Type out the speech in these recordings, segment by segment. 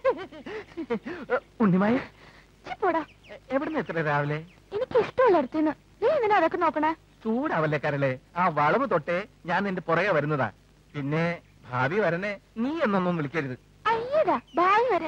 ഉണ്ണിമായ ചി പോടാ എവിടുന്ന് എത്ര രാവിലെ എനിക്ക് ഇഷ്ടമുള്ള അടുത്തുനിന്ന് നീ എന്തിനാ അതൊക്കെ നോക്കണേ ചൂടാവല്ലേ കരളെ ആ വളവ് തൊട്ടേ ഞാൻ നിന്റെ പുറകെ വരുന്നതാ പിന്നെ ഭാവി വരണേ നീ എന്നൊന്നും വിളിക്കരുത് അയ്യടാ ബായ് വരെ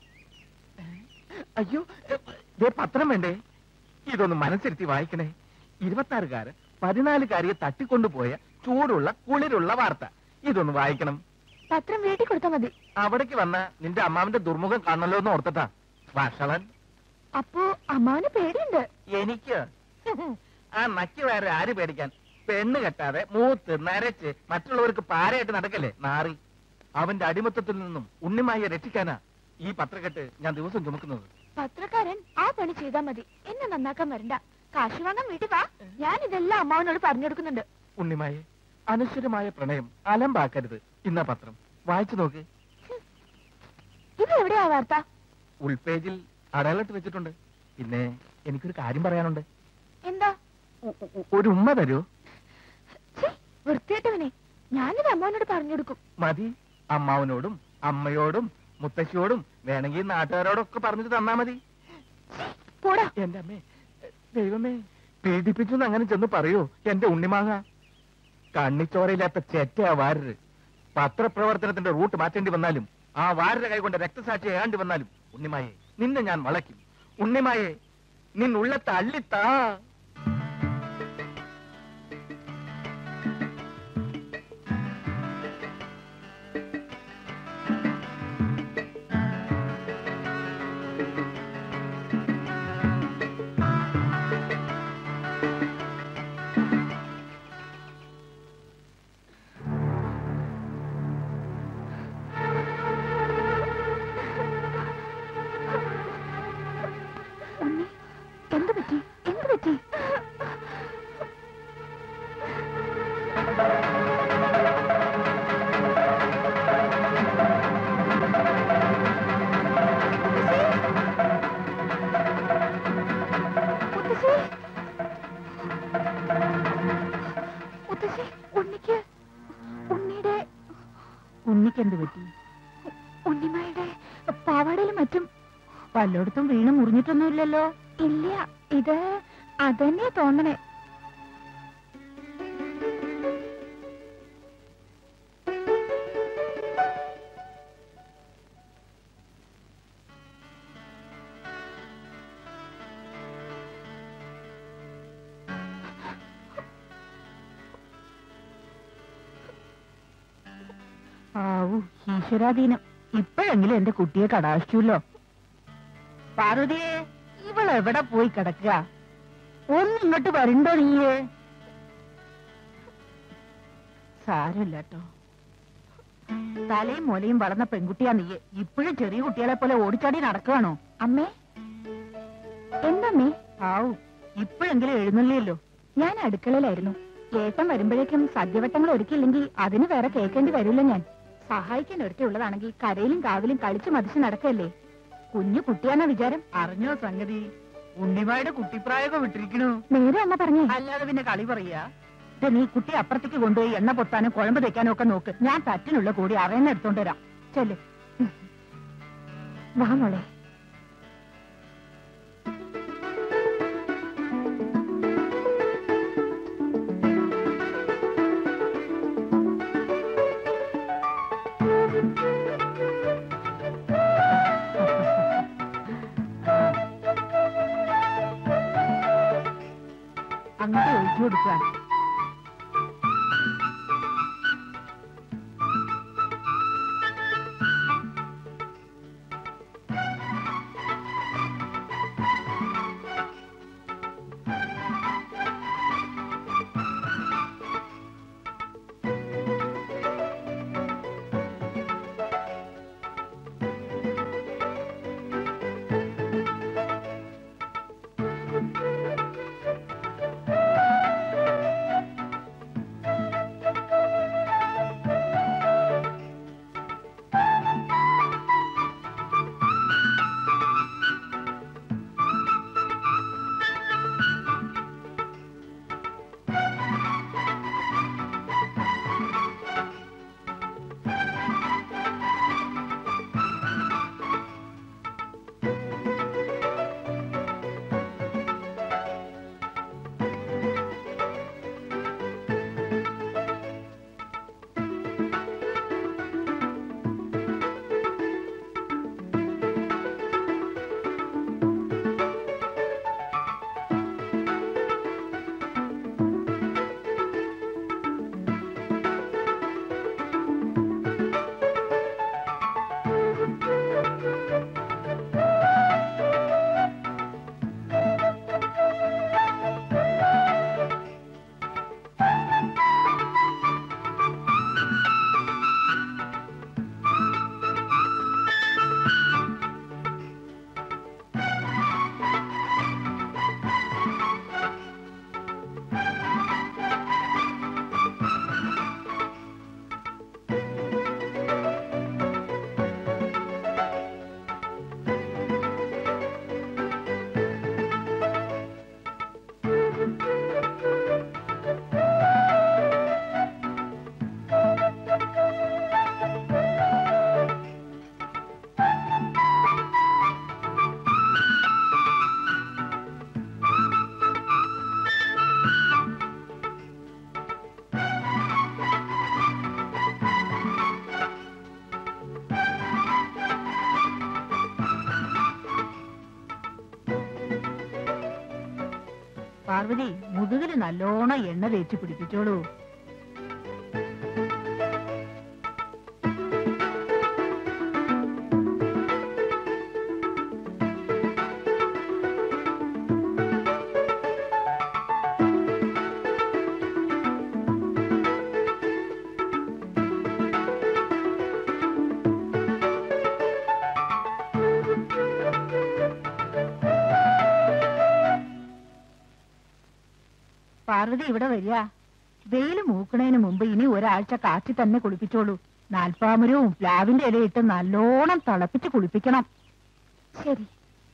അയ്യോ ദേ പത്രം വേണ്ടേ ഇതൊന്ന് മനസ്സിരുത്തി വായിക്കണേ ഇരുപത്താറുകാരൻ പതിനാലുകാരിയെ തട്ടിക്കൊണ്ടുപോയ ചൂടുള്ള കുളിരുള്ള വാർത്ത ഇതൊന്ന് വായിക്കണം പത്രം വീട്ടിൽ കൊടുത്താ മതി അവിടേക്ക് വന്ന നിന്റെ അമ്മാവിന്റെ ദുർമുഖം കാണണല്ലോ എന്ന് ഓർത്തിട്ടാ വഷളൻ അപ്പോ അമ്മാവന് പേടിയുണ്ട് എനിക്ക് ആ നക്കി വേറെ ആര് പേടിക്കാൻ പെണ്ണ് കെട്ടാതെ മൂത്ത് നരച്ച് മറ്റുള്ളവർക്ക് പാരയായിട്ട് നടക്കല്ലേ നാറി അവന്റെ അടിമത്തത്തിൽ നിന്നും ഉണ്ണിമായെ രക്ഷിക്കാനാ ഈ പത്രക്കെട്ട് ഞാൻ ദിവസം ചുമക്കുന്നത് പത്രക്കാരൻ ആ പണി ചെയ്താ മതി എന്നെ നന്നാക്കാൻ വരണ്ട കാശ് വാങ്ങാൻ വീട്ടിൽ വാ ഞാൻ ഇതെല്ലാം അമ്മാവനോട് പറഞ്ഞു കൊടുക്കുന്നുണ്ട് ഉണ്ണിമായെ അനശ്വരമായ പ്രണയം അലമ്പാക്കരുത് ഇന്ന പത്രം വായിച്ചു നോക്ക് ഇത് എവിടെയാ വാർത്ത ഉൾപേജിൽ അടയാളിട്ട് വെച്ചിട്ടുണ്ട് പിന്നെ എനിക്കൊരു കാര്യം പറയാനുണ്ട് എന്താ ഉ- ഉ- ഒരു ഉമ്മ തരൂ ഛീ, വൃത്തികെട്ടവനെ ഞാനിത് അമ്മാവനോട് പറഞ്ഞു കൊടുക്കും മതി അമ്മാവനോടും അമ്മയോടും മുത്തശ്ശിയോടും വേണമെങ്കിൽ നാട്ടുകാരോടൊക്കെ പറഞ്ഞിട്ട് തന്നാ മതി പോടാ എന്റെ അമ്മേ ദൈവമേ പീഡിപ്പിച്ചു എന്ന് അങ്ങനെ ചെന്ന് പറയൂ എന്റെ ഉണ്ണിമാങ്ങ കണ്ണിച്ചോരയില്ലാത്ത ചെറ്റയാ വാരര് പത്രപ്രവർത്തനത്തിന്റെ റൂട്ട് മാറ്റേണ്ടി വന്നാലും ആ വാരര കൈകൊണ്ട് രക്തസാക്ഷി ഏണ്ടി വന്നാലും ഉണ്ണിമായെ നിന്നെ ഞാൻ വളയ്ക്കും ഉണ്ണിമായെ നിന്നുള്ളത്തെ അള്ളിത്താ ഉണ്ണി എന്ത് പറ്റി എന്ത് പറ്റി മുത്തശ്ശി മുത്തശ്ശി ഉണ്ണിക്ക് ഉണ്ണിയുടെ ഉണ്ണിക്കെന്ത് പറ്റി ഉണ്ണിമായുടെ പാവാടയിലും മറ്റും പലയിടത്തും വീണ് മുറിഞ്ഞിട്ടൊന്നുമില്ലല്ലോ ഇല്ല ഇത് അതന്നെ തോന്നണേ ആവു ഈശ്വരാധീനം ഇപ്പോഴെങ്കിലും എന്റെ കുട്ടിയെ കടാശിച്ചല്ലോ പാർവതിയെ ഇവളെവിടെ പോയി കിടക്കുക ഒന്നിങ്ങോട്ട് വരണ്ടോ നീയേ സാരമില്ല കേട്ടോ തലയും മുലയും വളർന്ന പെൺകുട്ടിയാ നീയെ ഇപ്പോഴും ചെറിയ കുട്ടികളെ പോലെ ഓടിച്ചാടി നടക്കുകയാണോ അമ്മേ എന്തമ്മേ ആവു ഇപ്പോഴെങ്കിലും എഴുന്നള്ളിയല്ലോ ഞാൻ അടുക്കളയിലായിരുന്നു ഏട്ടൻ വരുമ്പോഴേക്കും സദ്യവട്ടങ്ങൾ ഒരുക്കിയില്ലെങ്കിൽ അതിന് വേറെ കേൾക്കേണ്ടി വരില്ല ഞാൻ സഹായിക്കാൻ ഒരുക്കുള്ളതാണെങ്കിൽ കരയിലും കാവിലും കളിച്ചു മതിച്ച് നടക്കല്ലേ കുഞ്ഞു കുട്ടിയാണോ വിചാരം അറിഞ്ഞോ സംഗതി ഉണ്ണിമായുടെ കുട്ടിപ്രായൊക്കെ വിട്ടിരിക്കണു നേരെ അമ്മ പറഞ്ഞേ അല്ലാതെ പിന്നെ കളി പറയാ ദേ നീ കുട്ടി അപ്പുറത്തേക്ക് കൊണ്ടുപോയി എണ്ണ പൊത്താനും കുഴമ്പ് തയ്ക്കാനും ഒക്കെ നോക്ക് ഞാൻ തറ്റിനുള്ള കൂടി അറിയുന്ന എടുത്തോണ്ട് വരാം ചെല്ല് വാ മോളെ അങ്ങോട്ട് ഒഴിച്ചു കൊടുക്കുക പാർവതി മുതുകില് നല്ലോണം എണ്ണ തേച്ച് പിടിപ്പിച്ചോളൂ പാർവതി ഇവിടെ വരിക വെയില് മൂക്കണതിന് മുമ്പ് ഇനി ഒരാഴ്ച കാച്ചി തന്നെ കുളിപ്പിച്ചോളൂ നാൽപ്പാമരവും പ്ലാവിന്റെ ഇലയിട്ട് നല്ലോണം തിളപ്പിച്ച് കുളിപ്പിക്കണം ശരി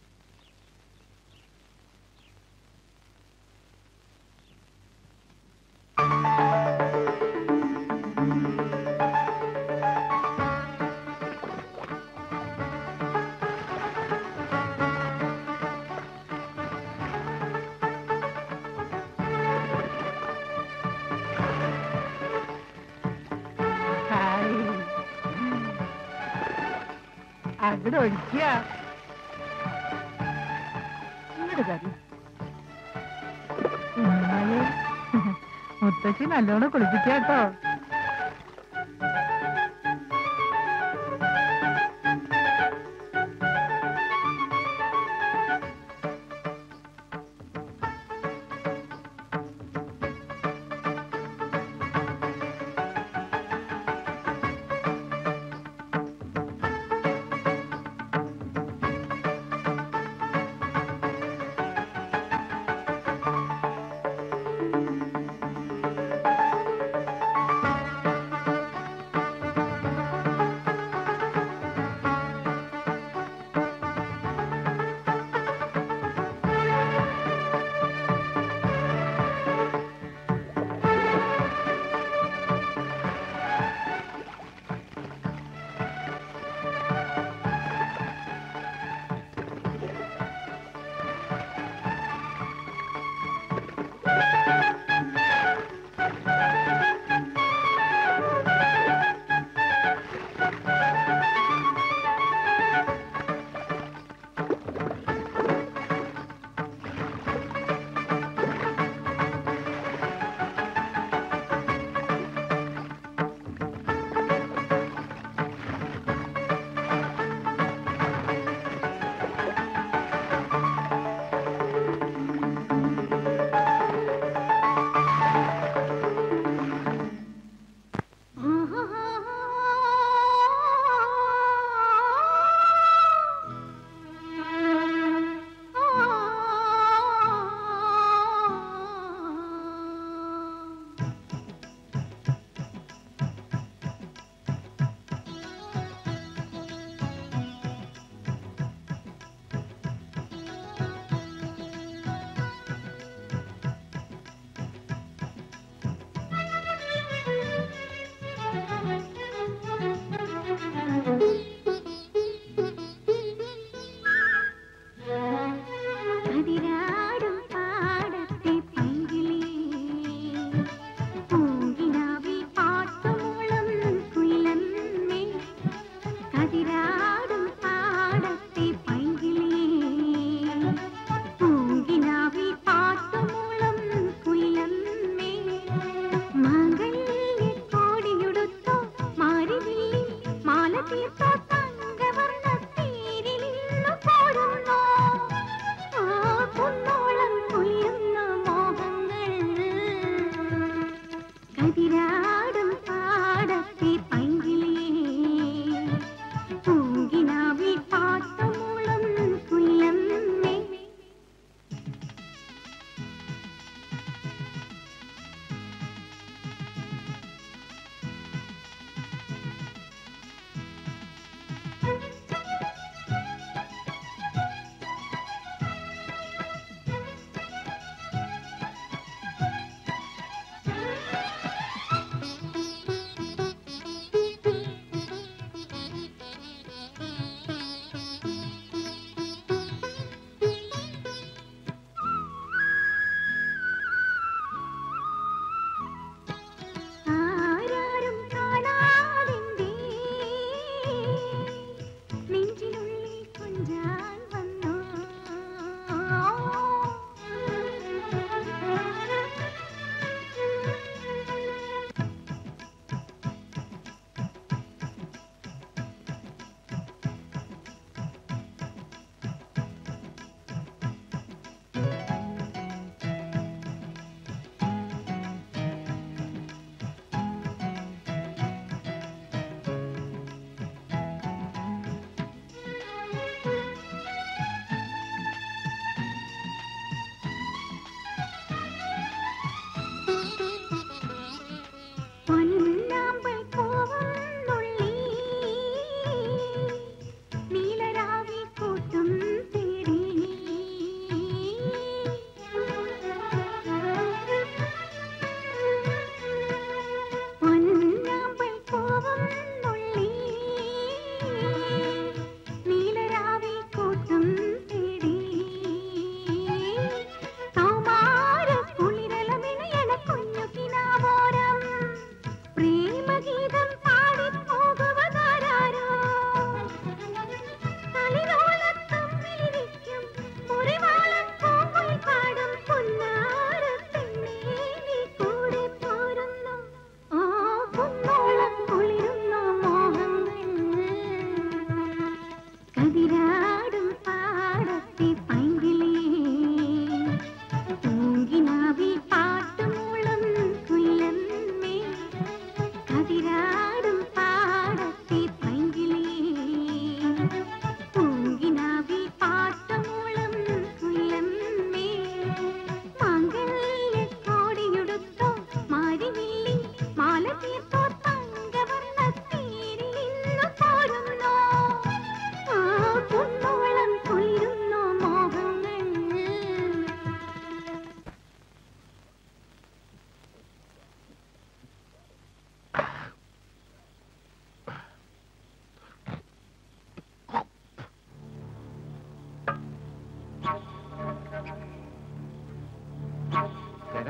ഹായ്. അങ്ങട് ഒഴിക്കുക ഇങ്ങട് കറി ഇന്നലെ മുത്തശ്ശി നല്ലോണം കുളിപ്പിക്കാട്ടോ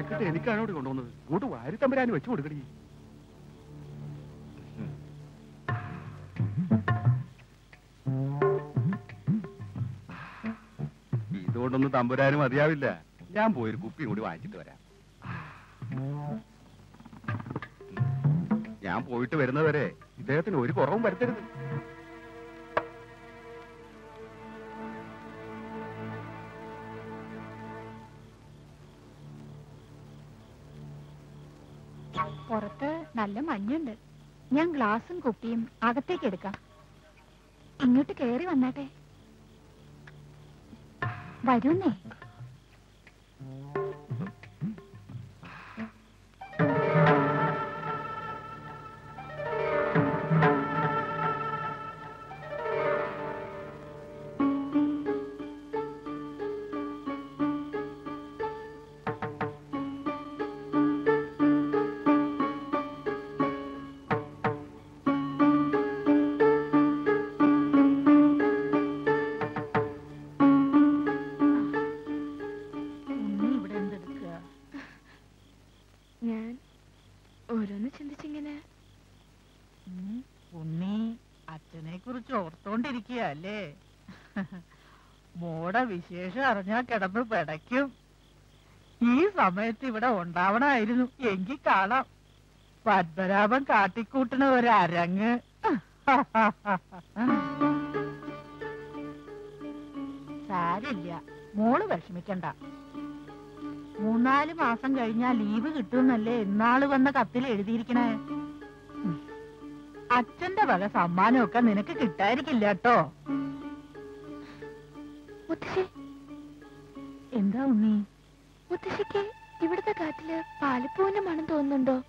മെനക്കെട്ട് എനിക്കാണ് ഇവിടെ കൊണ്ടുവന്നത് ഇങ്ങോട്ട് വാരി തമ്പരാന് വെച്ചു കൊടുക്കടി ഇതുകൊണ്ടൊന്നും തമ്പുരാനും മതിയാവില്ല ഞാൻ പോയൊരു കുപ്പി കൂടി വാങ്ങിച്ചിട്ട് വരാം ഞാൻ പോയിട്ട് വരുന്നവരെ ഇദ്ദേഹത്തിന് ഒരു കുറവും വരുത്തരുത് പുറത്ത് നല്ല മഞ്ഞുണ്ട് ഞാൻ ഗ്ലാസും കുപ്പിയും അകത്തേക്ക് എടുക്കാം ഇങ്ങോട്ട് കയറി വന്നാട്ടെ വരൂന്നേ ഉണ്ണി ഇവിടെ എന്തെടുക്കുക ഞാൻ ഓരോന്ന് ചിന്തിച്ചിങ്ങനെ ഉം, ഉണ്ണി അച്ഛനെ കുറിച്ച് ഓർത്തോണ്ടിരിക്കുക അല്ലേ മോടെ വിശേഷം അറിഞ്ഞാ കിടന്ന് പിടയ്ക്കും ഈ സമയത്ത് ഇവിടെ ഉണ്ടാവണമായിരുന്നു എങ്കിൽ കാണാം പത്മനാഭൻ കാട്ടിക്കൂട്ടണ ഒരു അരങ്ങ് സാരില്ല മോള് വിഷമിക്കണ്ട മൂന്നാല് മാസം കഴിഞ്ഞാ ലീവ് കിട്ടുമെന്നല്ലേ ഇന്നാള് വന്ന കത്തിൽ എഴുതിയിരിക്കണേ ഉം. അച്ഛന്റെ വക സമ്മാനമൊക്കെ നിനക്ക് കിട്ടായിരിക്കില്ല കേട്ടോ മുത്തശ്ശി എന്താ ഉണ്ണി മുത്തശ്ശിക്ക് ഇവിടുത്തെ കാറ്റില് പാലപ്പൂവിന്റെ മണം തോന്നുന്നുണ്ടോ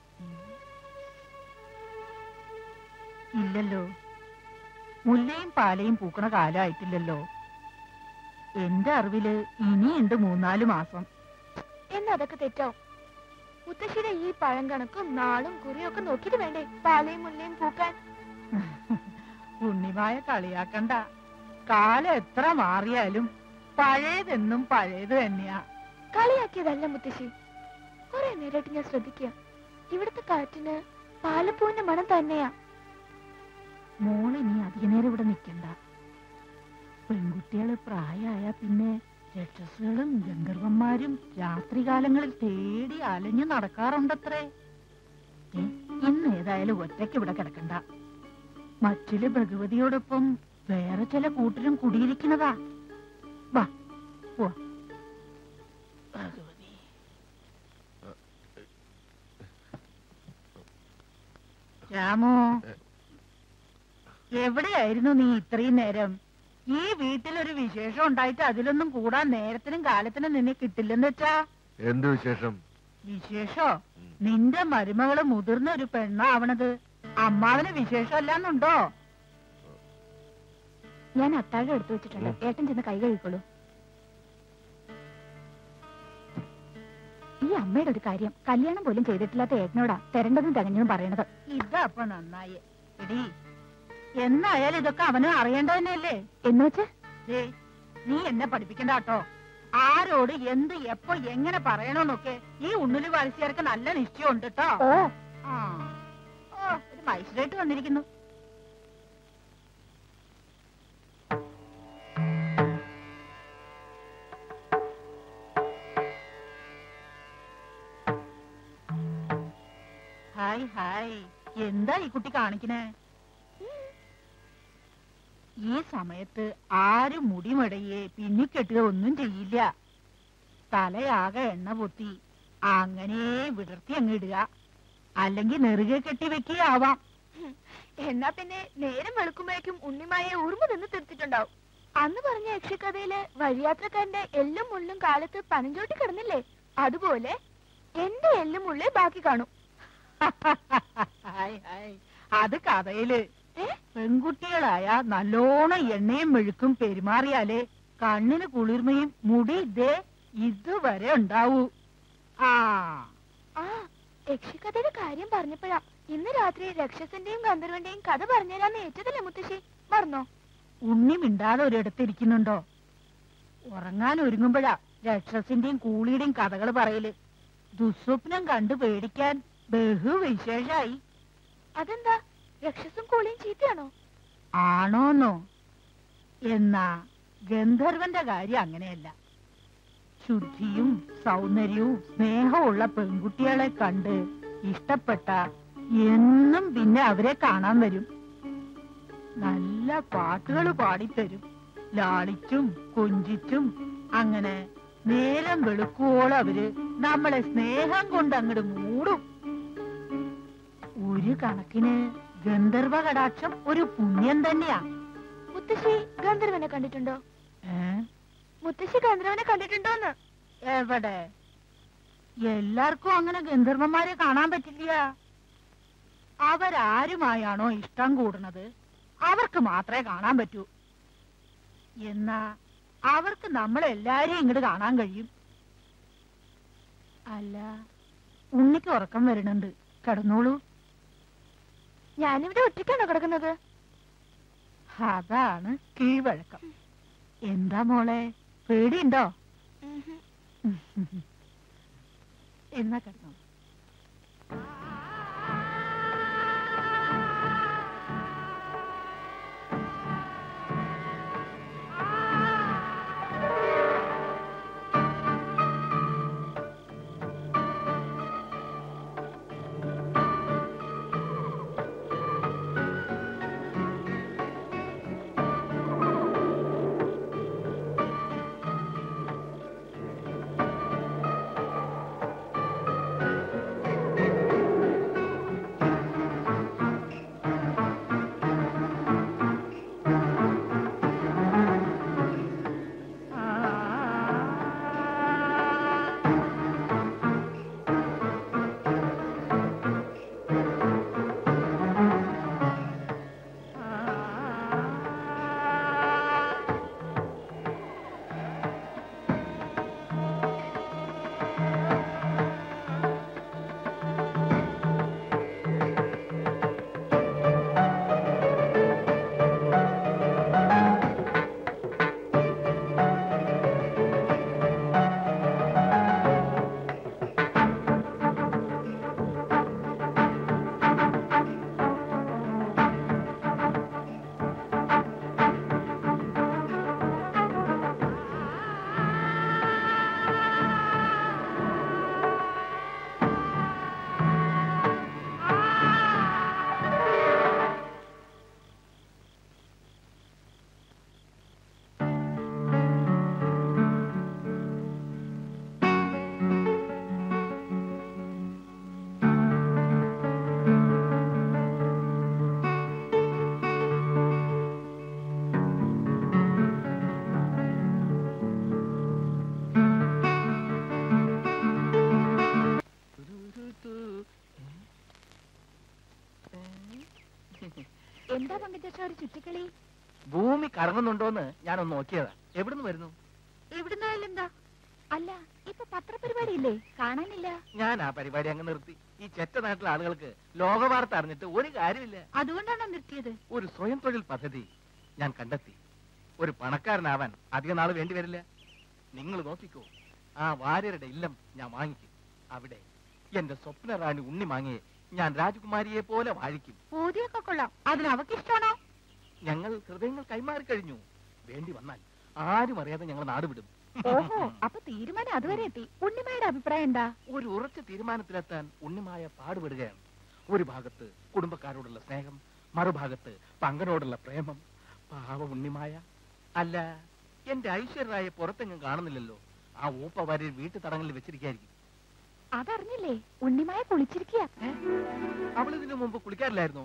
ഇല്ലല്ലോ മുല്ലയും പാലയും പൂക്കണ കാലമായിട്ടില്ലല്ലോ എന്റെ അറിവില് ഇനിയുണ്ട് മൂന്നാല് മാസം എന്നാ അതൊക്കെ തെറ്റാവും മുത്തശ്ശിയുടെ ഈ പഴം കണക്കും നാളും കുറിയും ഒക്കെ നോക്കിയിട്ട് വേണ്ടേ പാലയും മുല്ലയും പൂക്കാൻ ഉണ്ണിമായ കളിയാക്കണ്ട കാലം എത്ര മാറിയാലും പഴയതെന്നും പഴയത് തന്നെയാ കളിയാക്കിയതല്ല മുത്തശ്ശി കുറെ നേരമായിട്ട് ഞാൻ ശ്രദ്ധിക്കുക ഇവിടുത്തെ കാറ്റിന് പാലപ്പൂവിന്റെ മണം തന്നെയാ മോള് ഇനി അധിക നേരം ഇവിടെ നിൽക്കണ്ട പെൺകുട്ടികള് പ്രായമായ പിന്നെ രക്ഷസുകളും ഗന്ധർവന്മാരും രാത്രികാലങ്ങളിൽ തേടി അലഞ്ഞു നടക്കാറുണ്ടത്രേ ഏ, ഇന്ന് ഏതായാലും ഒറ്റയ്ക്ക് ഇവിടെ കിടക്കണ്ട മറ്റില് ഭഗവതിയോടൊപ്പം വേറെ ചില കൂട്ടരും കുടിയിരിക്കുന്നതാ വാ പോവാ ഭഗവതി രാമോ എവിടെയായിരുന്നു നീ ഇത്രയും നേരം ഈ വീട്ടിലൊരു വിശേഷം ഉണ്ടായിട്ട് അതിലൊന്നും കൂടാൻ നേരത്തിനും കാലത്തിനും നിന്നെ കിട്ടില്ലെന്ന് വെച്ചാ എന്ത് വിശേഷം വിശേഷോ നിന്റെ മരുമകള് മുതിർന്ന ഒരു പെണ്ണാവണത് അമ്മാവന് വിശേഷമല്ലാന്നുണ്ടോ ഞാൻ അത്താഴം എടുത്തു വെച്ചിട്ടുണ്ട് ഏട്ടൻ ചെന്ന് കൈ കഴുകിക്കോളൂ ഈ അമ്മയുടെ ഒരു കാര്യം കല്യാണം പോലും ചെയ്തിട്ടില്ലാത്ത ഏട്ടനോടാ തെരണ്ടതും തികഞ്ഞതും പറയണത് ഇതാ അപ്പൊ നന്നായി എടി എന്നായാലും ഇതൊക്കെ അവനും അറിയേണ്ടതന്നെയല്ലേ എന്ന് വെച്ച് ദേ, നീ എന്നെ പഠിപ്പിക്കണ്ട കേട്ടോ ആരോട് എന്ത് എപ്പോ എങ്ങനെ പറയണോന്നൊക്കെ ഈ ഉണ്ണില് വയസ്സുകാർക്ക് നല്ല നിശ്ചയമുണ്ട് കേട്ടോ ഓ ആ ഓ ഒരു മൈസൂരായിട്ട് വന്നിരിക്കുന്നു ഹായ് ഹായ് എന്താ ഈ കുട്ടി കാണിക്കണേ ഈ സമയത്ത് ആരും മുടിമടയെ പിന്നിക്കെട്ടുക ഒന്നും ചെയ്യില്ല തലയാകെ എണ്ണ പൊത്തി അങ്ങനെ വിടർത്തി അങ്ങ് ഇടുക അല്ലെങ്കിൽ നെറുകെ കെട്ടി വെക്കുകയാവാം എന്നാ പിന്നെ നേരം വെളുക്കുമ്പോഴേക്കും ഉണ്ണിമായെ ഉറുമ്പ് നിന്ന് തീർത്തിട്ടുണ്ടാവും അന്ന് പറഞ്ഞ യക്ഷകഥയില് വഴിയാത്രക്കാരന്റെ എല്ലും മുള്ളും കാലത്ത് പനഞ്ചോട്ടി കിടന്നില്ലേ അതുപോലെ എന്റെ എല്ലും മുള്ളേ ബാക്കി കാണും ഹായ് ഹായ് അത് കഥയില് ഏ? പെൺകുട്ടികളായ നല്ലോണം എണ്ണയും മെഴുക്കും പെരുമാറിയാലേ കണ്ണിന് കുളിർമയും മുടി ഇതേ ഇതുവരെ ഉണ്ടാവൂ ആ ആ യക്ഷിക്കഥയുടെ കാര്യം പറഞ്ഞപ്പോഴാ ഇന്ന് രാത്രി രക്ഷസന്റെയും ഗന്ധർവന്റെയും കഥ പറഞ്ഞുതരാന്ന് ഏറ്റതല്ലേ മുത്തശ്ശി മറന്നോ ഉണ്ണി മിണ്ടാതെ ഒരിടത്തിരിക്കുന്നുണ്ടോ ഉറങ്ങാൻ ഒരുങ്ങുമ്പോഴാ രക്ഷസിന്റെയും കൂളിയുടെയും കഥകൾ പറയല് ദുസ്വപ്നം കണ്ടു പേടിക്കാൻ ബഹു വിശേഷായി അതെന്താ രക്ഷസും കൂളിയും ചീത്തയാണോ ആണോന്നോ എന്നാ ഗന്ധർവന്റെ കാര്യം അങ്ങനെയല്ല ശുദ്ധിയും സൗന്ദര്യവും സ്നേഹമുള്ള പെൺകുട്ടികളെ കണ്ട് ഇഷ്ടപ്പെട്ട എന്നും പിന്നെ അവരെ കാണാൻ വരും നല്ല പാട്ടുകൾ പാടിത്തരും ലാളിച്ചും കൊഞ്ചിച്ചും അങ്ങനെ നേരം വെളുക്കുവോളം അവര് നമ്മളെ സ്നേഹം കൊണ്ട് അങ്ങോട്ട് മൂടും ഒരു കണക്കിന് ഗന്ധർവ കടാക്ഷം ഒരു പുണ്യം തന്നെയാ മുത്തശ്ശി ഗന്ധർവനെ കണ്ടിട്ടുണ്ടോ ഏ? മുത്തശ്ശി ഗന്ധർവനെ കണ്ടിട്ടുണ്ടോന്ന് എവിടെ എല്ലാവർക്കും അങ്ങനെ ഗന്ധർവന്മാരെ കാണാൻ പറ്റില്ല അവരാരുമായാണോ ഇഷ്ടം കൂടുന്നത് അവർക്ക് മാത്രമേ കാണാൻ പറ്റൂ എന്നാ അവർക്ക് നമ്മളെല്ലാരെയും ഇങ്ങോട്ട് കാണാൻ കഴിയും അല്ല ഉണ്ണിക്ക് ഉറക്കം വരുന്നുണ്ട് കിടന്നോളൂ ഞാനിവിടെ ഒറ്റയ്ക്കാണോ കിടക്കുന്നത് അതാണ് കീഴ്വഴക്കം എന്താ മോളെ പേടിയുണ്ടോ എന്നാ കിടന്നോ എന്താ പങ്കജ ഒരു ചുറ്റിക്കളി ഭൂമി കറങ്ങുന്നുണ്ടോന്ന് ഞാനൊന്ന് നോക്കിയതാ എവിടുന്ന് വരുന്നു എവിടുന്നായാലും എന്താ അല്ല ഇപ്പൊ പത്രപരിപാടി ഇല്ലേ കാണാനില്ല ഞാൻ ആ പരിപാടി അങ്ങ് നിർത്തി ഈ ചെറ്റ നാട്ടിലെ ആളുകൾക്ക് ലോകവാർത്ത അറിഞ്ഞിട്ട് ഒരു കാര്യമില്ല അതുകൊണ്ടാണോ നിർത്തിയത് ഒരു സ്വയം തൊഴിൽ പദ്ധതി ഞാൻ കണ്ടെത്തി ഒരു പണക്കാരനാവാൻ അധിക നാൾ വേണ്ടി വരില്ല നിങ്ങൾ നോക്കിക്കോ ആ വാര്യരുടെ ഇല്ലം ഞാൻ വാങ്ങിക്കും അവിടെ എന്റെ സ്വപ്ന റാണി ഉണ്ണി മാങ്ങിയെ ഞാൻ രാജകുമാരിയെ പോലെ വാഴിക്കും പൂതിയൊക്കെ കൊള്ളാം അതിന് അവക്ക് ഇഷ്ടമാണോ ഞങ്ങൾ ഹൃദയങ്ങൾ കൈമാറി കഴിഞ്ഞു വേണ്ടി വന്നാൽ ആരും അറിയാതെ ഞങ്ങൾ നാട് വിടും ഓഹോ അപ്പൊ തീരുമാനം അതുവരെ എത്തി ഉണ്ണിമയുടെ അഭിപ്രായം എന്താ ഒരു ഉറച്ച തീരുമാനത്തിലെത്താൻ ഉണ്ണിമായ പാടുപെടുകയാണ് ഒരു ഭാഗത്ത് കുടുംബക്കാരോടുള്ള സ്നേഹം മറുഭാഗത്ത് പങ്കനോടുള്ള പ്രേമം പാവ ഉണ്ണിമായ അല്ല എന്റെ ഐശ്വര്യരായ പുറത്തെങ്ങും കാണുന്നില്ലല്ലോ ആ ഊപ്പ വാരി വീട്ടു തടങ്ങളിൽ വെച്ചിരിക്കായിരിക്കും അതറിഞ്ഞില്ലേ ഉണ്ണിമായ കുളിച്ചിരിക്കുക അവൾ ഇതിനു മുമ്പ് കുളിക്കാറില്ലായിരുന്നോ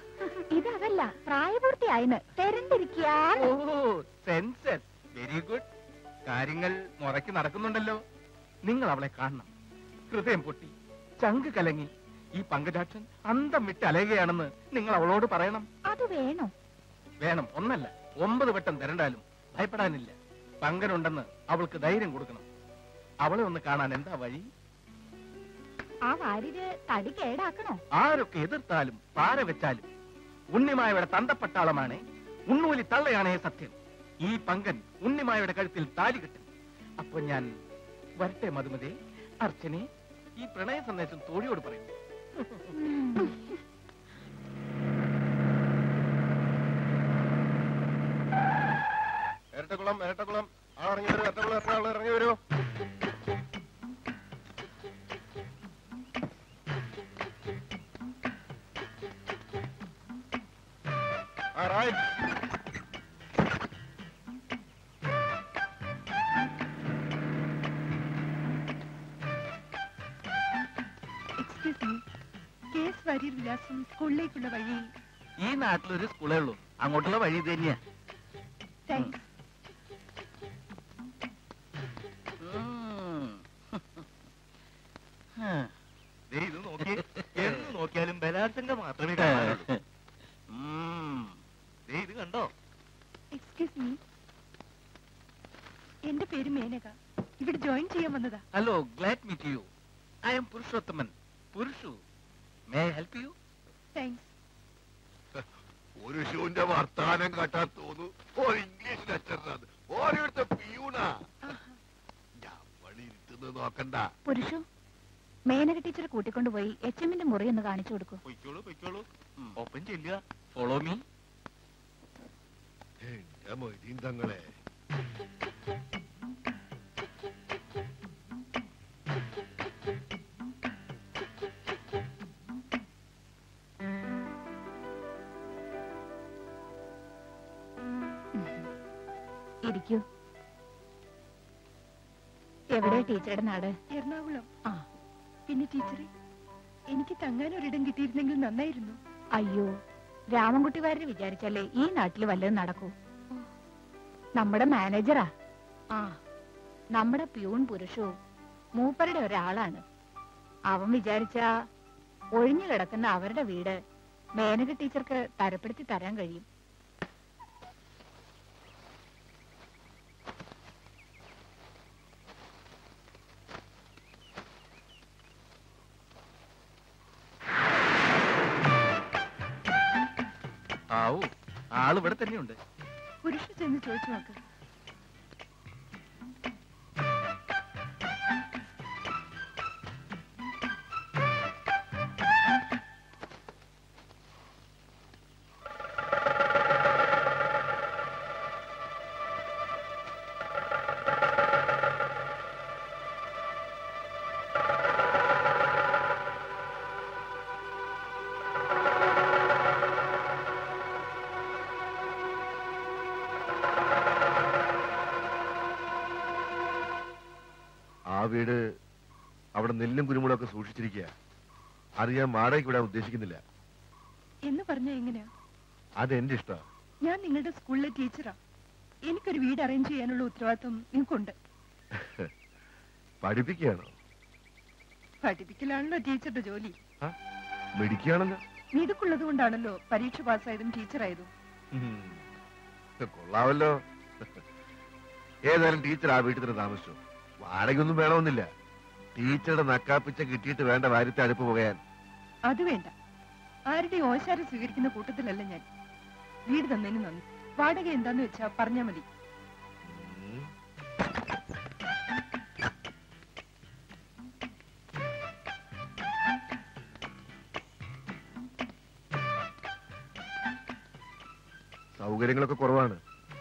ഇതല്ല പ്രായപൂർത്തിയായിന്ന് തെരഞ്ഞിരിക്കുക ഓ സെൻസസ് വെരി ഗുഡ് കാര്യങ്ങൾ മുറയ്ക്ക് നടക്കുന്നുണ്ടല്ലോ നിങ്ങൾ അവളെ കാണണം ഹൃദയം പൊട്ടി ചങ്ക് കലങ്ങി ഈ പങ്കജാക്ഷൻ അന്തം വിട്ട് അലയുകയാണെന്ന് നിങ്ങൾ അവളോട് പറയണം അത് വേണോ വേണം ഒന്നല്ല ഒമ്പത് വട്ടം തരണ്ടാലും ഭയപ്പെടാനില്ല പങ്കനുണ്ടെന്ന് അവൾക്ക് ധൈര്യം കൊടുക്കണം അവളെ ഒന്ന് കാണാൻ എന്താ വഴി ആ വാര്യര് തടി കേടാക്കണോ ആരൊക്കെ എതിർത്താലും പാര വെച്ചാലും ഉണ്ണിമായയുടെ തന്തപ്പട്ടാളമാണ് ഉണ്ണൂലി തള്ളയാണേ സത്യം ഈ പങ്കൻ ഉണ്ണിമായയുടെ കഴുത്തിൽ താലി കെട്ടും അപ്പൊ ഞാൻ വരട്ടെ മധുമതി അർച്ചനെ ഈ പ്രണയ സന്ദേശം തോഴിയോട് പറയും ഇരട്ടക്കുളം ഇരട്ടക്കുളം ആ ഇറങ്ങി വരൂ ഇരട്ടക്കുളം എത്ര ആൾ ഇറങ്ങി വരൂ ആ റൈറ്റ് എക്സ്ക്യൂസ് മീ കേസ് വാര്യർ വിലാസം സ്കൂളിലേക്കുള്ള വഴിയിൽ ഈ നാട്ടിലൊരു സ്കൂളേ ഉള്ളൂ അങ്ങോട്ടുള്ള വഴി ഇത് തന്നെയാ താങ്ക്സ് ഉം. ദേ ഇത് നോക്കിയേ. എന്ന് നോക്കിയാലും ബലാത്സംഗം മാത്രമേ കാണാനുള്ളൂ. ഉം. ദേ ഇത് കണ്ടോ എക്സ്ക്യൂസ് മീ എന്റെ പേര് മേനക ഇവിടെ ജോയിൻ ചെയ്യാൻ വന്നതാ hello glad meet you I'm Purushothaman Purushu may help you thanks ഒരു ഷൂന്റെ വർത്താനം കേട്ടാ തോന്നു ഓ ഇംഗ്ലീഷ് ലെക്ചറിനാണ് ഓരോരുത്ത പിയൂണാ ഇരുത്തുന്നത് നോക്കണ്ട പുരുഷു മേനക ടീച്ചറെ കൂട്ടിക്കൊണ്ടുപോയി എച്ച് എമ്മിന്റെ മുറി ഒന്ന് കാണിച്ചു കൊടുക്കൂ പൊയ്ക്കോളൂ പൊയ്ക്കോളൂ ഒപ്പം ചെല്ലുക ഫോളോ മീ എന്റെ മൊയ്തീൻ തങ്ങളെ ഇരിക്കൂ എവിടെ ടീച്ചറുടെ നാട് എറണാകുളം ആ പിന്നെ ടീച്ചറെ എനിക്ക് തങ്ങാൻ ഒരിടം കിട്ടിയിരുന്നെങ്കിൽ നന്നായിരുന്നു അയ്യോ രാമൻകുട്ടി വാര്യർ വിചാരിച്ചല്ലേ ഈ നാട്ടിൽ വല്ലതും നടക്കൂ നമ്മുടെ മാനേജറാ ആ നമ്മുടെ പ്യൂൺ പുരുഷവും മൂപ്പരുടെ ഒരാളാണ് അവൻ വിചാരിച്ച ഒഴിഞ്ഞു കിടക്കുന്ന അവരുടെ വീട് മേനക ടീച്ചർക്ക് തരപ്പെടുത്തി തരാൻ കഴിയും ആവൂ ആള് ഇവിടെ തന്നെയുണ്ട് പുരുഷ ചെന്ന് ചോദിച്ചു നോക്ക് ആ വീട് അവിടെ നെല്ലും കുരുമുളകൊക്കെ സൂക്ഷിച്ചിരിക്കുക അറിയാൻ വാടകയ്ക്ക് വിടാൻ ഉദ്ദേശിക്കുന്നില്ല എന്ന് പറഞ്ഞാ എങ്ങനെയാ അത് എന്റെ ഇഷ്ടമാണ് ഞാൻ നിങ്ങളുടെ സ്കൂളിലെ ടീച്ചറാ എനിക്കൊരു വീട് അറേഞ്ച് ചെയ്യാനുള്ള ഉത്തരവാദിത്വം നിങ്ങൾക്കുണ്ട് പഠിപ്പിക്കുകയാണോ പഠിപ്പിക്കലാണല്ലോ ടീച്ചറുടെ ജോലി ആ, മിടിക്കുകയാണല്ലോ മിടുക്കുള്ളത് കൊണ്ടാണല്ലോ പരീക്ഷ പാസ്സായതും ടീച്ചറായതും ഉം. കൊള്ളാവല്ലോ ഏതായാലും ടീച്ചർ ആ വീട്ടിൽ തന്നെ താമസിച്ചു വാടകയൊന്നും വേണമെന്നില്ല ടീച്ചറുടെ നക്കാപ്പിച്ച കിട്ടിയിട്ട് വേണ്ട വാര്യത്തെ അടുപ്പ് പുകയാൻ അത് വേണ്ട ആരുടെയും ഓശാരം സ്വീകരിക്കുന്ന കൂട്ടത്തിലല്ല ഞാൻ വീട് തന്നതിന് നന്ദി വാടക എന്താന്ന് വെച്ചാ പറഞ്ഞാ മതി ഉം. സൗകര്യങ്ങളൊക്കെ കുറവാണ്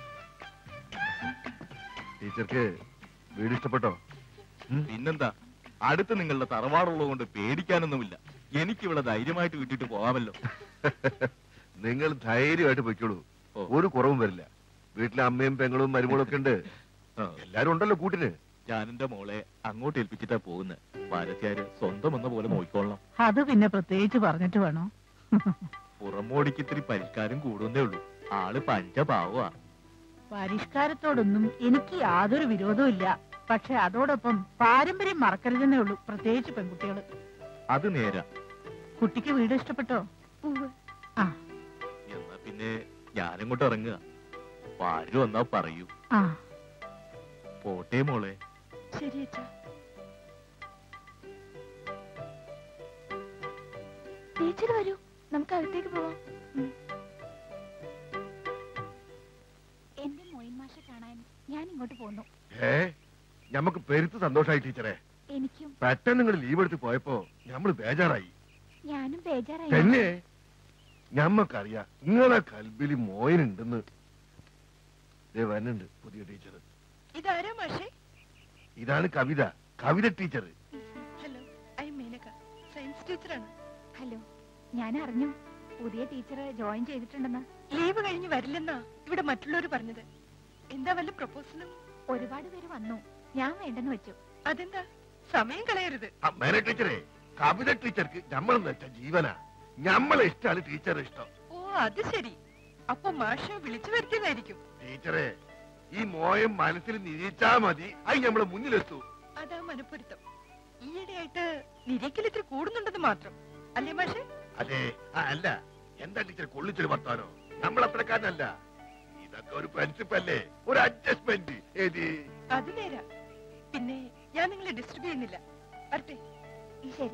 ടീച്ചർക്ക് വീട് ഇഷ്ടപ്പെട്ടോ ഉം? പിന്നെന്താ അടുത്ത് നിങ്ങളുടെ തറവാടുള്ളത് കൊണ്ട് പേടിക്കാനൊന്നുമില്ല എനിക്കിവിടെ ധൈര്യമായിട്ട് വിട്ടിട്ട് പോകാമല്ലോ നിങ്ങൾ ധൈര്യമായിട്ട് പൊയ്ക്കോളൂ ഓ. ഒരു കുറവും വരില്ല വീട്ടിലെ അമ്മയും പെങ്ങളും മരുമകളും ഒക്കെ ഉണ്ട് ആ, എല്ലാരും ഉണ്ടല്ലോ കൂട്ടിന് ഞാൻ എന്റെ മോളെ അങ്ങോട്ട് ഏൽപ്പിച്ചിട്ടാ പോകുന്നത് ഭാരത്യാര് സ്വന്തം എന്ന പോലെ നോക്കിക്കൊള്ളാം അത് പിന്നെ പ്രത്യേകിച്ച് പറഞ്ഞിട്ട് വേണോ പുറമോടിക്ക് ഇത്തിരി പരിഷ്കാരം കൂടുന്നേ ഉള്ളൂ ആള് പഞ്ചപാവാ പരിഷ്കാരത്തോടൊന്നും എനിക്ക് യാതൊരു വിരോധവും ഇല്ല പക്ഷെ അതോടൊപ്പം പാരമ്പര്യം മറക്കരുതെന്നേ ഉള്ളൂ പ്രത്യേകിച്ച് പെൺകുട്ടികള് അത് നേരാ കുട്ടിക്ക് വീട് ഇഷ്ടപ്പെട്ടോ ആ എന്നാ പിന്നെ ഞാനങ്ങോട്ട് ഇറങ്ങുക പാര് വന്നാ പറയൂ ആ പോട്ടെ മോളെ ശരി അച്ഛാ ടീച്ചർ വരൂ നമുക്ക് അകത്തേക്ക് പോവാം എന്റെ മൊയിൻ മാഷ കാണാൻ ഞാൻ ഇങ്ങോട്ട് പോന്നു ഏ ഞമ്മക്ക് പെരുത്ത് സന്തോഷായി ടീച്ചറെ എനിക്കും പെട്ടെന്ന് നിങ്ങൾ ലീവ് എടുത്ത് പോയപ്പോ നമ്മൾ ബേജാറായി ഞാനും ബേജാറായി തന്നെ ഞമ്മക്കറിയാം നിങ്ങളെ കൽബില് മോയനുണ്ടെന്ന് ദേ വരുന്നുണ്ട് പുതിയ ടീച്ചർ ഇതാരാ മാഷേ ഇതാണ് Kavitha Kavitha teacher hello I Menaka science ടീച്ചറാണ് ഹലോ ഞാൻ അറിഞ്ഞു പുതിയ ടീച്ചർ ജോയിൻ ചെയ്തിട്ടുണ്ടെന്ന് ലീവ് കഴിഞ്ഞ് വരില്ലെന്നാ ഇവിടെ മറ്റുള്ളവർ പറഞ്ഞത് എന്താ വല്ല പ്രപ്പോസലും ഒരുപാട് പേര് വന്നു ഞാൻ വേണ്ടെന്ന് വെച്ചു അതെന്താ സമയം കളയരുത് മേന ടീച്ചറെ കവിത ടീച്ചർക്ക് നമ്മളെന്ന് വെച്ച ജീവനാ ഞമ്മളെ ഇഷ്ടമാണ് ടീച്ചറെ ഇഷ്ടം ഓ അത് ശരി അപ്പൊ മാഷ വിളിച്ചു വരുത്തിയതായിരിക്കും ടീച്ചറെ ഈ മോയം മനസ്സിൽ നിരീച്ചാ മതി അത് നമ്മളെ മുന്നിലെത്തൂ അതാ മനപ്പൊരുത്തം ഈയിടെയായിട്ട് നിരക്കിൽ ഇത്തിരി കൂടുന്നുണ്ടെന്ന് മാത്രം അല്ലേ മാഷേ അതെ ആ, അല്ല എന്താ ടീച്ചർ കൊള്ളിച്ചൊരു വർത്താനോ നമ്മളത്രക്കാരനല്ല ഇതൊക്കെ ഒരു ഫ്രണ്ട്ഷിപ്പ് അല്ലേ ഒരു അഡ്ജസ്റ്റ്മെന്റ് ഏത് അത് നേരാ പിന്നെ ഞാൻ നിങ്ങളെ ഡിസ്റ്റർബ് ചെയ്യുന്നില്ല വരട്ടെ ശരി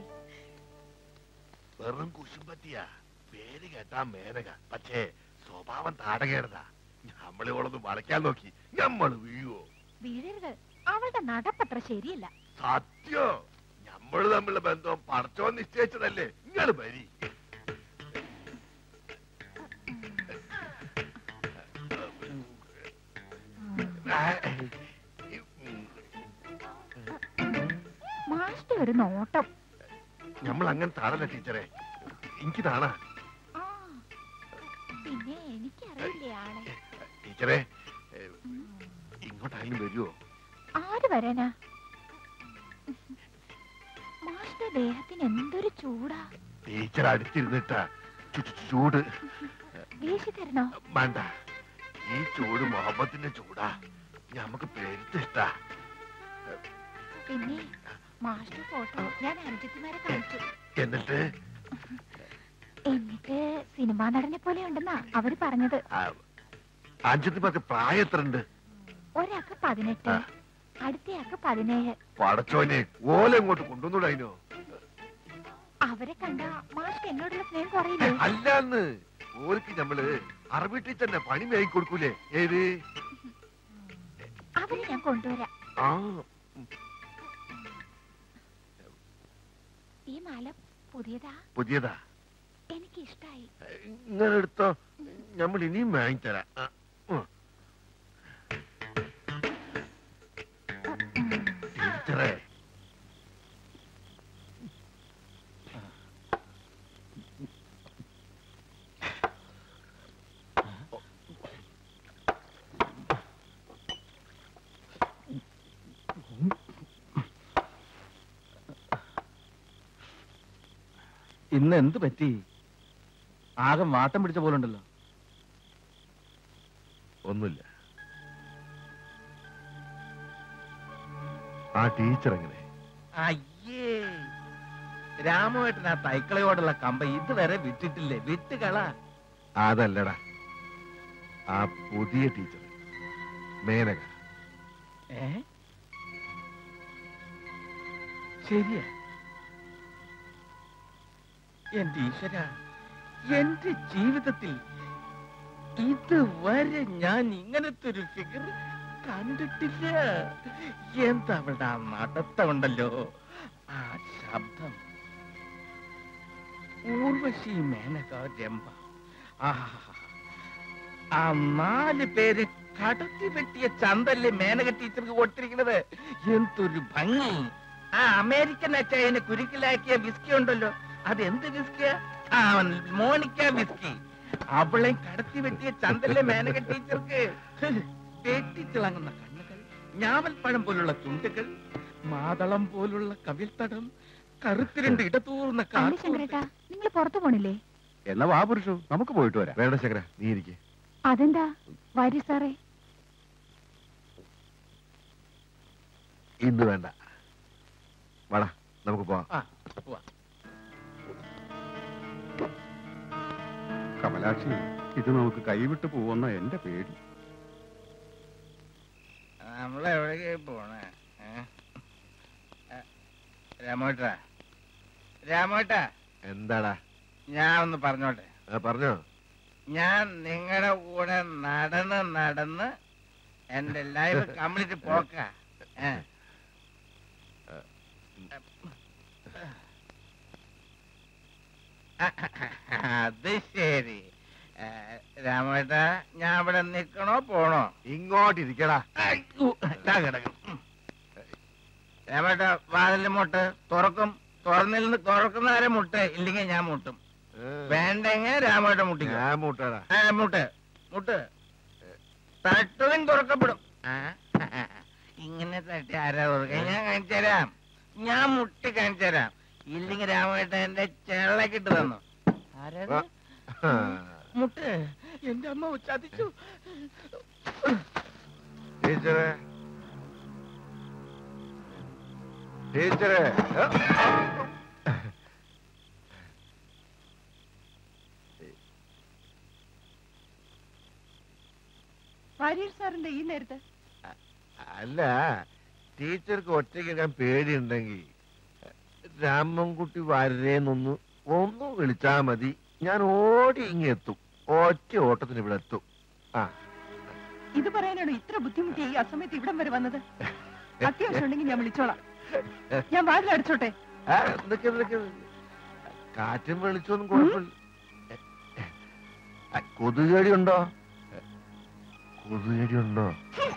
വെറും കുശുമ്പത്തിയാ പേര് കേട്ടാ മേനക പക്ഷേ സ്വഭാവം താടകേടതാ നമ്മളിവളൊന്ന് വളയ്ക്കാൻ നോക്കി ഞമ്മള് വീഴുവോ വീഴരുത് അവളുടെ നടപ്പത്ര ശരിയല്ല സത്യോ ഞമ്മള് തമ്മിലുള്ള ബന്ധം പടച്ചോ നിശ്ചയിച്ചതല്ലേ നിങ്ങൾ വരി മാഷ്ട ഒരു നോട്ടം നമ്മൾ അങ്ങനെ താടല്ല ടീച്ചറെ എനിക്ക് താണാ ആ പിന്നെ എനിക്കറിയില്ലേ ആളെ ടീച്ചറെ ഏ, ഇങ്ങോട്ടായാലും വരുമോ ആര് വരാനാ മാഷ്ട ദേഹത്തിന് എന്തൊരു ചൂടാ ടീച്ചർ അടുത്തിരുന്നിട്ടാ ചു- ചു- ചൂട് വീശി തരണോ വേണ്ട ഈ ചൂട് മുഹമ്മത്തിന്റെ ചൂടാ ഞമ്മക്ക് പെരുത്തിഷ്ടാ പിന്നെ മാഷ്ട ഫോട്ടോ ഞാൻ അനുജത്തിമാരെ കാണിച്ചു എന്നിട്ട് എന്നിട്ട് സിനിമാ നടനെ പോലെ ഉണ്ടെന്നാ അവര് പറഞ്ഞത് അഞ്ചത്തിമാർക്ക് പ്രായം എത്ര ഉണ്ട് ഒരാൾക്ക് പതിനെട്ട് ആ. അടുത്തയാൾക്ക് പതിനേഴ് പടച്ചോനെ ഓല ഇങ്ങോട്ട് കൊണ്ടുവന്നൂടായിനോ അവരെ കണ്ട മാഷ്ക്ക് എന്നോടുള്ള സ്നേഹം കുറയില്ലേ അല്ലാന്ന് ഓർക്ക് നമ്മള് അറബി ടീച്ചറിന്റെ പണി മേയി കൊടുക്കൂലേ ഏത് അവരെ ഞാൻ കൊണ്ടുവരാം ആ ഈ മാല പുതിയതാ പുതിയതാ എനിക്ക് ഇഷ്ടായി ഇങ്ങനെ എടുത്തോ നമ്മൾ ഇനിയും വാങ്ങിത്തരാം ആ, ഉം. ടീച്ചറെ ഇന്ന് എന്ത് പറ്റി ആകെ വാട്ടം പിടിച്ച പോലെ ഉണ്ടല്ലോ ഒന്നുമില്ല ആ ടീച്ചർ എങ്ങനെ അയ്യേ രാമേട്ടൻ ആ തൈക്കളയോടുള്ള കമ്പ ഇതുവരെ വിട്ടിട്ടില്ലേ വിട്ടുകള അതല്ലടാ ആ പുതിയ ടീച്ചർ മേനക ഏ ശരിയാ എന്റെ ഈശ്വര എന്റെ ജീവിതത്തിൽ ഇതുവരെ ഞാൻ ഇങ്ങനത്തെ ഒരു ഫിഗർ കണ്ടിട്ടില്ല എന്താ അവളുടെ ആ നടത്തമുണ്ടല്ലോ ആ ശബ്ദം ഊർവശി മേനക രംഭ ആഹാ ആ നാല് പേര് കടത്തി വെട്ടിയ ചന്തല്ലേ മേനക ടീച്ചർക്ക് കൊടുത്തിരിക്കുന്നത് എന്തൊരു ഭംഗി ആ അമേരിക്കൻ അച്ചായനെ കുരുക്കിലാക്കിയ വിസ്കി ഉണ്ടല്ലോ അത് എന്ത് വിസ്കിയ ആ മോണിക്ക വിസ്കി അവളെ കടത്തി വെട്ടിയ ചന്തല്ലേ മേനക ടീച്ചർക്ക് വെട്ടിത്തിളങ്ങുന്ന കണ്ണുകൾ ഞാവൽപ്പഴം പോലുള്ള ചുണ്ടുകൾ മാതളം പോലുള്ള കവിൽത്തടം കറുത്തിരണ്ട് ഇടതൂർന്ന അല്ല കാർത്തൂർ ശങ്കരേട്ടാ നിങ്ങൾ പുറത്തു പോണില്ലേ എന്നാ വാ പുരുഷു നമുക്ക് പോയിട്ട് വരാം വേണ്ട ശങ്കര നീ ഇരിക്കെ അതെന്താ വരി സാറേ ഇന്ന് വേണ്ട വാടാ നമുക്ക് പോവാം ആ, പോവാം. കമലാക്ഷി ഇത് നമുക്ക് കൈവിട്ട് പോവുന്ന എന്റെ പേടി നമ്മളെവിടേക്ക് പോണേ ഏ? ഏ, രാമോട്ടാ രാമോട്ടാ എന്താടാ ഞാൻ ഒന്ന് പറഞ്ഞോട്ടെ ആ, പറഞ്ഞോ ഞാൻ നിങ്ങളുടെ കൂടെ നടന്ന് നടന്ന് എന്റെ ലൈഫ് കംപ്ലീറ്റ് പോക്ക ഏ. അത് ശരി ഏ, രാമേട്ട ഞാൻ ഇവിടെ നിക്കണോ പോണോ ഇങ്ങോട്ട് ഇരിക്കടാ അയ്യോ, ദാ കിടക്കും. ഉം. രാമേട്ട വാതിലിൽ മുട്ട് തുറക്കും തുറന്നിൽ തുറക്കുന്നവരെ മുട്ട് ഇല്ലെങ്കിൽ ഞാൻ മുട്ടും ഏ, വേണ്ടെങ്കിൽ രാമേട്ട മുട്ടിക്കും ഞാൻ മൂട്ടാടാ ആ, മുട്ട് മുട്ട് തട്ടുകയും തുറക്കപ്പെടും ആ, ഇങ്ങനെ തട്ടി ആരാ തുറക്കുക ഞാൻ കാണിച്ചു തരാം ഞാൻ മുട്ടി കാണിച്ചു തരാം ഇല്ലെങ്കിൽ രാമേട്ടൻ എന്റെ ചെള്ളക്കിട്ട് തന്നു ആരാ ആ. മുട്ട് എന്റെ അമ്മ ഉച്ചാദിച്ചു ടീച്ചറെ ടീച്ചറെ ഏ? വാര്യർ സാറിന്റെ ഈ നേരത്ത് അല്ല ടീച്ചർക്ക് ഒറ്റയ്ക്ക് എടുക്കാൻ പേടിയുണ്ടെങ്കിൽ രാമൻകുട്ടി വരേന്നൊന്ന് ഒന്ന് വിളിച്ചാ മതി ഞാൻ ഓടി ഇങ്ങെത്തും ഒറ്റ ഓട്ടത്തിന് ഇവിടെ എത്തും ആ ഇത് പറയാനാണോ ഇത്ര ബുദ്ധിമുട്ടി ഈ അസമയത്ത് ഇവിടം വരെ വന്നത് അത്യാവശ്യം ഉണ്ടെങ്കിൽ ഞാൻ വിളിച്ചോളാം ഞാൻ വാതിൽ അടച്ചോട്ടെ ആ, നിക്ക് നിക്ക്. കാറ്റും വെളിച്ചൊന്നും കുഴപ്പമില്ല ആ, കൊതുകടി ഉണ്ടോ കൊതുകടി ഉണ്ടോ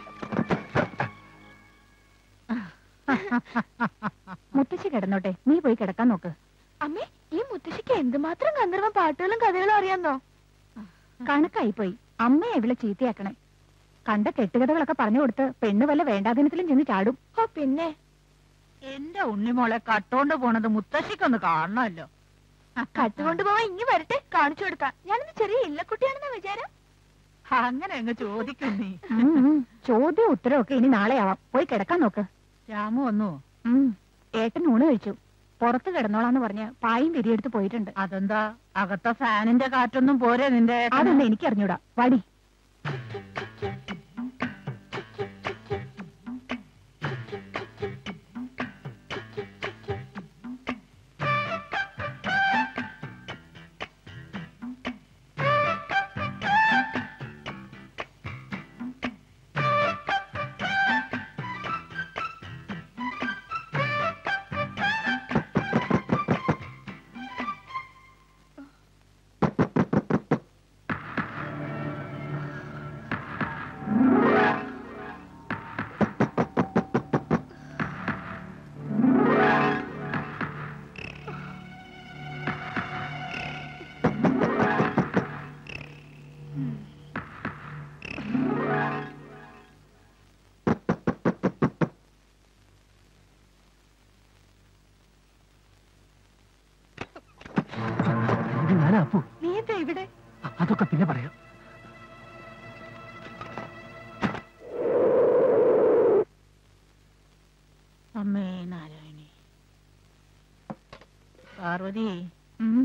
മുത്തശ്ശി കിടന്നോട്ടെ നീ പോയി കിടക്കാൻ നോക്ക് അമ്മേ ഈ മുത്തശ്ശിക്ക് എന്തുമാത്രം ഗന്ധർവ പാട്ടുകളും കഥകളും അറിയാന്നോ കണക്കായി പോയി അമ്മയെ ഇവിടെ ചീത്തയാക്കണേ കണ്ട കെട്ടുകഥകളൊക്കെ പറഞ്ഞു കൊടുത്ത് പെണ്ണ് വല്ല വേണ്ടാദിനത്തിലും ചെന്ന് ചാടും ഓ പിന്നെ എന്റെ ഉണ്ണിമോളെ കട്ടോണ്ട് പോണത് മുത്തശ്ശിക്കൊന്ന് കാണണമല്ലോ കട്ടുകൊണ്ടു പോവാൻ ഇങ്ങി വരട്ടെ കാണിച്ചു കൊടുക്കാം ഞാനൊന്ന് ചെറിയ ഇല്ലക്കുട്ടിയാണെന്ന വിചാരം അങ്ങനെ അങ്ങ് ചോദിക്കും നീ ചോദ്യം ഉത്തരവൊക്കെ ഇനി നാളെ ആവാം പോയി കിടക്കാൻ നോക്ക് രാമു വന്നു ഉം. ഏട്ടൻ ഊണ് കഴിച്ചു പുറത്ത് കിടന്നോളാന്ന് പറഞ്ഞ് പായും വിരിയെടുത്ത് പോയിട്ടുണ്ട് അതെന്താ അകത്തെ ഫാനിന്റെ കാറ്റൊന്നും പോരെ നിന്റെ ഏട്ടന്? അതൊന്നും എനിക്ക് അറിഞ്ഞൂടാ വടി ഞാനാ അപ്പു നീ എന്താ ഇവിടെ അതൊക്കെ പിന്നെ പറയാം അമ്മേ നാരായണി പാർവതി ഉം.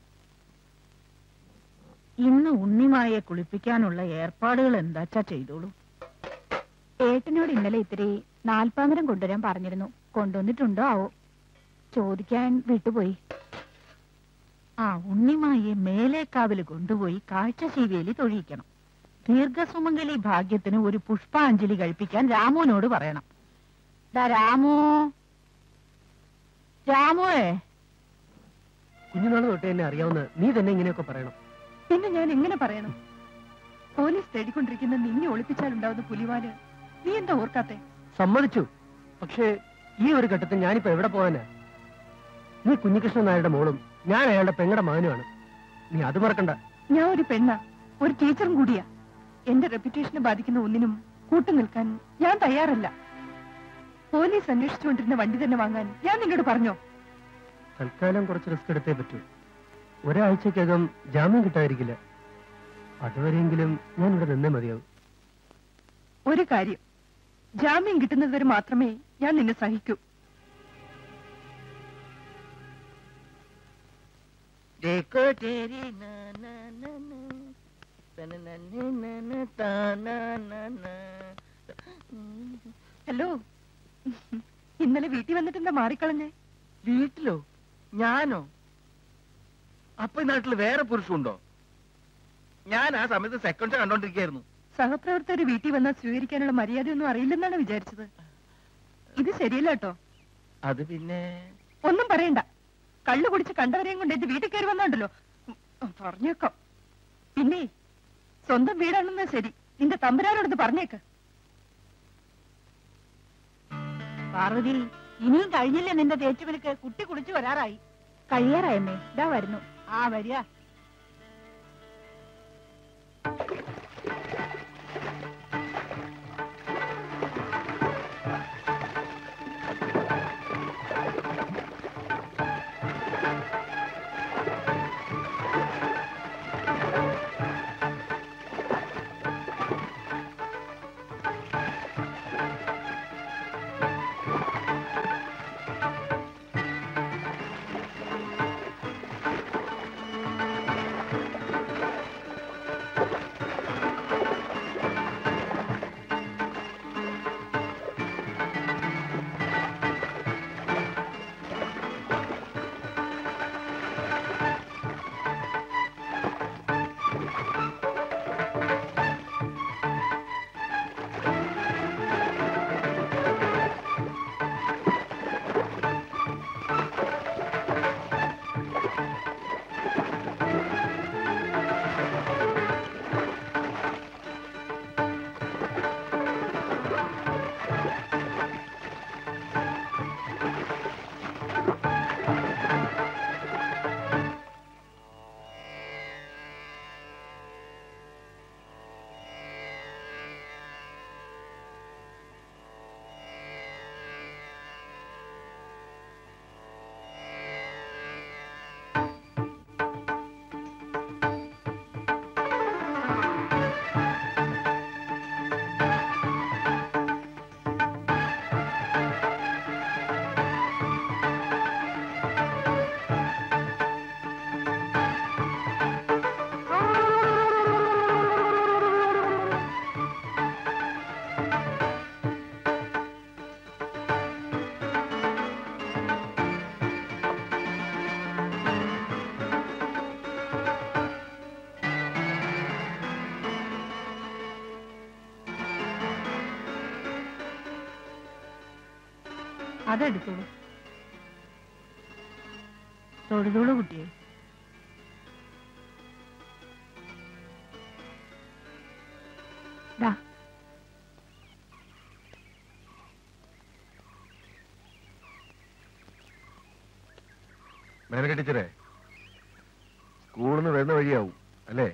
ഇന്ന് ഉണ്ണിമായെ കുളിപ്പിക്കാനുള്ള ഏർപ്പാടുകൾ എന്താച്ചാ ചെയ്തോളൂ ഏട്ടനോട് ഇന്നലെ ഇത്തിരി നാൽപ്പാമരം കൊണ്ടുവരാൻ പറഞ്ഞിരുന്നു കൊണ്ടുവന്നിട്ടുണ്ടോ ആവോ ചോദിക്കാൻ വിട്ടുപോയി ആ ഉണ്ണിമായെ മേലേക്കാവില് കൊണ്ടുപോയി കാഴ്ചശീവേലി തൊഴിയിക്കണം ദീർഘസുമംഗലി ഭാഗ്യത്തിന് ഒരു പുഷ്പാഞ്ജലി കഴിപ്പിക്കാൻ രാമുവിനോട് പറയണം ദാ രാമു രാമുവേ കുഞ്ഞുനാൾ തൊട്ട് എന്നെ അറിയാവുന്ന നീ തന്നെ ഇങ്ങനെയൊക്കെ പറയണം പിന്നെ ഞാൻ എങ്ങനെ പറയണം പോലീസ് തേടിക്കൊണ്ടിരിക്കുന്ന നിന്നെ ഒളിപ്പിച്ചാലുണ്ടാവുന്ന പുലിവാല് നീ എന്താ ഓർക്കാത്തെ സമ്മതിച്ചു പക്ഷേ ഈ ഒരു ഘട്ടത്തിൽ ഞാനിപ്പോ എവിടെ പോകാനാ നീ കുഞ്ഞികൃഷ്ണൻ നായരുടെ മോളും ഞാൻ അയാളുടെ പെങ്ങടെ മകനുമാണ് നീ അത് മറക്കണ്ട ഞാൻ ഒരു പെണ്ണ ഒരു ടീച്ചറും കൂടിയാ എന്റെ റെപ്യൂട്ടേഷനെ ബാധിക്കുന്ന ഒന്നിനും കൂട്ടു നിൽക്കാൻ ഞാൻ തയ്യാറല്ല പോലീസ് അന്വേഷിച്ചുകൊണ്ടിരുന്ന വണ്ടി തന്നെ വാങ്ങാൻ ഞാൻ നിന്നോട് പറഞ്ഞോ തൽക്കാലം കുറച്ച് റിസ്ക് എടുത്തേ പറ്റൂ ഒരാഴ്ചക്കകം ജാമ്യം കിട്ടാതിരിക്കില്ല അതുവരെയെങ്കിലും ഞാൻ ഇവിടെ നിന്നേ മതിയാവും ഒരു കാര്യം ജാമ്യം കിട്ടുന്നത് വരെ മാത്രമേ ഞാൻ നിന്നെ സഹിക്കൂ देखो तेरी ना ना ना ना तन ना ना ना ना ता ना ना ना ഹലോ ഇന്നലെ വീട്ടിൽ വന്നിട്ട് എന്താ മാറിക്കളഞ്ഞേ വീട്ടിലോ ഞാനോ അപ്പൊ ഈ നാട്ടിൽ വേറെ പുരുഷുണ്ടോ ഞാൻ ആ സമയത്ത് സെക്കൻഡ് ഷോ കണ്ടോണ്ടിരിക്കായിരുന്നു സഹപ്രവർത്തകർ വീട്ടിൽ വന്നാൽ സ്വീകരിക്കാനുള്ള മര്യാദയൊന്നും അറിയില്ലെന്നാണ് വിചാരിച്ചത് ഇത് ശരിയല്ല കേട്ടോ അത് പിന്നെ ഒന്നും പറയണ്ട കള്ളു കുടിച്ച് കണ്ടവരെയും കൊണ്ട് എന്റെ വീട്ടിൽ കയറി വന്നോണ്ടല്ലോ ഉം, പറഞ്ഞേക്കാം പിന്നെ സ്വന്തം വീടാണെന്നാ ശരി നിന്റെ തമ്പുരാനോടത് പറഞ്ഞേക്ക് പാർവതി ഇനിയും കഴിഞ്ഞില്ലേ നിന്റെ തേച്ചുവിളിക്ക് കുട്ടി കുളിച്ചു വരാറായി കഴിയാറായമ്മേ ഇതാ വരുന്നു ആ വരിക അതെടുത്തോളൂ തൊഴുതോളൂ കുട്ടിയെ ദാ മേനക ടീച്ചറെ സ്കൂളിൽ നിന്ന് വരുന്ന വഴിയാവും അല്ലേ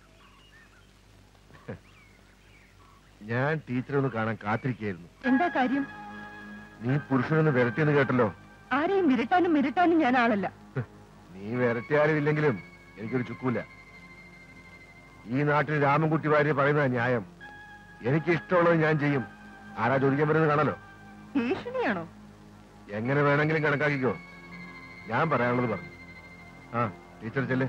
ഞാൻ ടീച്ചറെ ഒന്ന് കാണാൻ കാത്തിരിക്കുകയായിരുന്നു എന്താ കാര്യം നീ പുരുഷനൊന്ന് വിരട്ടിയെന്ന് കേട്ടല്ലോ ആരെയും മിരട്ടാനും മിരട്ടാനും ഞാൻ ആളല്ല നീ വിരട്ടിയാലും ഇല്ലെങ്കിലും എനിക്കൊരു ചുക്കൂല ഈ നാട്ടിൽ രാമൻകുട്ടി വാര്യ പറയുന്ന ന്യായം എനിക്ക് ഇഷ്ടമുള്ളത് ഞാൻ ചെയ്യും ആരാ ചോദിക്കാൻ വരുന്നത് കാണല്ലോ ഭീഷണിയാണോ എങ്ങനെ വേണമെങ്കിലും കണക്കാക്കിക്കോ ഞാൻ പറയാനുള്ളത് പറഞ്ഞു ആ ടീച്ചർ ചെല്ലേ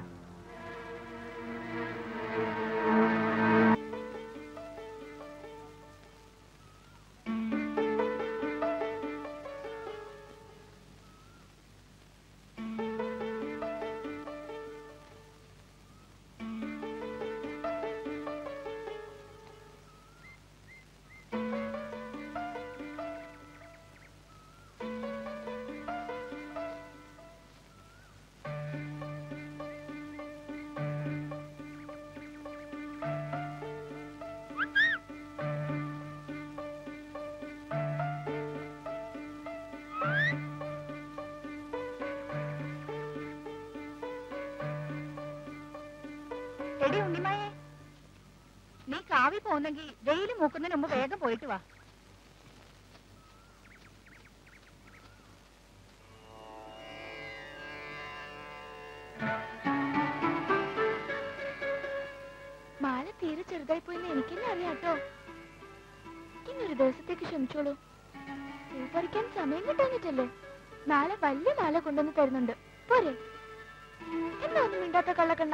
എടി ഉണ്ണിമായെ നീ കാവി പോകുന്നെങ്കിൽ വെയിൽ മൂക്കുന്നതിന് മുമ്പ് വേഗം പോയിട്ട് വാ മാല തീരെ ചെറുതായി പോയെന്ന് എനിക്കെന്നെ അറിയാട്ടോ ഇന്നൊരു ദിവസത്തേക്ക് ക്ഷമിച്ചോളൂ പൂ പറിക്കാൻ സമയം കിട്ടാഞ്ഞിട്ടല്ലേ നാളെ വലിയ മാല കൊണ്ടുവന്ന് തരുന്നുണ്ട് പോരെ എന്താ ഒന്നും മിണ്ടാത്ത കള്ളക്കണ്ണ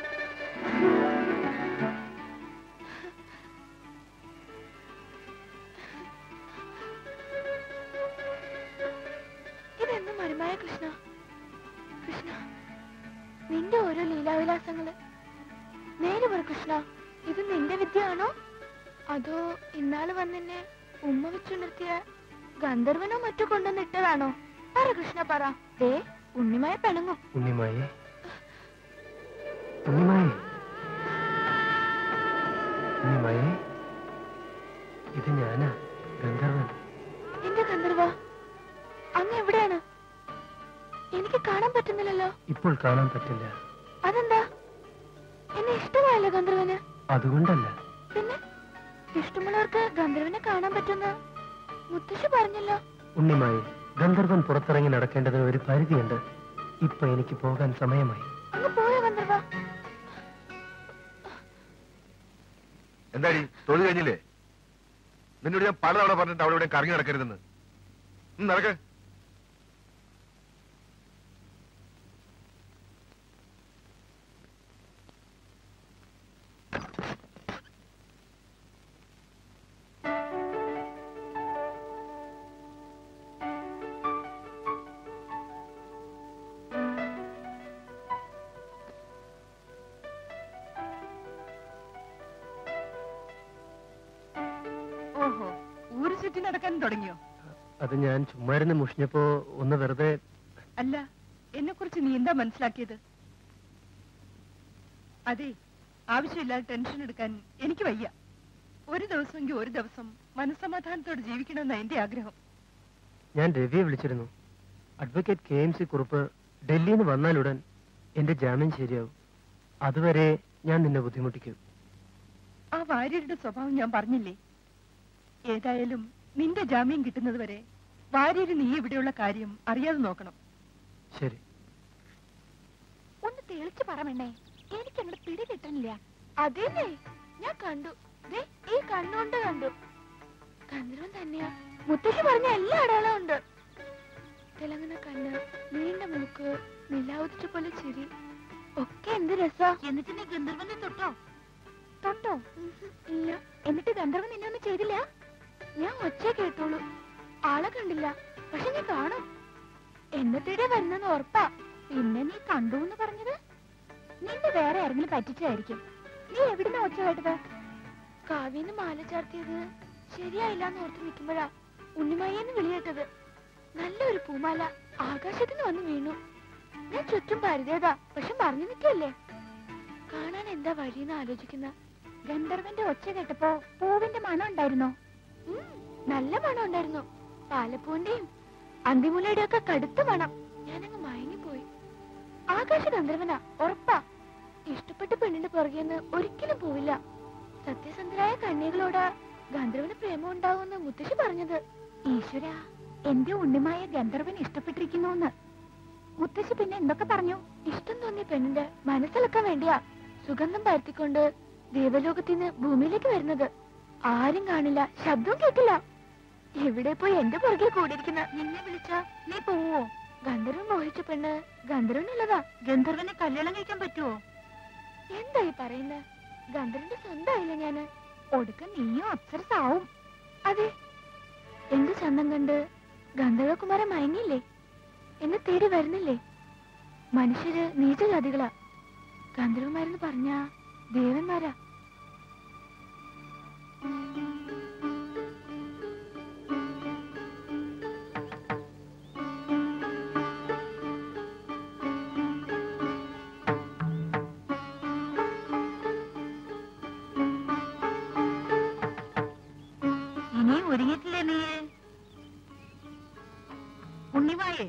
ഇതെന്നും മരുമായ കൃഷ്ണ കൃഷ്ണ നിന്റെ ഓരോ ലീലാവിലാസങ്ങള് നേരെ പറ കൃഷ്ണ ഇത് നിന്റെ വിദ്യയാണോ അതോ ഇന്നാള് വന്നെന്നെ ഉമ്മ വെച്ചുണർത്തിയ ഗന്ധർവനോ മറ്റോ കൊണ്ടുവന്നിട്ടതാണോ പറ കൃഷ്ണ പറ ദേ ഉണ്ണിമായ പിണങ്ങും ഉണ്ണിമായെ ഉണ്ണിമായെ ഉണ്ണിമായെ ഇത് ഞാനാ ഗന്ധർവൻ എന്റെ ഗന്ധർവ അങ്ങ് എവിടെയാണ് എനിക്ക് കാണാൻ പറ്റുന്നില്ലല്ലോ ഇപ്പോൾ കാണാൻ പറ്റില്ല അതെന്താ എന്നെ ഇഷ്ടമായല്ലോ ഗന്ധർവന് അതുകൊണ്ടല്ല പിന്നെ ഇഷ്ടമുള്ളവർക്ക് ഗന്ധർവനെ കാണാൻ പറ്റുന്ന മുത്തശ്ശി പറഞ്ഞല്ലോ ഉണ്ണിമായി ഗന്ധർവൻ പുറത്തിറങ്ങി നടക്കേണ്ടതിന് ഒരു പരിധിയുണ്ട് ഇപ്പൊ എനിക്ക് പോകാൻ സമയമായി അങ്ങ് പോയോ ഗന്ധർവ എന്താടി തൊഴിൽ കഴിഞ്ഞില്ലേ നിന്നോട് ഞാൻ പലതവണ പറഞ്ഞിട്ട് അവിടെ ഇവിടെ കറങ്ങി നടക്കരുതെന്ന് ഉം, നടക്ക് ഓഹോ ഊര് ചുറ്റി നടക്കാൻ തുടങ്ങിയോ അത് ഞാൻ ചുമ്മാരുന്ന് മുഷിഞ്ഞപ്പോ ഒന്ന് വെറുതെ അല്ല എന്നെ കുറിച്ച് നീ എന്താ മനസ്സിലാക്കിയത് അതെ ആവശ്യമില്ലാതെ ടെൻഷൻ എടുക്കാൻ എനിക്ക് വയ്യ ഒരു ദിവസമെങ്കിൽ ഒരു ദിവസം മനസ്സമാധാനത്തോടെ ജീവിക്കണമെന്ന എന്റെ ആഗ്രഹം ഞാൻ രവിയെ വിളിച്ചിരുന്നു advocate K M C Kurup ഡൽഹിയിൽ നിന്ന് വന്നാലുടൻ എന്റെ ജാമ്യം ശരിയാവും അതുവരെ ഞാൻ നിന്നെ ബുദ്ധിമുട്ടിക്കും ആ വാര്യരുടെ സ്വഭാവം ഞാൻ പറഞ്ഞില്ലേ ഏതായാലും നിന്റെ ജാമ്യം കിട്ടുന്നത് വരെ വാര്യര് നീ ഇവിടെയുള്ള കാര്യം അറിയാതെ നോക്കണം ശരി ഒന്ന് തെളിച്ചു പറമണ്ണേ എനിക്ക് അങ്ങോട്ട് പിടി കിട്ടണില്ല അതേലേ ഞാൻ കണ്ടു ദേ ഈ കണ്ണുകൊണ്ട് കണ്ടു ഗന്ധർവൻ തന്നെയാ മുത്തശ്ശി പറഞ്ഞ എല്ലാ അടയാളവും ഉണ്ട് തിളങ്ങുന്ന കണ്ണ് നീണ്ട മൂക്ക് നിലാവുദിച്ച പോലെ ചിരി ഒക്കെ എന്ത് രസാ എന്നിട്ട് നീ ഗന്ധർവനെ തൊട്ടോ തൊട്ടോ ഇല്ല എന്നിട്ട് ഗന്ധർവൻ നിന്നെ ഒന്നും ചെയ്തില്ല ഞാൻ ഒച്ച കേട്ടോളൂ ആളെ കണ്ടില്ല പക്ഷെ നീ കാണും എന്നത്തേടെ വരുന്നെന്ന് ഉറപ്പാ പിന്നെ നീ കണ്ടു എന്ന് പറഞ്ഞത് നിന്നെ വേറെ ആരെങ്കിലും പറ്റിച്ചായിരിക്കും നീ എവിടുന്ന ഒച്ച കേട്ടത് കാവ്യന് മാല ചാർത്തിയത് ശരിയായില്ല എന്ന് ഓർത്ത് നിൽക്കുമ്പോഴാ ഉണ്ണിമയ്യെന്ന് വിളിയേട്ടത് നല്ലൊരു പൂമാല ആകാശത്തിന് വന്ന് വീണു ഞാൻ ചുറ്റും പരുതേതാ പക്ഷെ മറിഞ്ഞു നിൽക്കല്ലേ കാണാൻ എന്താ വഴിയെന്ന് ആലോചിക്കുന്ന ഗന്ധർവന്റെ ഒച്ച കേട്ടപ്പോ പൂവിന്റെ മണം ഉണ്ടായിരുന്നോ ഉം, നല്ല മണം ഉണ്ടായിരുന്നു പാലപ്പൂവിന്റെയും അന്തിമുലയുടെ ഒക്കെ കടുത്ത മണം ഞാനങ്ങ് മയങ്ങിപ്പോയി ആകാശ ഗന്ധർവനാ ഉറപ്പാ ഇഷ്ടപ്പെട്ട പെണ്ണിന്റെ പുറകെന്ന് ഒരിക്കലും പോവില്ല സത്യസന്ധരായ കന്യകളോട് ഗന്ധർവന് പ്രേമം ഉണ്ടാവുമെന്ന് മുത്തശ്ശി പറഞ്ഞത് ഈശ്വര എന്റെ ഉണ്ണിമായ ഗന്ധർവൻ ഇഷ്ടപ്പെട്ടിരിക്കുന്നു മുത്തശ്ശി പിന്നെ എന്തൊക്കെ പറഞ്ഞു ഇഷ്ടം തോന്നിയ പെണ്ണിന്റെ മനസ്സിളക്കാൻ വേണ്ടിയാ സുഗന്ധം പരത്തിക്കൊണ്ട് ദേവലോകത്തിൽ നിന്ന് ഭൂമിയിലേക്ക് വരുന്നത് ആരും കാണില്ല ശബ്ദവും കേട്ടില്ല എവിടെ പോയി എന്റെ പുറകെ കൂടിയിരിക്കുന്ന നിന്നെ വിളിച്ച നീ പോവോ ഗന്ധർവൻ മോഹിച്ച പെണ്ണ് ഗന്ധർവനുള്ളതാ ഗന്ധർവനെ കല്യാണം കഴിക്കാൻ പറ്റുമോ എന്തായി പറയുന്നത് ഗന്ധർവന്റെ സ്വന്തമായില്ല ഞാന് ഒടുക്ക നീയും അപ്സരസാവും അതെ എന്റെ ചന്തം കണ്ട് ഗന്ധർവകുമാരൻ മയങ്ങിയില്ലേ എന്നെ തേടി വരുന്നില്ലേ മനുഷ്യര് നീചജാതികളാ ഗന്ധർവന്മാരെന്ന് പറഞ്ഞ ദേവന്മാരാ ഇനി ഒരുങ്ങിയിട്ടില്ലേ നീ ഉണ്ണിവായേ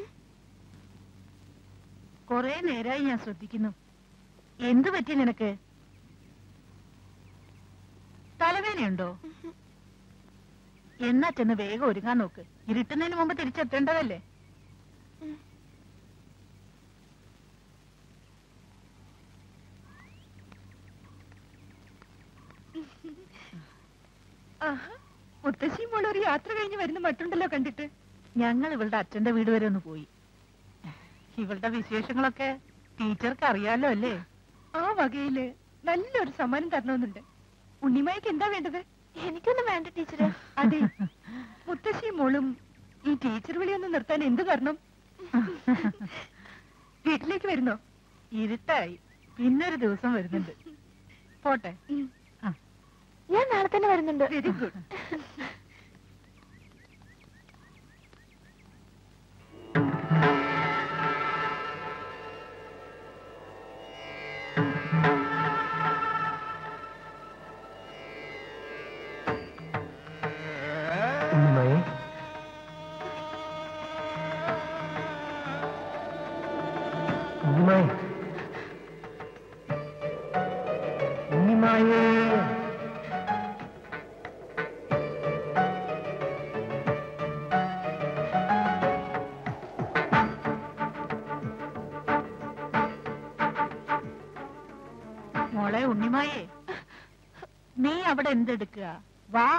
കൊറേ നേരമായി ഞാൻ ശ്രദ്ധിക്കുന്നു എന്തു പറ്റി നിനക്ക് തലവേദനയുണ്ടോ എന്നാ ചെന്ന് വേഗം ഒരുങ്ങാൻ നോക്ക് ഇരുട്ടുന്നതിന് മുമ്പ് തിരിച്ചെത്തേണ്ടതല്ലേ ആഹാ മുത്തശ്ശിയും മോളും ഒരു യാത്ര കഴിഞ്ഞ് വരുന്ന മട്ടുണ്ടല്ലോ കണ്ടിട്ട് ഞങ്ങൾ ഇവളുടെ അച്ഛന്റെ വീട് വരെ ഒന്ന് പോയി ഇവളുടെ വിശേഷങ്ങളൊക്കെ ടീച്ചർക്ക് അറിയാലോ അല്ലേ ആ വകയില് നല്ലൊരു സമ്മാനം തരണമെന്നുണ്ട് ഉണ്ണിമായ്ക്ക് എന്താ വേണ്ടത് എനിക്കൊന്നും വേണ്ട ടീച്ചറ് അതെ മുത്തശ്ശിയും മോളും ഈ ടീച്ചർ വിളി ഒന്ന് നിർത്താൻ എന്ത് തരണം വീട്ടിലേക്ക് വരുന്നോ ഇരുട്ടായി പിന്നൊരു ദിവസം വരുന്നുണ്ട് പോട്ടെ ഞാൻ നാളെ തന്നെ വരുന്നുണ്ട് വെരി ഗുഡ് മോളെ ഉണ്ണിമായേ നീ അവിടെ എന്തെടുക്കുക വാ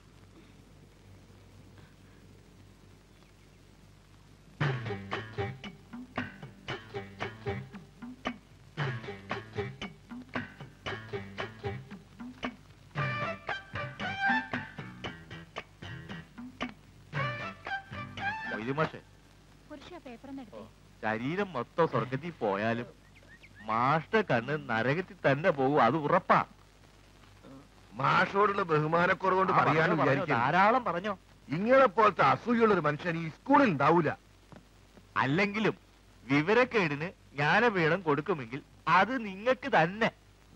മൊയ്തുമാഷെ പുരുഷ പേപ്പർ എടുത്തേ ശരീരം മൊത്തം സ്വർഗത്തിൽ പോയാലും മാഷ്ട കണ്ണ് നരകത്തിൽ തന്നെ പോകും അത് ഉറപ്പാ മാഷോടുള്ള ബഹുമാനക്കുറവ് കൊണ്ട് പറയാനും പറഞ്ഞോ, വിചാരിക്കും ധാരാളം പറഞ്ഞോ ഇങ്ങനെ പോലത്തെ അസൂയുള്ള ഒരു മനുഷ്യൻ ഈ സ്കൂളിൽ ഉണ്ടാവൂല അല്ലെങ്കിലും വിവരക്കേടിന് ജ്ഞാനപീഠം കൊടുക്കുമെങ്കിൽ അത് നിങ്ങൾക്ക് തന്നെ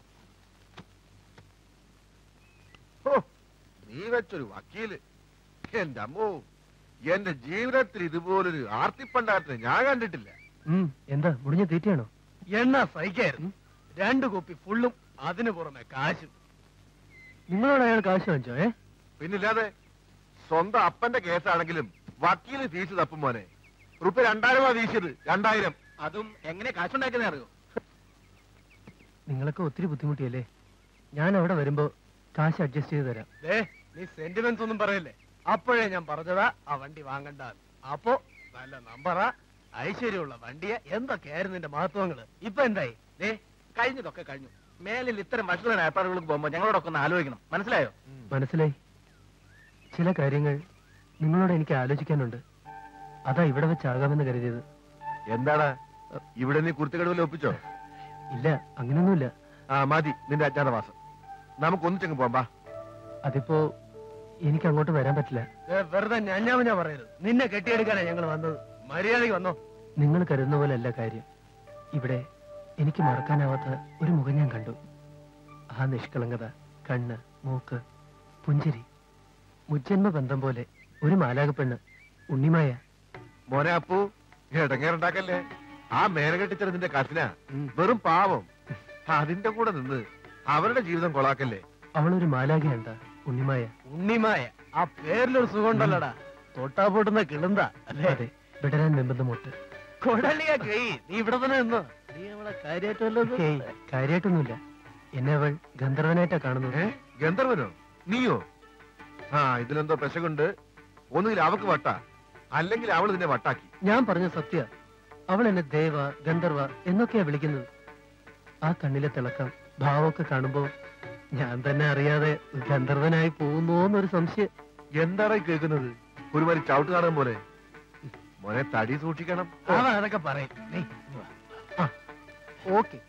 ഹോ, നീ വെച്ചൊരു വക്കീല് എന്റെ അമ്മോ എന്റെ ജീവിതത്തിൽ ഇതുപോലൊരു ആർത്തിപ്പണ്ടാട്ടിനെ ഞാൻ കണ്ടിട്ടില്ല എന്താ മുടിഞ്ഞ തീറ്റയാണോ എണ്ണ സഹിക്കായിരുന്നു രണ്ടു കുപ്പി ഫുള്ളും അതിനു പുറമെ കാശും നിങ്ങളോട് അയാൾ കാശ് വാങ്ങിച്ചോ ഏ പിന്നില്ലാതെ സ്വന്തം അപ്പന്റെ കേസാണെങ്കിലും വക്കീല് ഫീസ് തപ്പും മോനെ റുപ്യ രണ്ടായിരമാ വീശിയത് രണ്ടായിരം അതും എങ്ങനെ കാശുണ്ടാക്കുന്ന അറിയോ നിങ്ങളൊക്കെ ഒത്തിരി ബുദ്ധിമുട്ടിയല്ലേ ഞാൻ അവിടെ വരുമ്പോ കാശ് അഡ്ജസ്റ്റ് ചെയ്ത് തരാം ദേ നീ സെന്റിമെന്റ്സ് ഒന്നും പറയല്ലേ അപ്പോഴേ ഞാൻ പറഞ്ഞതാ ആ വണ്ടി വാങ്ങണ്ട അപ്പോ നല്ല നമ്പറാ ഐശ്വര്യമുള്ള വണ്ടിയെ എന്തൊക്കെയായിരുന്നു നിന്റെ മഹത്വങ്ങള് ഇപ്പൊ എന്തായി ദേ കഴിഞ്ഞതൊക്കെ കഴിഞ്ഞു മേലിൽ ഇത്തരം വഷളൻ ഏർപ്പാടുകൾക്ക് പോകുമ്പോ ഞങ്ങളോടൊക്കെ ഒന്ന് ആലോചിക്കണം മനസ്സിലായോ മനസ്സിലായി ചില കാര്യങ്ങൾ നിങ്ങളോട് എനിക്ക് ആലോചിക്കാനുണ്ട് അതാ ഇവിടെ വെച്ചാകാമെന്ന് കരുതിയത് എന്താടാ ഇവിടെ നീ കുർത്തിക്കടവിൽ ഒപ്പിച്ചോ ഇല്ല അങ്ങനെയൊന്നുമില്ല ആ മതി നിന്റെ അജ്ഞാതവാസം നമുക്ക് ഒന്നിച്ചങ്ങ് പോകാം അതിപ്പോ എനിക്ക് അങ്ങോട്ട് വരാൻ പറ്റില്ല ദേ, വെറുതെ ഞാഞ്ഞാമഞ്ഞാ പറയരുത് നിന്നെ കെട്ടിയെടുക്കാനാ ഞങ്ങൾ വന്നത് മര്യാദയ്ക്ക് വന്നോ നിങ്ങൾ കരുതുന്ന പോലെയല്ല കാര്യം ഇവിടെ എനിക്ക് മറക്കാനാവാത്ത ഒരു മുഖം ഞാൻ കണ്ടു ആ നിഷ്കളങ്കത കണ്ണ് മൂക്ക് പുഞ്ചിരി മുജ്ജന്മ ബന്ധം പോലെ ഒരു മാലാകപ്പെണ്ണ് ഉണ്ണിമായ മോനെ അപ്പു ഇടങ്ങേറുണ്ടാക്കല്ലേ ആ മേനകെട്ടിച്ചത് നിന്റെ കസിന വെറും പാവം അതിന്റെ കൂടെ നിന്ന് അവരുടെ ജീവിതം കൊളാക്കല്ലേ അവളൊരു മാലാകയുണ്ട ഉണ്ണിമായ ഉണ്ണിമായ ആ പേരിലൊരു സുഖം ഉണ്ടല്ലോടാ തൊട്ടാ പൊട്ടുന്ന കിളുന്ത അല്ലേ അതെ വിടരാൻ വെമ്പുന്ന മുട്ട് കൊടലിയ കൈ നീ ഇവിടെ തന്നെ നിന്നോ നീ നമ്മളെ കാര്യമായിട്ടല്ലോ ഹേയ് കാര്യായിട്ടൊന്നുമില്ല എന്നെ അവൾ ഗന്ധർവനായിട്ടാ കാണുന്നത് ഗന്ധർവനോ നീയോ ആ ഇതിലെന്തോ പെശകുണ്ട് ഒന്നുകിൽ അവക്ക് വട്ട അല്ലെങ്കിൽ അവൾ നിന്നെ വട്ടാക്കി ഞാൻ പറഞ്ഞ സത്യ അവൾ എന്നെ ദേവ ഗന്ധർവ എന്നൊക്കെയാ വിളിക്കുന്നത് ആ കണ്ണിലെ തിളക്കം ഭാവമൊക്കെ കാണുമ്പോ ഞാൻ തന്നെ അറിയാതെ ഗന്ധർവനായി പോകുന്നോന്നൊരു സംശയം എന്താണ് ഈ കേൾക്കുന്നത് ഒരുമാതിരി ചവിട്ട് നാടകം പോലെ മോനെ തടി സൂക്ഷിക്കണം അവൻ അതൊക്കെ പറയും നീ ഇങ്ങ് വാ. ഓക്കെ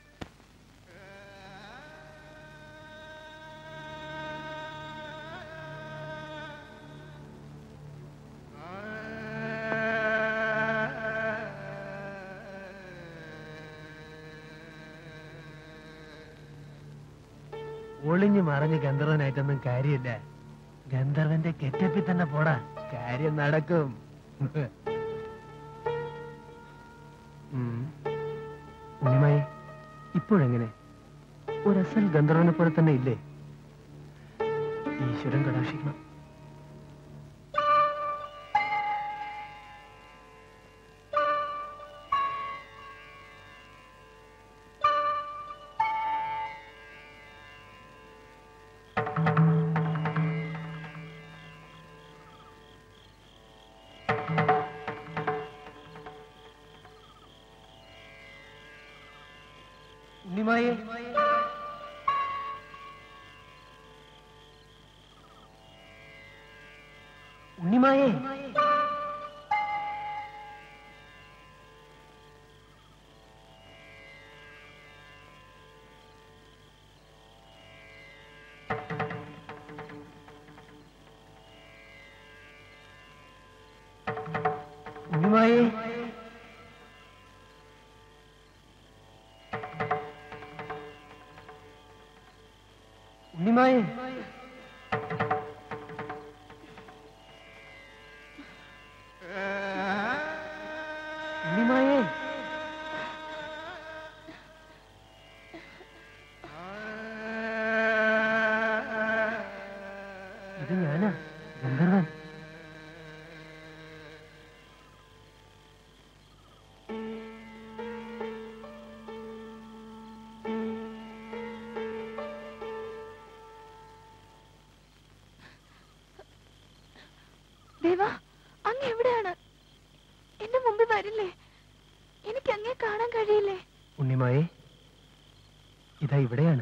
ഒളിഞ്ഞു മറിഞ്ഞ് ഗന്ധർവനായിട്ടൊന്നും കാര്യമില്ല ഗന്ധർവന്റെ കെറ്റപ്പിൽ തന്നെ പോടാ കാര്യം നടക്കും ഉം. ഉണ്ണിമായി ഇപ്പോഴെങ്ങനെ ഒരസൽ ഗന്ധർവനെ പോലെ തന്നെ ഇല്ലേ ഈശ്വരൻ കടാക്ഷിക്കണം ഉണ്ണിമായേ ഉണ്ണിമായേ ഉണ്ണിമായേ ഉണ്ണിമായേ ഉണ്ണിമായേ ഇവിടെയാണ്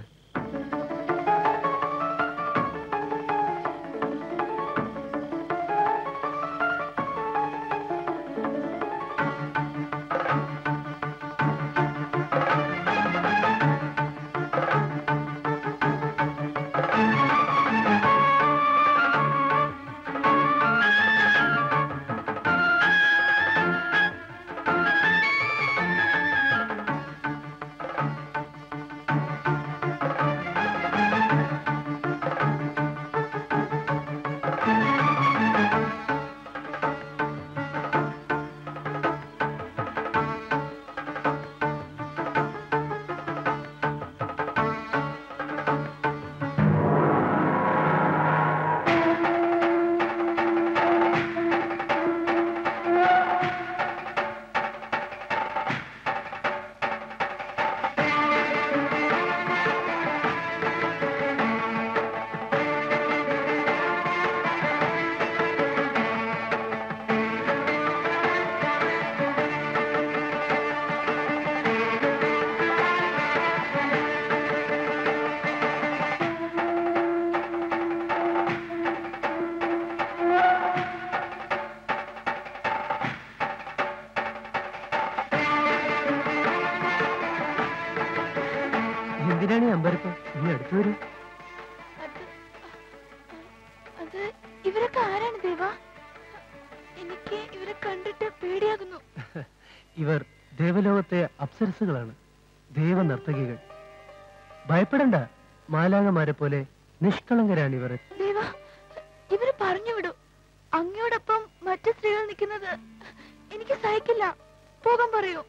എന്തിനാണ് ഈ അമ്പരപ്പ് ഇനി അടുത്തു വരൂ അത് അത് ഇവരൊക്കെ ആരാണ് ദേവ എനിക്ക് ഇവരെ കണ്ടിട്ട് പേടിയാകുന്നു ഇവർ ദേവലോകത്തെ അപ്സരസുകളാണ് ദേവനർത്തകികൾ ഭയപ്പെടണ്ട മാലാകമാരെ പോലെ നിഷ്കളങ്കരാണ് ഇവർ ദേവ ഇവര് പറഞ്ഞു വിടൂ അങ്ങയോടൊപ്പം മറ്റു സ്ത്രീകൾ നിൽക്കുന്നത് എനിക്ക് സഹിക്കില്ല പോകാൻ പറയൂ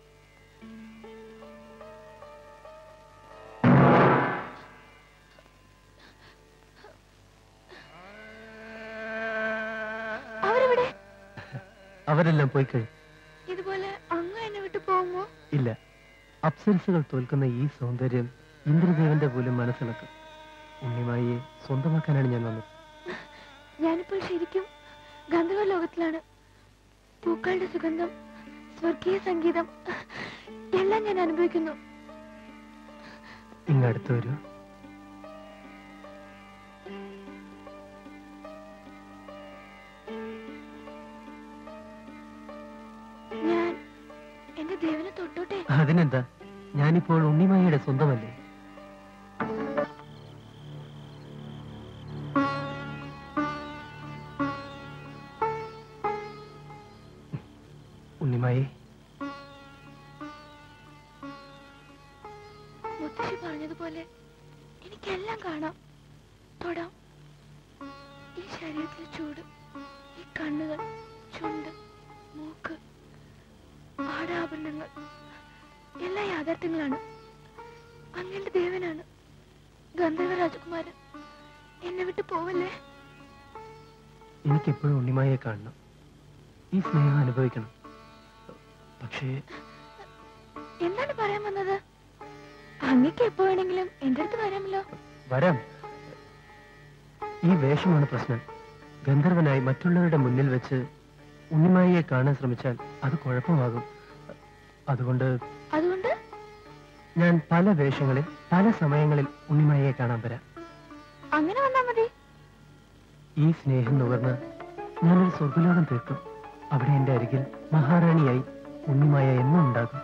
അവരെവിടെ അവരെല്ലാം പോയി കഴിഞ്ഞു ഇതുപോലെ അങ്ങ് എന്നെ വിട്ടു പോകുമോ ഇല്ല അപ്സരസുകൾ തോൽക്കുന്ന ഈ സൗന്ദര്യം ഇന്ദ്രദേവന്റെ പോലും മനസ്സിളക്കും ഉണ്ണിമായിയെ സ്വന്തമാക്കാനാണ് ഞാൻ വന്നത് ഞാനിപ്പോൾ ശരിക്കും ഗന്ധർവ ലോകത്തിലാണ് പൂക്കളുടെ സുഗന്ധം സ്വർഗീയ സംഗീതം എല്ലാം ഞാൻ അനുഭവിക്കുന്നു ഇങ്ങ് അടുത്ത് വരൂ ഞാൻ എന്റെ ദേവനെ തൊട്ടോട്ടെ അതിനെന്താ ഞാനിപ്പോൾ ഉണ്ണിമായിയുടെ സ്വന്തമല്ലേ ഉണ്ണിമായി മുത്തശ്ശി പറഞ്ഞതുപോലെ എനിക്കെല്ലാം കാണാം തൊടാം ഈ ശരീരത്തിലെ ചൂട് ഈ കണ്ണുകൾ ചുണ്ട് മൂക്ക് ആടാഭരണങ്ങൾ എല്ലാ യാഥാർത്ഥ്യങ്ങളാണ് അങ്ങന്റെ ദേവനാണ് ഗന്ധർവ രാജകുമാരൻ എന്നെ വിട്ട് പോവല്ലേ എനിക്കെപ്പോഴും ഉണ്ണിമായെ കാണണം ഈ സ്നേഹം അനുഭവിക്കണം പക്ഷേ എന്താണ് പറയാൻ വന്നത് അങ്ങക്ക് എപ്പോ വേണമെങ്കിലും എന്റെ അടുത്ത് വരാമല്ലോ വരാം ഈ വേഷമാണ് പ്രശ്നം ഗന്ധർവനായി മറ്റുള്ളവരുടെ മുന്നിൽ വെച്ച് ഉണ്ണിമായിയെ കാണാൻ ശ്രമിച്ചാൽ അത് കുഴപ്പമാകും അതുകൊണ്ട് അതുകൊണ്ട് ഞാൻ പല വേഷങ്ങളിൽ പല സമയങ്ങളിൽ ഉണ്ണിമായിയെ കാണാൻ വരാം അങ്ങനെ വന്നാ മതി ഈ സ്നേഹം നുകർന്ന് ഞാനൊരു സ്വർഗലോകം തീർക്കും അവിടെ എന്റെ അരികിൽ മഹാറാണിയായി ഉണ്ണിമായ എന്നും ഉണ്ടാകും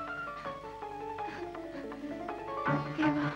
ദേവാ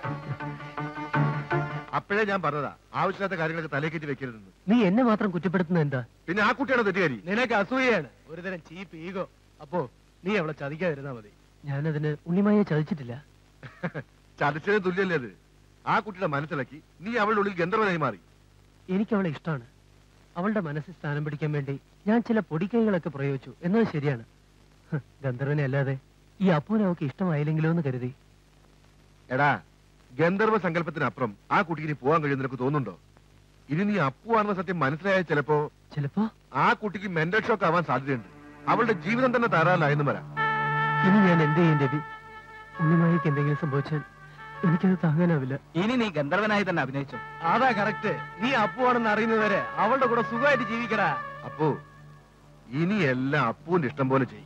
അപ്പോഴേ ഞാൻ പറഞ്ഞതാ ആവശ്യമില്ലാത്ത കാര്യങ്ങളൊക്കെ തലക്കേറ്റി വെക്കരുതെന്ന് നീ എന്നെ മാത്രം കുറ്റപ്പെടുത്തുന്നത് എന്താ പിന്നെ ആ കുട്ടിയാണ് തെറ്റുകാരി നിനക്ക് അസൂയയാണ് ഒരുതരം ചീപ്പ് ഈഗോ അപ്പോ നീ അവളെ ചതിക്കാതിരുന്നാ മതി ഞാനതിന് ഉണ്ണിമായെ ചതിച്ചിട്ടില്ല ചതച്ചതിന് തുല്യല്ലേ അത് ആ കുട്ടിയുടെ മനസ്സിലാക്കി നീ അവളുടെ ഉള്ളിൽ ഗന്ധർവനായി മാറി എനിക്ക് അവളെ ഇഷ്ടമാണ് അവളുടെ മനസ്സിൽ സ്ഥാനം പിടിക്കാൻ വേണ്ടി ഞാൻ ചില പൊടിക്കൈകളൊക്കെ പ്രയോഗിച്ചു എന്നത് ശരിയാണ് ഹ്, ഗന്ധർവനെ അല്ലാതെ ഈ അപ്പൂനെ അവൾക്ക് ഇഷ്ടമായില്ലെങ്കിലോ എന്ന് കരുതി എടാ ഗന്ധർവ സങ്കല്പത്തിനപ്പുറം ആ കുട്ടിക്ക് ഇനി പോകാൻ കഴിയുന്ന നിനക്ക് തോന്നുന്നുണ്ടോ ഇനി നീ അപ്പുവാണെന്ന സത്യം മനസ്സിലായാൽ ചിലപ്പോ ചിലപ്പോ ആ കുട്ടിക്ക് മെന്റൽ ഷോക്ക് ആവാൻ സാധ്യതയുണ്ട് അവളുടെ ജീവിതം തന്നെ താരാലായെന്ന് വരാം ഇനി ഞാൻ എന്ത് ചെയ്യും രവി ഉണ്ണിമായിക്ക് എന്തെങ്കിലും സംഭവിച്ചാൽ എനിക്കത് താങ്ങാനാവില്ല ഇനി നീ ഗന്ധർവനായി തന്നെ അഭിനയിച്ചു അതാ കറക്റ്റ് നീ അപ്പുവാണെന്ന് അറിയുന്നവരെ അവളുടെ കൂടെ സുഖമായിട്ട് ജീവിക്കടാ അപ്പോ ഇനി എല്ലാം അപ്പുവിന്റെ ഇഷ്ടം പോലെ ചെയ്യും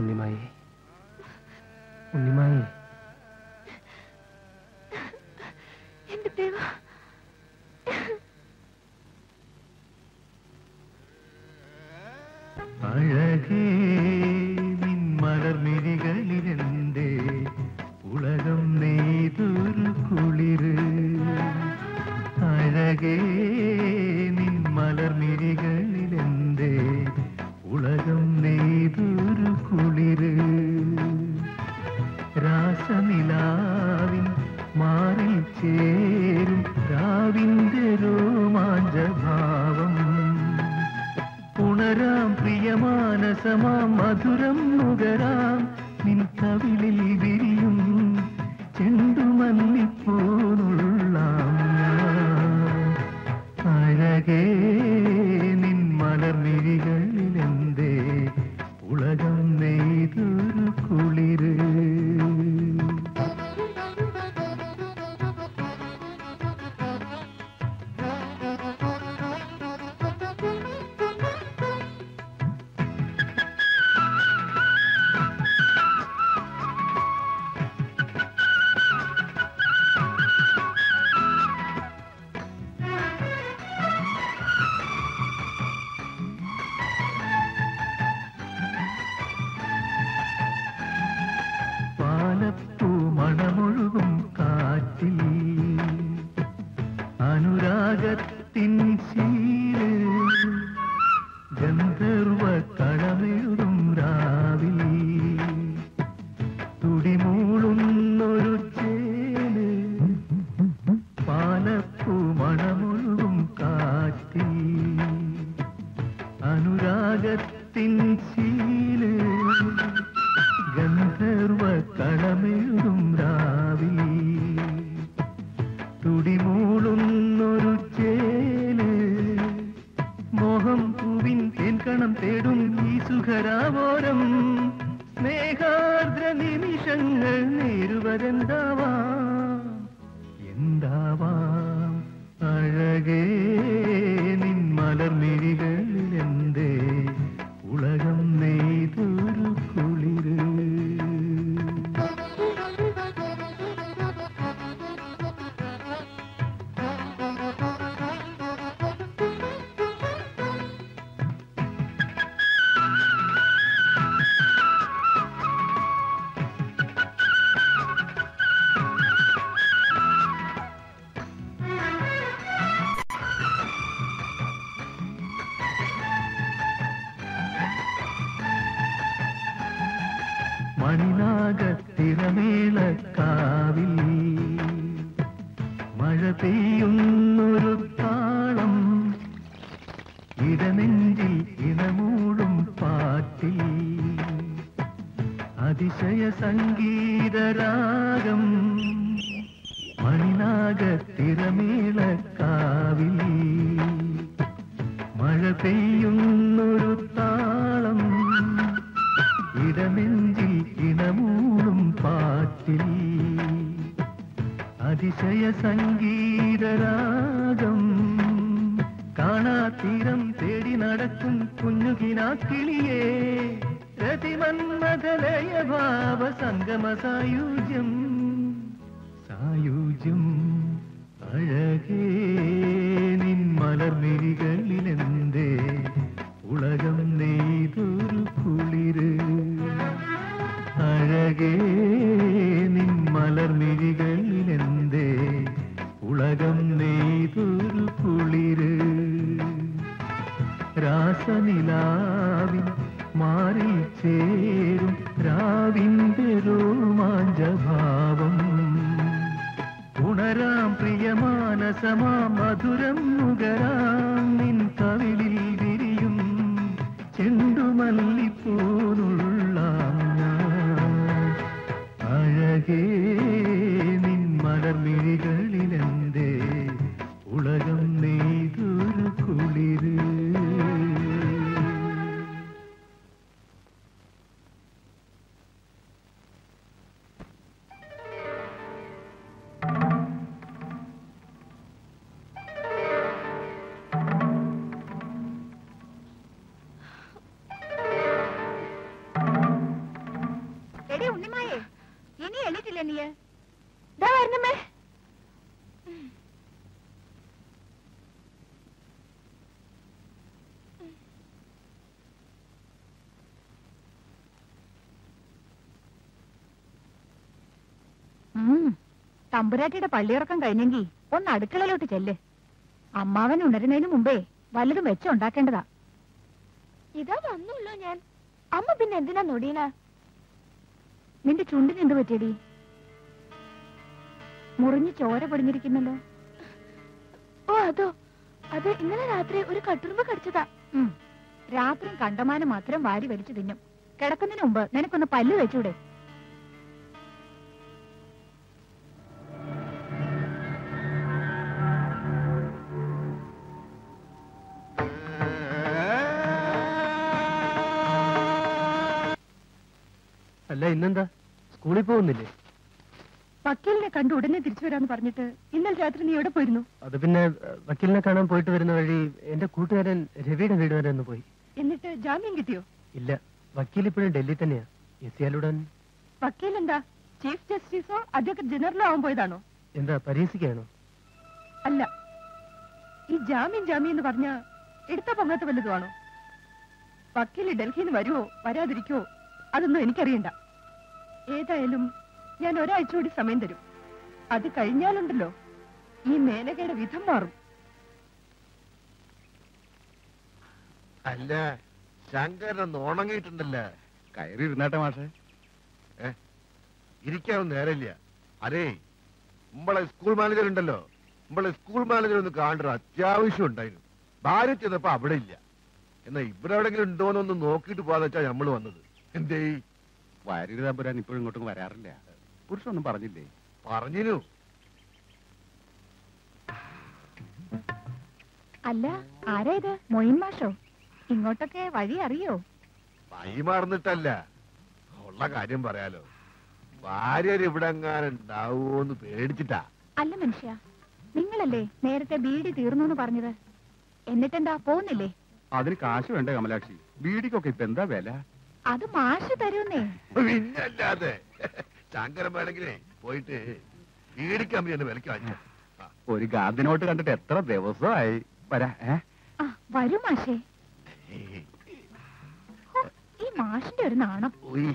ഉണ്ണിമായെ ഉണ്ണിമായെ എന്റെ ദൈവ അഴകേ നിൻ മലർമിഴികളിലെന്തേ ഉലകം നെയ്തൊരു കുളിര് അഴകേ നിൻ മലർമിഴികളിലെന്തേ ഉലകം നെയ്തൊരു കുളിര് രാസനിലാവിൻ മാറിൽ ചേരും രാവിന്റെ രോമാഞ്ചഭാവം ഉണരാം പ്രിയമാനസമാം മധുരം നുകരാം നിൻ കവിളിൽ വിരിയും ചെണ്ടുമല്ലിപ്പോനുള്ളാം ഞാൻ. അഴകേ നിൻ മലർമിഴികളിലെന്തേ ഉലകം നെയ്തൊരു കുളിര് പാലപ്പൂ മണമൊഴുകും കാറ്റിൽ അനുരാഗത്തിൻ ശീല് ഗന്ധർവ കളമെഴുതും രാവിൽ തുടിമൂളുന്നൊരു ചേല് പാലപ്പൂ മണമൊഴുകും കാറ്റിൽ അനുരാഗത്തിൻ ശീല് ഗന്ധർവ കളമെഴുതും രാവിൽ തുടിമൂളുന്നൊരു ചേല് മോഹം പൂവിൻ തേൻകണം തേടും ഈ സുഖരാവോരം സ്നേഹാർദ്ര നിമിഷങ്ങൾ നേരുവരെന്താവാം എന്താവാം അഴകേ നിൻ മലർമിഴികളിലെന്തേ ഉലകം നെയ്തൊരു കുളിര് മണിനാഗത്തിരമേളക്കാവിൽ മഴ പെയ്യുന്നൊരു താളം ഇടനെഞ്ചിൽ ഇടമൂടും പാട്ടിൽ അതിശയ സംഗീതരാഗം മണിനാഗത്തിരമേളക്കാവിൽ മഴ പെയ്യുന്നൊരു താളം ഇടനെഞ്ചിൽ ഇടമൂളും പാട്ടിൽ അതിശയ സംഗീതരാഗം കാണാതീരം തേടി നടക്കും കുഞ്ഞുകിനാക്കിളിയേ രതിമന്മതലയ ഭാവ സംഗമ സായുജ്യം സായുജ്യം അഴകേ നിൻ മലർമിഴികളിലെന്തേ ഉലകം നെയ്തൊരു കുളിര് അഴകേ നിൻ മലർമിഴികളിലെന്തേ ഉലകം നെയ്തൊരു കുളിര് രാസനിലാവിൻ മാറി ചേരും രാവിന്റെ രോമാഞ്ചഭാവം ഉണരാം പ്രിയമാനസമാ മധുരം നുകരാം നിൻ കവിളിൽ വിരിയും ചെണ്ടുമല്ലിപ്പോനുള്ളാം ഞാൻ അഴകേ നിൻ മലർമിഴികളിലെന്തേ ഉലകം നെയ്തൊരു കുളിര് ആ കണ്ടില്ലേ നീ ദാ വരുന്നമ്മേ തമ്പുരാട്ടിയുടെ പള്ളിയിറക്കം കഴിഞ്ഞെങ്കി ഒന്ന് അടുക്കളയിലോട്ട് ചെല്ല് അമ്മാവൻ ഉണരുന്നതിന് മുമ്പേ വല്ലതും വെച്ചുണ്ടാക്കേണ്ടതാ ഇതാ വന്നുള്ളൂ ഞാൻ അമ്മ പിന്നെ എന്തിനാ നൊടീന നിന്റെ ചുണ്ടിന് എന്ത് പറ്റിയടി മുറിഞ്ഞ് ചോര പൊടിഞ്ഞിരിക്കുന്നല്ലോ ഓ അതോ അത് ഇന്നലെ രാത്രി ഒരു കട്ടുറുമ്പ് കടിച്ചതാ ഉം. രാത്രി കണ്ടമാനം മാത്രം വാരി വലിച്ചു തിന്നും കിടക്കുന്നതിന് മുമ്പ് നിനക്കൊന്ന് പല്ല് വെച്ചൂടെ അല്ല ഇന്നെന്താ സ്കൂളിൽ പോകുന്നില്ലേ വക്കീലിനെ കണ്ട് ഉടനെ തിരിച്ചു വരാന്ന് പറഞ്ഞിട്ട് ഇന്നലെ രാത്രി നീ എവിടെ പോയിരുന്നു അത് പിന്നെ ഏഹ്, വക്കീലിനെ കാണാൻ പോയിട്ട് വരുന്ന വഴി എന്റെ കൂട്ടുകാരൻ രവിയുടെ വീട് വരെ ഒന്ന് പോയി എന്നിട്ട് ജാമ്യം കിട്ടിയോ ഇല്ല വക്കീൽ ഇപ്പോഴും ഡൽഹി തന്നെയാ എത്തിയാലുടൻ വക്കീൽ എന്താ ചീഫ് ജസ്റ്റിസോ അഡ്വക്കേറ്റ് ജനറലോ ആവാൻ പോയതാണോ എന്താ പരീക്ഷിക്കുകയാണോ അല്ല ഈ ജാമ്യം ജാമ്യം എന്ന് പറഞ്ഞ എടുത്ത പൊങ്ങാത്ത വല്ലതുമാണോ വക്കീല് ഡൽഹിയിൽ നിന്ന് വരുവോ വരാതിരിക്കോ അതൊന്നും എനിക്കറിയണ്ട ഏതായാലും ഞാൻ ഒരാഴ്ച കൂടി സമയം തരും അത് കഴിഞ്ഞാലുണ്ടല്ലോ ഈ മേനകയുടെ വിധം മാറും അല്ല ശങ്കരൻ ഉണങ്ങിയിട്ടുണ്ടല്ലോ കയറി ഇരുന്നാട്ടെ മാഷേ ഇരിക്കാനും നേരമില്ല അതേ നമ്മളെ സ്കൂൾ മാനേജർ ഉണ്ടല്ലോ നമ്മളെ സ്കൂൾ മാനേജർ ഒന്ന് കാണേണ്ട അത്യാവശ്യം ഉണ്ടായിരുന്നു ഭാര്യ ചെന്നപ്പോ അവിടെ ഇല്ല എന്നാ ഇവിടെ എവിടെങ്കിലും ഉണ്ടോന്നൊന്ന് നോക്കിയിട്ട് പോകാന്ന് വെച്ചാ നമ്മള് വന്നത് എന്തേ വാര്യര് തമ്പുരാൻ ഇപ്പോഴും ഇങ്ങോട്ടും വരാറില്ല പുരുഷൊന്നും പറഞ്ഞില്ലേ പറഞ്ഞിനു അല്ല ആരാ ഇത് മൊയിൻ മാഷോ ഇങ്ങോട്ടൊക്കെ വഴി അറിയോ വഴിമാറുന്നിട്ടല്ല ഉള്ള കാര്യം പറയാലോ ഭാര്യർ ഇവിടെ എങ്ങാനും ഉണ്ടാവോന്ന് പേടിച്ചിട്ടാ അല്ല മനുഷ്യ നിങ്ങളല്ലേ നേരത്തെ ബീഡി തീർന്നു എന്ന് പറഞ്ഞത് എന്നിട്ടെന്താ പോകുന്നില്ലേ അതിന് കാശ് വേണ്ടേ കമലാക്ഷി ബീഡിക്കൊക്കെ ഇപ്പൊ എന്താ വില അത് മാഷ് തരുന്നേ പിന്നല്ലാതെ ശങ്കരൻ വേണമെങ്കിലേ പോയിട്ട് ഈടിക്കമ്പി എന്ന് വിലക്ക് വാങ്ങിച്ചു ഒരു ഗാന്ധിനോട്ട് കണ്ടിട്ട് എത്ര ദിവസമായി വരാ ഏ ആ വരൂ മാഷേ ഹോ, ഈ മാഷിന്റെ ഒരു നാണം ഉയ്.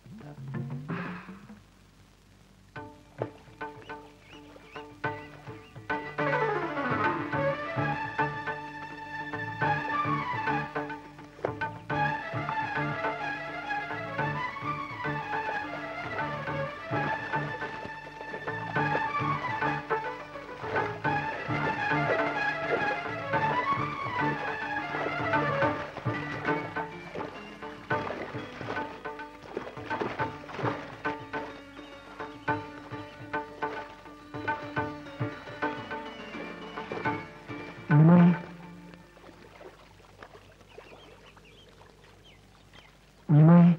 ഉണ്ണിമായി ഉണ്ണിമായി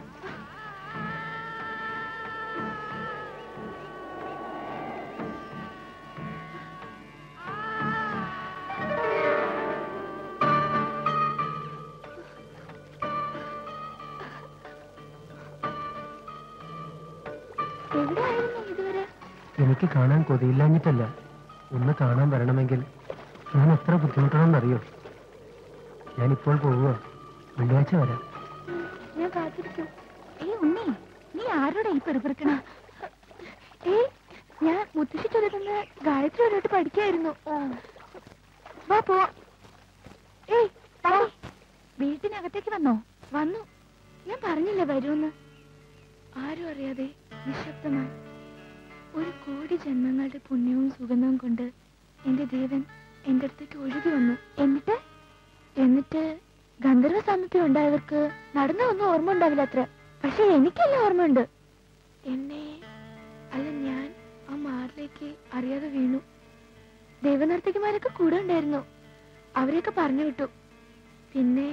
എവിടെയായിരുന്നു ഇതുവരെ എനിക്ക് കാണാൻ കൊതിയില്ലാഞ്ഞിട്ടല്ല ഒന്ന് കാണാൻ വരണമെങ്കിൽ ഞാൻ എത്ര ബുദ്ധിമുട്ടണമെന്നറിയോ ഞാൻ ഇപ്പോൾ പോവുക വെള്ളിയാഴ്ച വരാം ഞാൻ കാത്തിരിക്കും ഏയ് ഉണ്ണി നീ ആരോടാ ഈ പെറുപിറുക്കണ ഏയ് ഞാൻ മുത്തശ്ശി ചൊല്ലുന്ന ഗായത്രി ഒരോട്ട് പഠിക്കായിരുന്നു വാ പോ ഏയ് വാ. വീട്ടിനകത്തേക്ക് വന്നോ വന്നു ഞാൻ പറഞ്ഞില്ലേ വരൂന്ന് ആരും അറിയാതെ നിശബ്ദമായി ഒരു കോടി ജന്മങ്ങളുടെ പുണ്യവും സുഗന്ധവും കൊണ്ട് എന്റെ ദേവൻ എന്റെ അടുത്തേക്ക് ഒഴുകി വന്നു എന്നിട്ട് എന്നിട്ട് ഗന്ധർവ സാമീപ്യം ഉണ്ടായവർക്ക് നടന്ന ഒന്നും ഓർമ്മ ഉണ്ടാവില്ല അത്ര പക്ഷെ എനിക്കെല്ലാം ഓർമ്മയുണ്ട് എന്നെ അല്ല ഞാൻ ആ മാറിലേക്ക് അറിയാതെ വീണു ദൈവനർത്തകിമാരൊക്കെ കൂടെ ഉണ്ടായിരുന്നു അവരെയൊക്കെ പറഞ്ഞു വിട്ടു പിന്നെ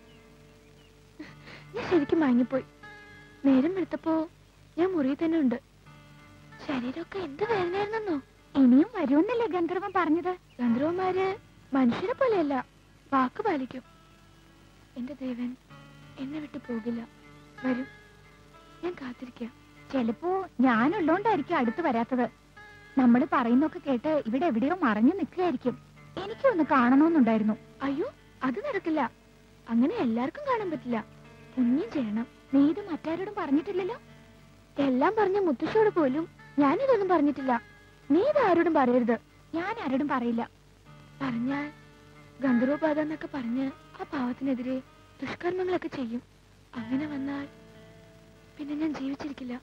ഞാൻ ശരിക്കും വാങ്ങിപ്പോയി നേരം വെളുത്തപ്പോ ഞാൻ മുറിയിൽ തന്നെ ഉണ്ട് ശരീരമൊക്കെ എന്ത് വേദനയായിരുന്നോ ഇനിയും വരുമെന്നല്ലേ ഗന്ധർവൻ പറഞ്ഞത് ഗന്ധർവന്മാര് മനുഷ്യരെ പോലെയല്ല വാക്ക് പാലിക്കും എന്റെ ദേവൻ എന്നെ വിട്ടു പോകില്ല വരും ഞാൻ കാത്തിരിക്കാം ചിലപ്പോ ഞാനുള്ളോണ്ടായിരിക്കും അടുത്ത് വരാത്തത് നമ്മൾ പറയുന്നൊക്കെ കേട്ട് ഇവിടെ എവിടെയോ മറഞ്ഞു നിൽക്കുകയായിരിക്കും എനിക്കൊന്ന് കാണണമെന്നുണ്ടായിരുന്നു അയ്യോ അത് നടക്കില്ല അങ്ങനെ എല്ലാവർക്കും കാണാൻ പറ്റില്ല പുണ്യം ചെയ്യണം നീ ഇത് മറ്റാരോടും പറഞ്ഞിട്ടില്ലല്ലോ എല്ലാം പറഞ്ഞ മുത്തശ്ശിയോട് പോലും ഞാനിതൊന്നും പറഞ്ഞിട്ടില്ല നീ ഇത് ആരോടും പറയരുത് ഞാൻ ആരോടും പറയില്ല പറഞ്ഞാൽ ഗന്ധർവപാത എന്നൊക്കെ പറഞ്ഞ് ആ പാവത്തിനെതിരെ ദുഷ്കർമ്മങ്ങളൊക്കെ ചെയ്യും അങ്ങനെ വന്നാൽ പിന്നെ ഞാൻ ജീവിച്ചിരിക്കില്ല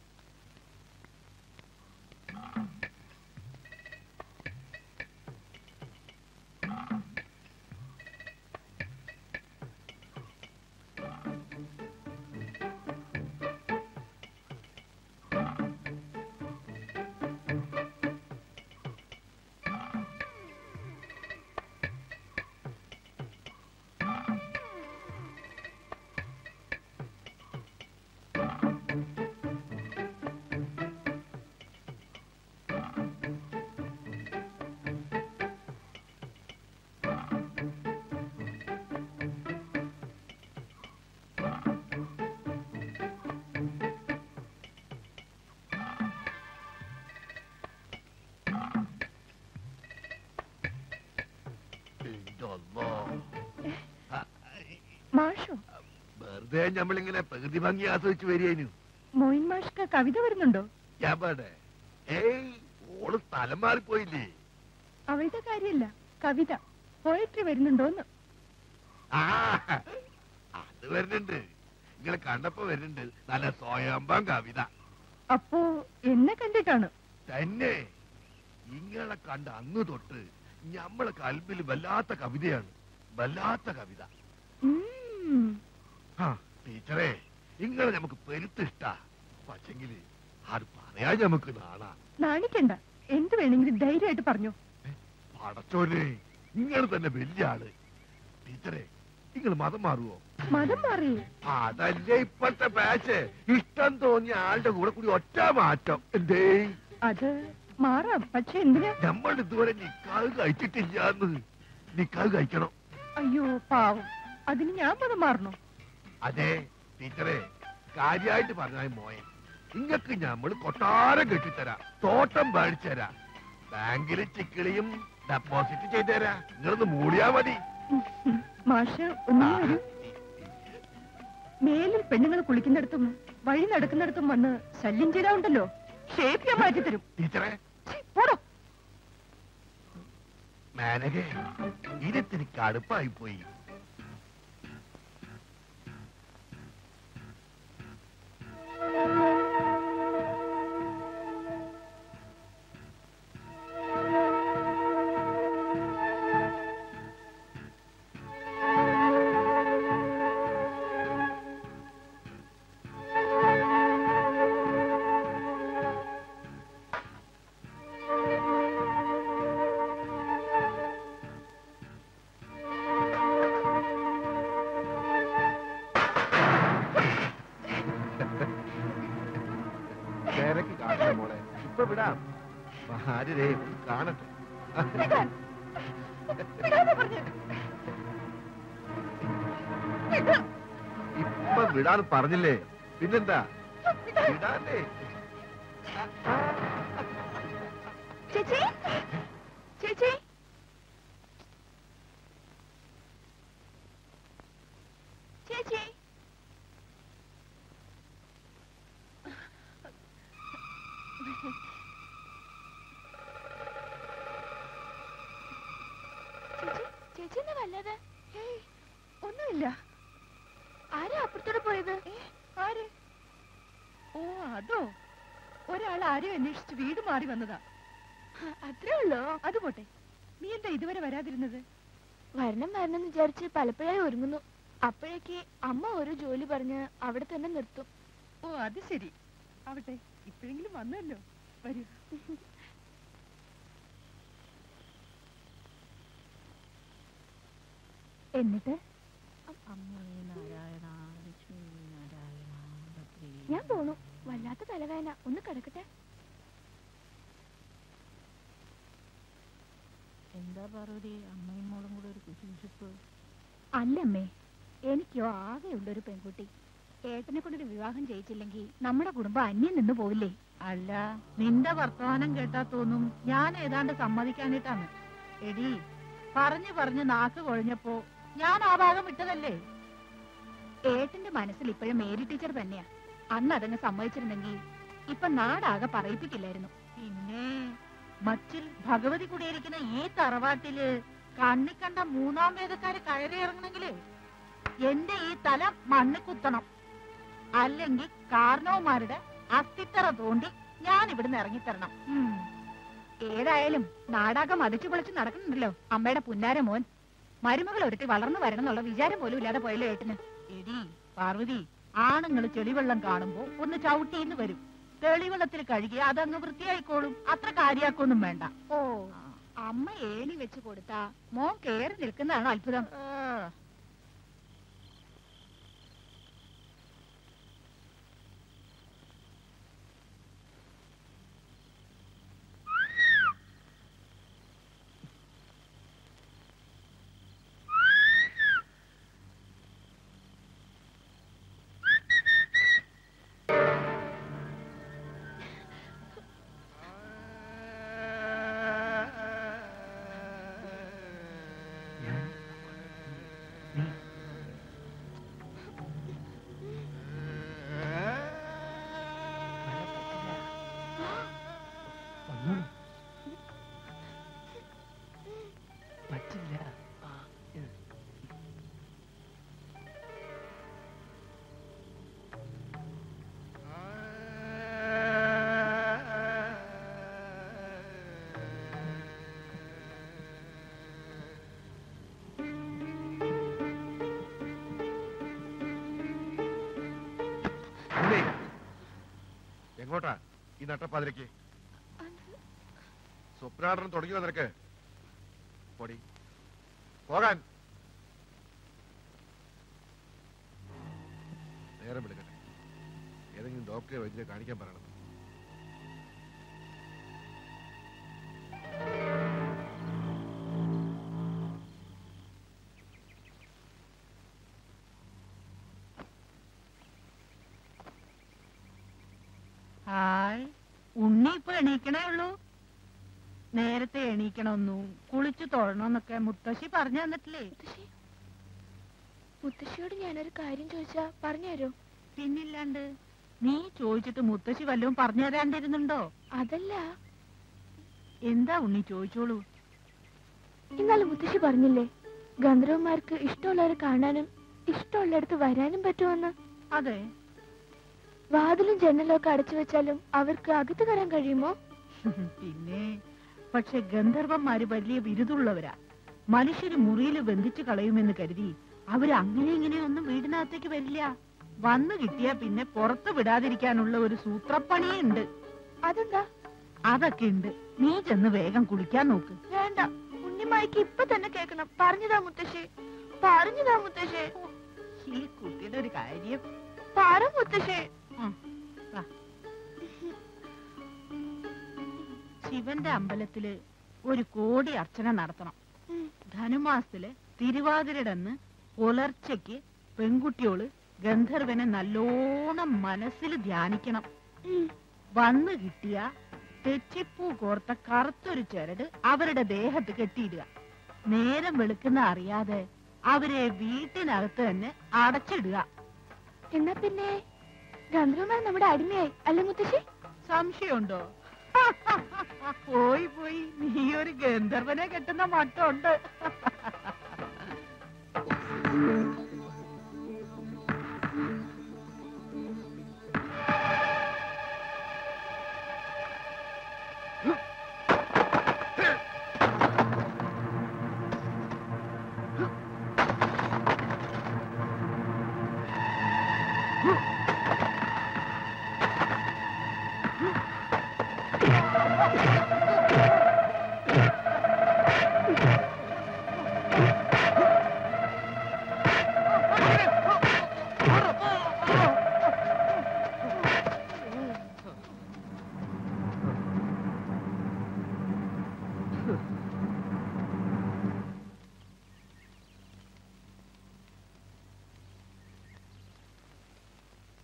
എന്റെ അല്ലാ. ആ, മാഷോ വെറുതെ നമ്മളിങ്ങനെ പ്രകൃതി ഭംഗി ആസ്വദിച്ച് വരികയായിരുന്നു മോയിൻ മാഷ്ക്ക് കവിത വരുന്നുണ്ടോ ഞാൻ പാടെ ഏയ് ഓള് സ്ഥലം മാറിപ്പോയില്ലേ അവളുടെ കാര്യമല്ല കവിത പോയട്രി വരുന്നുണ്ടോന്ന് ആ അത് വരുന്നുണ്ട് നിങ്ങളെ കണ്ടപ്പോ വരുന്നുണ്ട് നല്ല സ്വയംഭം കവിത അപ്പോ എന്നെ കണ്ടിട്ടാണ് തന്നെ നിങ്ങളെ കണ്ട അന്ന് തൊട്ട് ഞമ്മളെ കൽബിൽ വല്ലാത്ത കവിതയാണ് വല്ലാത്ത കവിത ഉം. ആ ടീച്ചറേ നിങ്ങളെ നമുക്ക് പെരുത്തിഷ്ട പക്ഷെങ്കില് അത് പറയാൻ നമുക്ക് നാണാ നാണിക്കണ്ട എന്ത് വേണമെങ്കിലും ധൈര്യമായിട്ട് പറഞ്ഞു പടച്ചോനെ നിങ്ങൾ തന്നെ വലിയ ആള് ടീച്ചറെ നിങ്ങൾ മതം മാറുവോ മതം മാറി അതല്ലേ ഇപ്പോഴത്തെ ബാച്ച് ഇഷ്ടം തോന്നിയ ആളുടെ കൂടെ കൂടി ഒറ്റ മാറ്റം എന്തേ അത് മാറാം പക്ഷെ എന്തിനാ നമ്മൾ ഇതുവരെ നിക്കാവ് കഴിച്ചിട്ടില്ലാന്ന് നിക്കാവ് കഴിക്കണം അയ്യോ പാവം അതിന് ഞാൻ മതം മാറണോ അതെ ടീച്ചറെ കാര്യായിട്ട് പറഞ്ഞാൽ മോയെ നിങ്ങക്ക് നമ്മൾ കൊട്ടാരം കെട്ടിത്തരാം തോട്ടം മേടിച്ചുതരാം ബാങ്കില് ചിക്കിളിയും ഡെപ്പോസിറ്റ് ചെയ്തുതരാ നിങ്ങളൊന്ന് മൂടിയാ മതി മാഷ് ഒന്നും വരൂ മേലിൽ പെണ്ണുങ്ങൾ കുളിക്കുന്നിടത്തും വഴി നടക്കുന്നിടത്തും വന്ന് ശല്യം ചെയ്താ ഉണ്ടല്ലോ ഷേപ്പ് ഞാൻ മാറ്റി തരും ടീച്ചറെ ഛീ, പോടോ മാനകെ ഇരത്തിന് കടുപ്പായി പോയി തിരക്ക് കാണട്ടെ മോളെ ഇപ്പൊ വിടാം ആരേ കാണട്ടെ വിടാൻ. വിടാനാ പറഞ്ഞത്. വിടാ. ഇപ്പൊ വിടാന്ന് പറഞ്ഞില്ലേ പിന്നെന്താ വിടാനേ ചേച്ചി ചേച്ചി ചേച്ചി ചേച്ചി ചേച്ചി എന്താ വല്ലത് ഏയ്, ഒന്നുമില്ല ആരാ അപ്പുറത്തോടെ പോയത് ഏ, ആര് ഓ അതോ ഒരാൾ ആരെയും അന്വേഷിച്ച് വീട് മാറി വന്നതാ അത്രേ ഉള്ളോ അത് പോട്ടെ നീ എന്താ ഇതുവരെ വരാതിരുന്നത് വരണം വരണം എന്ന് വിചാരിച്ച് പലപ്പോഴായി ഒരുങ്ങുന്നു അപ്പോഴേക്ക് അമ്മ ഒരു ജോലി പറഞ്ഞ് അവിടെ തന്നെ നിർത്തും ഓ അത് ശരി ആവട്ടെ ഇപ്പോഴെങ്കിലും വന്നല്ലോ വരൂ എന്നിട്ട് ഞാൻ പോണു വല്ലാത്ത തലവേദന ഒന്ന് കിടക്കട്ടെ എന്താ പാർവതി അമ്മയും മോളും കൂടെ ഒരു കുശിശിപ്പ് അല്ലമ്മേ എനിക്കോ ആകെയുള്ളൊരു പെൺകുട്ടി ഏട്ടനെ കൊണ്ടൊരു വിവാഹം ചെയ്യിച്ചില്ലെങ്കിൽ നമ്മുടെ കുടുംബം അന്യം നിന്ന് പോവില്ലേ അല്ല നിന്റെ വർത്തമാനം കേട്ടാ തോന്നും ഞാൻ ഏതാണ്ട് സമ്മതിക്കാനിട്ടാണ് എടി പറഞ്ഞു പറഞ്ഞു നാക്ക് കൊഴഞ്ഞപ്പോ ഞാൻ ആ ഭാഗം വിട്ടതല്ലേ ഏട്ടന്റെ മനസ്സിൽ ഇപ്പോഴും മേരി ടീച്ചർ തന്നെയാ അന്ന് അതങ്ങ് സമ്മതിച്ചിരുന്നെങ്കിൽ ഇപ്പൊ നാടാകെ പറയിപ്പിക്കില്ലായിരുന്നു പിന്നെ മച്ചിൽ ഭഗവതി കുടിയിരിക്കുന്ന ഈ തറവാട്ടില് കണ്ണിക്കണ്ട മൂന്നാം വേദക്കാര് കയറി ഇറങ്ങണെങ്കില് എന്റെ ഈ തല മണ്ണ് കുത്തണം അല്ലെങ്കിൽ കാരണവന്മാരുടെ അസ്ഥിത്തറ തോണ്ടി ഞാൻ ഇവിടുന്ന് ഇറങ്ങിത്തരണം ഉം. ഏതായാലും നാടാകെ മതിച്ചു പൊളിച്ച് നടക്കുന്നുണ്ടല്ലോ അമ്മയുടെ പുന്നാര മോൻ മരുമകൾ ഒരുത്തി വളർന്നു വരണം എന്നുള്ള വിചാരം പോലും ഇല്ലാതെ പോയല്ലോ ഏട്ടന് എടി പാർവതി ആണുങ്ങൾ ചെളിവെള്ളം കാണുമ്പോ ഒന്ന് ചവിട്ടിന്ന് വരും തെളിവെള്ളത്തിൽ കഴുകി അതങ്ങ് വൃത്തിയായിക്കോളും അത്ര കാര്യാക്കൊന്നും വേണ്ട ഓ അമ്മ ഏണി വെച്ച് കൊടുത്താ മോൻ കേറി നിൽക്കുന്നതാണോ അത്ഭുതം ഏ, വന്നോളൂ പറ്റില്ല ആ, ഇത്. ഉണ്ണി, എങ്ങോട്ടാ ഈ നട്ടപ്പാതിരക്ക് സ്വപ്നാടനം തുടങ്ങിയോ നിനക്ക് പൊടി പോകാൻ നേരം വിളിക്കട്ടെ ഏതെങ്കിലും ഡോക്ടറെ വൈദ്യരെ കാണിക്കാൻ പറയണം ഹായ് ഉണ്ണി ഇപ്പൊ എണീക്കണേ ഉള്ളൂ നേരത്തെ എണീക്കണമെന്നും കുളിച്ചു തൊഴണമെന്നൊക്കെ മുത്തശ്ശി പറഞ്ഞു തന്നിട്ടില്ലേ മുത്തശ്ശി മുത്തശ്ശിയോട് ഞാനൊരു കാര്യം ചോദിച്ചാ പറഞ്ഞു തരോ പിന്നില്ലാണ്ട് നീ ചോദിച്ചിട്ട് മുത്തശ്ശി വല്ലതും പറഞ്ഞു തരാണ്ടിരുന്നുണ്ടോ അതല്ല എന്താ ഉണ്ണി ചോദിച്ചോളൂ ഇന്നലെ മുത്തശ്ശി പറഞ്ഞില്ലേ ഗന്ധർവന്മാർക്ക് ഇഷ്ടമുള്ളവരെ കാണാനും ഇഷ്ടമുള്ളിടത്ത് വരാനും പറ്റുമെന്ന് അതെ വാതിലും ജനലും ഒക്കെ അടച്ചു വെച്ചാലും അവർക്ക് അകത്ത് കയറാൻ കഴിയുമോ പിന്നെ പക്ഷെ ഗന്ധർവന്മാര് വലിയ ബിരുദുള്ളവരാ മനുഷ്യര് മുറിയിൽ ബന്ധിച്ചു കളയുമെന്ന് കരുതി അവര് അങ്ങനെ ഇങ്ങനെയൊന്നും വീടിനകത്തേക്ക് വരില്ല വന്നു കിട്ടിയാ പിന്നെ പുറത്തു വിടാതിരിക്കാനുള്ള ഒരു സൂത്രപ്പണിയുണ്ട് അതെന്താ അതൊക്കെ ഉണ്ട് നീ ചെന്ന് വേഗം കുളിക്കാൻ നോക്ക് വേണ്ട ഉണ്ണിമായിക്ക് ഇപ്പൊ തന്നെ കേൾക്കണം പറഞ്ഞതാ മുത്തശ്ശി പറഞ്ഞതാ മുത്തശ്ശി ഈ കുട്ടിയുടെ ഒരു കാര്യം പറ മുത്തശ്ശി ഉം, വാ. ശിവന്റെ അമ്പലത്തില് ഒരു കോടി അർച്ചന നടത്തണം ഉം. ധനുമാസത്തില് തിരുവാതിരടന്ന് പുലർച്ചയ്ക്ക് പെൺകുട്ടിയോള് ഗന്ധർവനെ നല്ലോണം മനസ്സിൽ ധ്യാനിക്കണം ഉം. വന്നു കിട്ടിയ തെച്ചിപ്പൂ കോർത്ത കറുത്തൊരു ചരട് അവരുടെ ദേഹത്ത് കെട്ടിയിടുക നേരം വെളുക്കുന്ന അറിയാതെ അവരെ വീട്ടിനകത്ത് തന്നെ അടച്ചിടുക എന്നാ പിന്നെ ഗന്ധർവന്മാർ നമ്മുടെ അടിമയായി അല്ലേ മുത്തശ്ശി സംശയമുണ്ടോ പോയി പോയി നീ ഒരു ഗന്ധർവനെ കെട്ടുന്ന മട്ടുണ്ട് ആ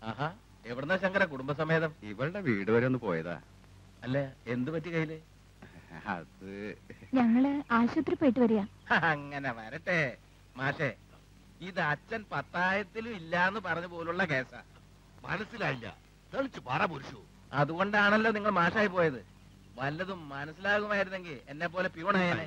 ആഹാ എവിടുന്ന ശങ്കര കുടുംബസമേതം ഇവളുടെ വീട് വരെ ഒന്ന് പോയതാ അല്ല എന്ത് പറ്റി കയ്യില് അത് ഞങ്ങള് ആശുപത്രി പോയിട്ട് വരിക അങ്ങനെ വരട്ടെ മാഷേ ഇത് അച്ഛൻ പത്തായത്തിലും ഇല്ലാന്ന് പറഞ്ഞ പോലുള്ള കേസാ മനസ്സിലായില്ല തെളിച്ച് പറ പുരുഷു അതുകൊണ്ടാണല്ലോ നിങ്ങൾ മാഷായി പോയത് വല്ലതും മനസ്സിലാകുമായിരുന്നെങ്കിൽ എന്നെ പോലെ പ്യൂണായനെ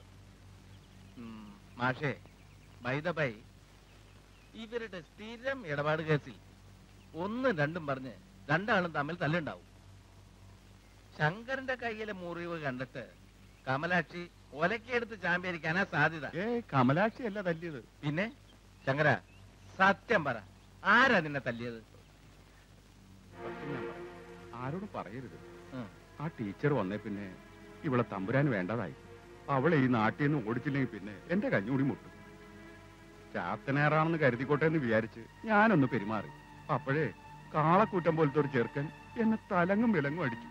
ഉം, മാഷേ ബൈ ബൈ ഇവരുടെ സ്ഥിരം ഇടപാട് കേസിൽ ഒന്നും രണ്ടും പറഞ്ഞ് രണ്ടാളും തമ്മിൽ തല്ലുണ്ടാവും ശങ്കരന്റെ കയ്യിലെ മുറിവ് കണ്ടിട്ട് കമലാക്ഷി ഒലക്കെടുത്ത് ചാമ്പ്യരിക്കാനാ സാധ്യത ഏ കമലാക്ഷി അല്ല തല്ലിയത് പിന്നെ ശങ്കര സത്യം പറ ആരാ നിന്നെ തല്ലിയത് സത്യം ഞാൻ പറയാം. ആരോടും പറയരുത് ഉം. ആ ടീച്ചർ വന്നേ പിന്നെ ഇവളെ തമ്പുരാൻ വേണ്ടതായി അവളെ ഈ നാട്ടിൽ നിന്ന് ഓടിച്ചില്ലെങ്കിൽ പിന്നെ എന്റെ കഞ്ഞൂടി മുട്ടും ചാത്തനേറാണെന്ന് കരുതിക്കോട്ടെ എന്ന് വിചാരിച്ച് ഞാനൊന്ന് പെരുമാറി അപ്പോഴേ കാളക്കൂറ്റം പോലത്തെ ഒരു ചെറുക്കൻ എന്നെ തലങ്ങും വിലങ്ങും അടിച്ചു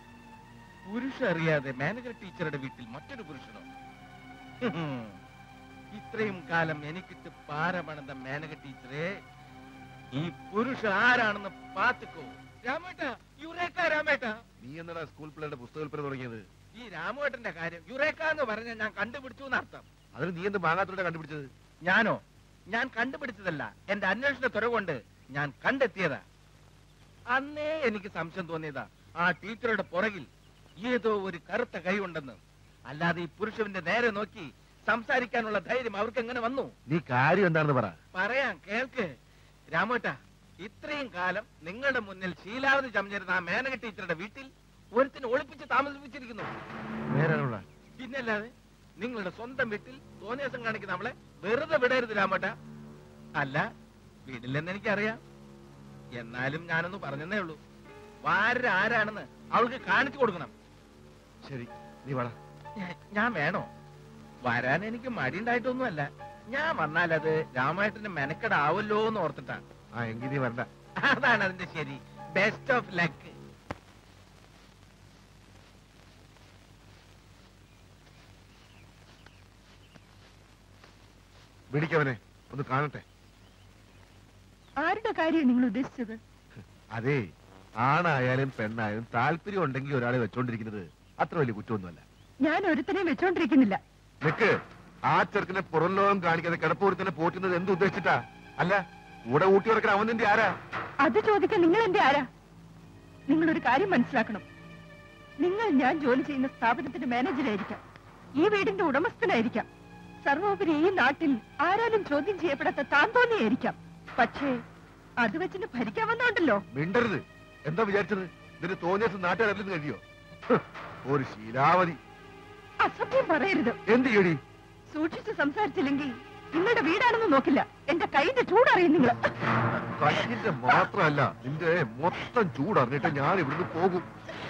പുരുഷ അറിയാതെ മാനേജർ ടീച്ചറുടെ വീട്ടിൽ മറ്റൊരു പുരുഷനോ ഹും. ഇത്രയും കാലം എനിക്കിട്ട് പാരമണந்த മാനേജർ ടീച്ചറെ ഈ പുരുഷ ആരാണെന്ന് പാത്തുക്കോ രാമേട്ട യുറേക്ക രാമേട്ട നീ എന്നടാ സ്കൂൾ പിള്ളേരുടെ പുസ്തക വിൽപ്പന തുടങ്ങിയത് ഈ രാമേട്ടന്റെ കാര്യം യുറേക്ക എന്ന് പറഞ്ഞ ഞാൻ കണ്ടുപിടിച്ചു എന്നർത്ഥം അതിന് നീ എന്ത് മാങ്ങാത്തോടെ കണ്ടുപിടിച്ചത് ഞാനോ ഞാൻ കണ്ടുപിടിച്ചതല്ല എന്റെ അന്വേഷണ തുറകൊണ്ട് ഞാൻ കണ്ടെത്തിയതാ അന്നേ എനിക്ക് സംശയം തോന്നിയതാ ആ ടീച്ചറുടെ പുറകിൽ ഏതോ ഒരു കറുത്ത കൈ ഉണ്ടെന്ന് അല്ലാതെ ഈ പുരുഷന്റെ നേരെ നോക്കി സംസാരിക്കാനുള്ള ധൈര്യം അവർക്ക് എങ്ങനെ വന്നു നീ കാര്യം എന്താണെന്ന് പറ പറയാം കേൾക്ക് രാമേട്ട ഇത്രയും കാലം നിങ്ങളുടെ മുന്നിൽ ശീലാവധി ചമഞ്ഞിരുന്ന ആ മേനക ടീച്ചറുടെ വീട്ടിൽ ഒരുത്തിന് ഒളിപ്പിച്ച് താമസിപ്പിച്ചിരിക്കുന്നു നേരാണോടാ പിന്നല്ലാതെ നിങ്ങളുടെ സ്വന്തം വീട്ടിൽ തോന്നിയാസം കാണിക്കുന്ന നമ്മളെ വെറുതെ വിടരുത് രാമേട്ട അല്ല വീടില്ലെന്ന് എനിക്കറിയാം എന്നാലും ഞാനൊന്ന് പറഞ്ഞതേ ഉള്ളൂ വാര ആരാണെന്ന് അവൾക്ക് കാണിച്ചു കൊടുക്കണം ശരി നീ വള ഞ- ഞാൻ വേണോ വരാൻ എനിക്ക് മടിയുണ്ടായിട്ടൊന്നുമല്ല ഞാൻ വന്നാൽ അത് രാമായണത്തിന് മെനക്കെടാവല്ലോ എന്ന് ഓർത്തിട്ടാ ആ എങ്കിൽ നീ വരണ്ട അതാണ് അതിന്റെ ശരി ബെസ്റ്റ് ഓഫ് ലക്ക് വിളിക്കവനെ ഒന്ന് കാണട്ടെ ആരുടെ കാര്യം നിങ്ങൾ ഉദ്ദേശിച്ചത് അതേ ആണായാലും പെണ്ണായാലും താല്പര്യം ഉണ്ടെങ്കിൽ ഒരാളെ വെച്ചോണ്ടിരിക്കുന്നത് അത്ര വലിയ കുറ്റമൊന്നുമല്ല ഞാൻ ഒരുത്തനെയും വെച്ചോണ്ടിരിക്കുന്നില്ല നിക്ക് ആ ചെറുക്കനെ പുറം ലോകം കാണിക്കാതെ കിടപ്പൂരത്തിനെ പോറ്റുന്നത് എന്ത് ഉദ്ദേശിച്ചിട്ടാ അല്ല കൂടെ ഊട്ടി ഉറക്കണ അവൻ നിന്റെ ആരാ അത് ചോദിക്കാൻ നിങ്ങൾ എന്റെ ആരാ നിങ്ങൾ ഒരു കാര്യം മനസ്സിലാക്കണം നിങ്ങൾ ഞാൻ ജോലി ചെയ്യുന്ന സ്ഥാപനത്തിന്റെ മാനേജരായിരിക്കാം ഈ വീടിന്റെ ഉടമസ്ഥനായിരിക്കാം സർവോപരി ഈ നാട്ടിൽ ആരാലും ചോദ്യം ചെയ്യപ്പെടാത്ത താൻ തോന്നിയായിരിക്കാം പക്ഷേ അത് വെച്ചിട്ട് ഭരിക്കാവുന്നുണ്ടല്ലോ മിണ്ടരുത് എന്താ വിചാരിച്ചത് ഇതിന് തോന്നിയ നാട്ടുകാരില്ലെന്ന് കഴിയോ ഹ്, ഒരു ശീലാവതി അസഭ്യം പറയരുത് എന്ത് ചെയ്യടി സൂക്ഷിച്ച് സംസാരിച്ചില്ലെങ്കിൽ നിങ്ങളുടെ വീടാണെന്ന് നോക്കില്ല എന്റെ കൈന്റെ ചൂടറിയും നിങ്ങൾ കഞ്ഞിന്റെ മാത്രമല്ല നിന്റെ മൊത്തം ചൂടറിഞ്ഞിട്ട് ഞാൻ ഇവിടുന്ന് പോകും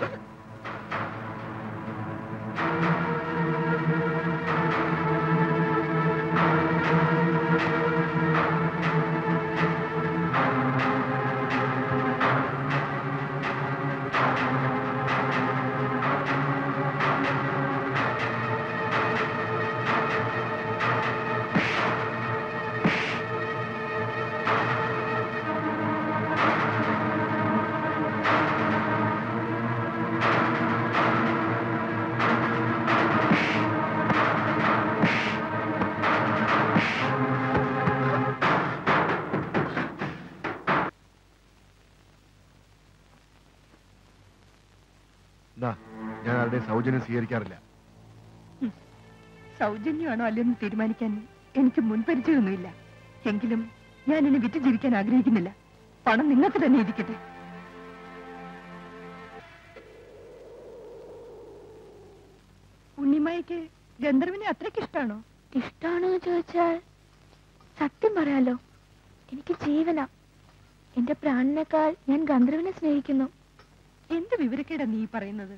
എന്നാ ഞാൻ ആരുടെയും സൗജന്യം സ്വീകരിക്കാറില്ല സൗജന്യമാണോ അല്ലെന്ന് തീരുമാനിക്കാൻ എനിക്ക് മുൻപരിചയമൊന്നുമില്ല എങ്കിലും ഞാൻ ഇനി വിറ്റ് ജീവിക്കാൻ ആഗ്രഹിക്കുന്നില്ല പണം നിങ്ങൾക്ക് തന്നെ ഇരിക്കട്ടെ ഉണ്ണിമായ്ക്ക് ഗന്ധർവിനെ അത്രയ്ക്ക് ഇഷ്ടാണോ ഇഷ്ടാണോ ചോദിച്ചാൽ സത്യം പറയാലോ എനിക്ക് ജീവന എന്റെ പ്രാണനേക്കാൾ ഞാൻ ഗന്ധർവിനെ സ്നേഹിക്കുന്നു എന്ത് വിവരക്കേടാ നീ പറയുന്നത്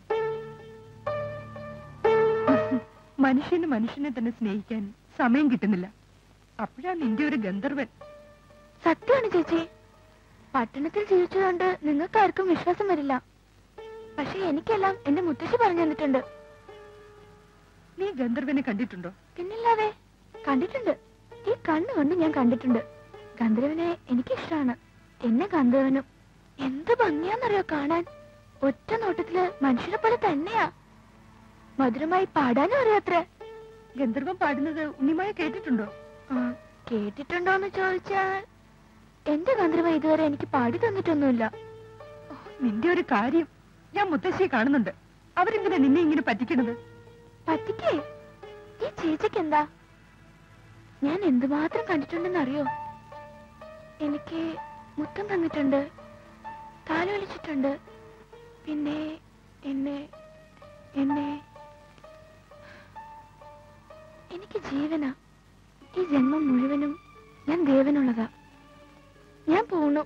മനുഷ്യന് മനുഷ്യനെ തന്നെ സ്നേഹിക്കാൻ സമയം കിട്ടുന്നില്ല അപ്പോഴാ നിന്റെ ഒരു ഗന്ധർവൻ സത്യമാണ് ചേച്ചി പട്ടണത്തിൽ ജീവിച്ചതുകൊണ്ട് നിങ്ങൾക്കാർക്കും വിശ്വാസം വരില്ല പക്ഷെ എനിക്കെല്ലാം എന്റെ മുത്തശ്ശി പറഞ്ഞു തന്നിട്ടുണ്ട് നീ ഗന്ധർവനെ കണ്ടിട്ടുണ്ടോ പിന്നില്ലാതെ കണ്ടിട്ടുണ്ട് ഈ കണ്ണു കൊണ്ട് ഞാൻ കണ്ടിട്ടുണ്ട് ഗന്ധർവനെ എനിക്കിഷ്ടമാണ് എന്നെ ഗന്ധർവനും എന്ത് ഭംഗിയാന്നറിയോ കാണാൻ ഒറ്റ നോട്ടത്തില് മനുഷ്യരെ പോലെ തന്നെയാ മധുരമായി പാടാനും അറിയാത്രേ ഗന്ധർവം പാടുന്നത് ഉണ്ണിമായ കേട്ടിട്ടുണ്ടോ ആ, കേട്ടിട്ടുണ്ടോന്ന് ചോദിച്ചാൽ എന്റെ ഗന്ധർവ ഇതുവരെ എനിക്ക് പാടി തന്നിട്ടൊന്നുമില്ല ഓ, നിന്റെ ഒരു കാര്യം ഞാൻ മുത്തശ്ശിയെ കാണുന്നുണ്ട് അവരെന്തിനാ നിന്നെ ഇങ്ങനെ പറ്റിക്കണത് പറ്റിക്കേ ഈ ചേച്ചിക്ക് എന്താ ഞാൻ എന്തുമാത്രം കണ്ടിട്ടുണ്ടെന്ന് അറിയോ എനിക്ക് മുത്തം തന്നിട്ടുണ്ട് താലി വലിച്ചിട്ടുണ്ട് പിന്നെ എന്നെ എന്നെ എനിക്ക് ജീവനാ ഈ ജന്മം മുഴുവനും ഞാൻ ദേവനുള്ളതാ ഞാൻ പോണു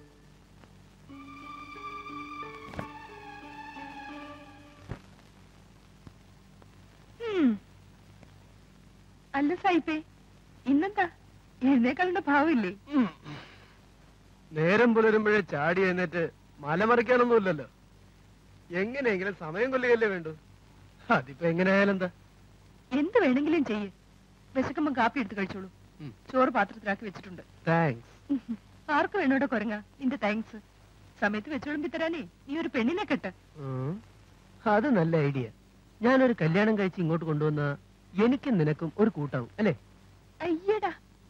ഉം. അല്ല സായിപ്പേ ഇന്നെന്താ എഴുന്നേക്കാളുടെ ഭാവമില്ലേ ഉം. നേരം പുലരുമ്പോഴേ ചാടി എഴുന്നേറ്റ് മലമറിക്കാനൊന്നുമില്ലല്ലോ എങ്ങനെയെങ്കിലും സമയം കൊല്ലുകയല്ലേ വേണ്ടു അതിപ്പോ എങ്ങനെയായാലും എന്താ എന്ത് വേണമെങ്കിലും ചെയ്യ് വിശക്കുമ്പോ കാപ്പി എടുത്ത് കഴിച്ചോളൂ ഉം. ചോറ് പാത്രത്തിലാക്കി വെച്ചിട്ടുണ്ട് താങ്ക്സ് ആർക്ക് വേണോടെ കുരങ്ങ നിന്റെ താങ്ക്സ് സമയത്ത് വെച്ചോളുമ്പി തരാനേ നീ ഒരു പെണ്ണിനെ കെട്ട് അത് നല്ല ഐഡിയ ഞാനൊരു കല്യാണം കഴിച്ച് ഇങ്ങോട്ട് കൊണ്ടുവന്ന എനിക്കും നിനക്കും ഒരു കൂട്ടാവും അല്ലേ അയ്യടാ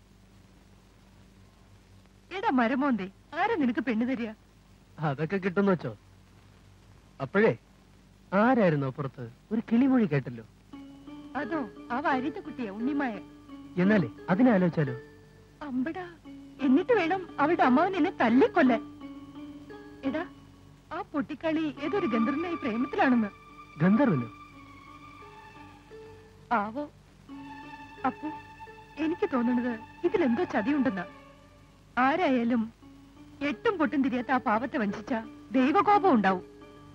എടാ മരമോന്തേ ആരാ നിനക്ക് പെണ്ണ് തരിക അതൊക്കെ കിട്ടുന്ന വെച്ചോ അപ്പോഴേ ആരായിരുന്നു അപ്പുറത്ത് ഒരു കിളിമൊഴി കേട്ടല്ലോ അതോ ആ വാര്യത്തെ കുട്ടിയാ ഉണ്ണിമായ എന്നാലേ അതിനെ ആലോചിച്ചാലോ അമ്പടാ എന്നിട്ട് വേണം അവളുടെ അമ്മാവൻ എന്നെ തല്ലിക്കൊല്ലാൻ എടാ ആ പൊട്ടിക്കളി ഏതൊരു ഗന്ധർവനായി പ്രേമത്തിലാണെന്ന് ഗന്ധർവനോ ആവോ അപ്പോ എനിക്ക് തോന്നുന്നത് ഇതിലെന്തോ ചതിയുണ്ടെന്നാ ആരായാലും എട്ടും പൊട്ടും തിരിയാത്ത ആ പാവത്തെ വഞ്ചിച്ച ദൈവകോപം ഉണ്ടാവും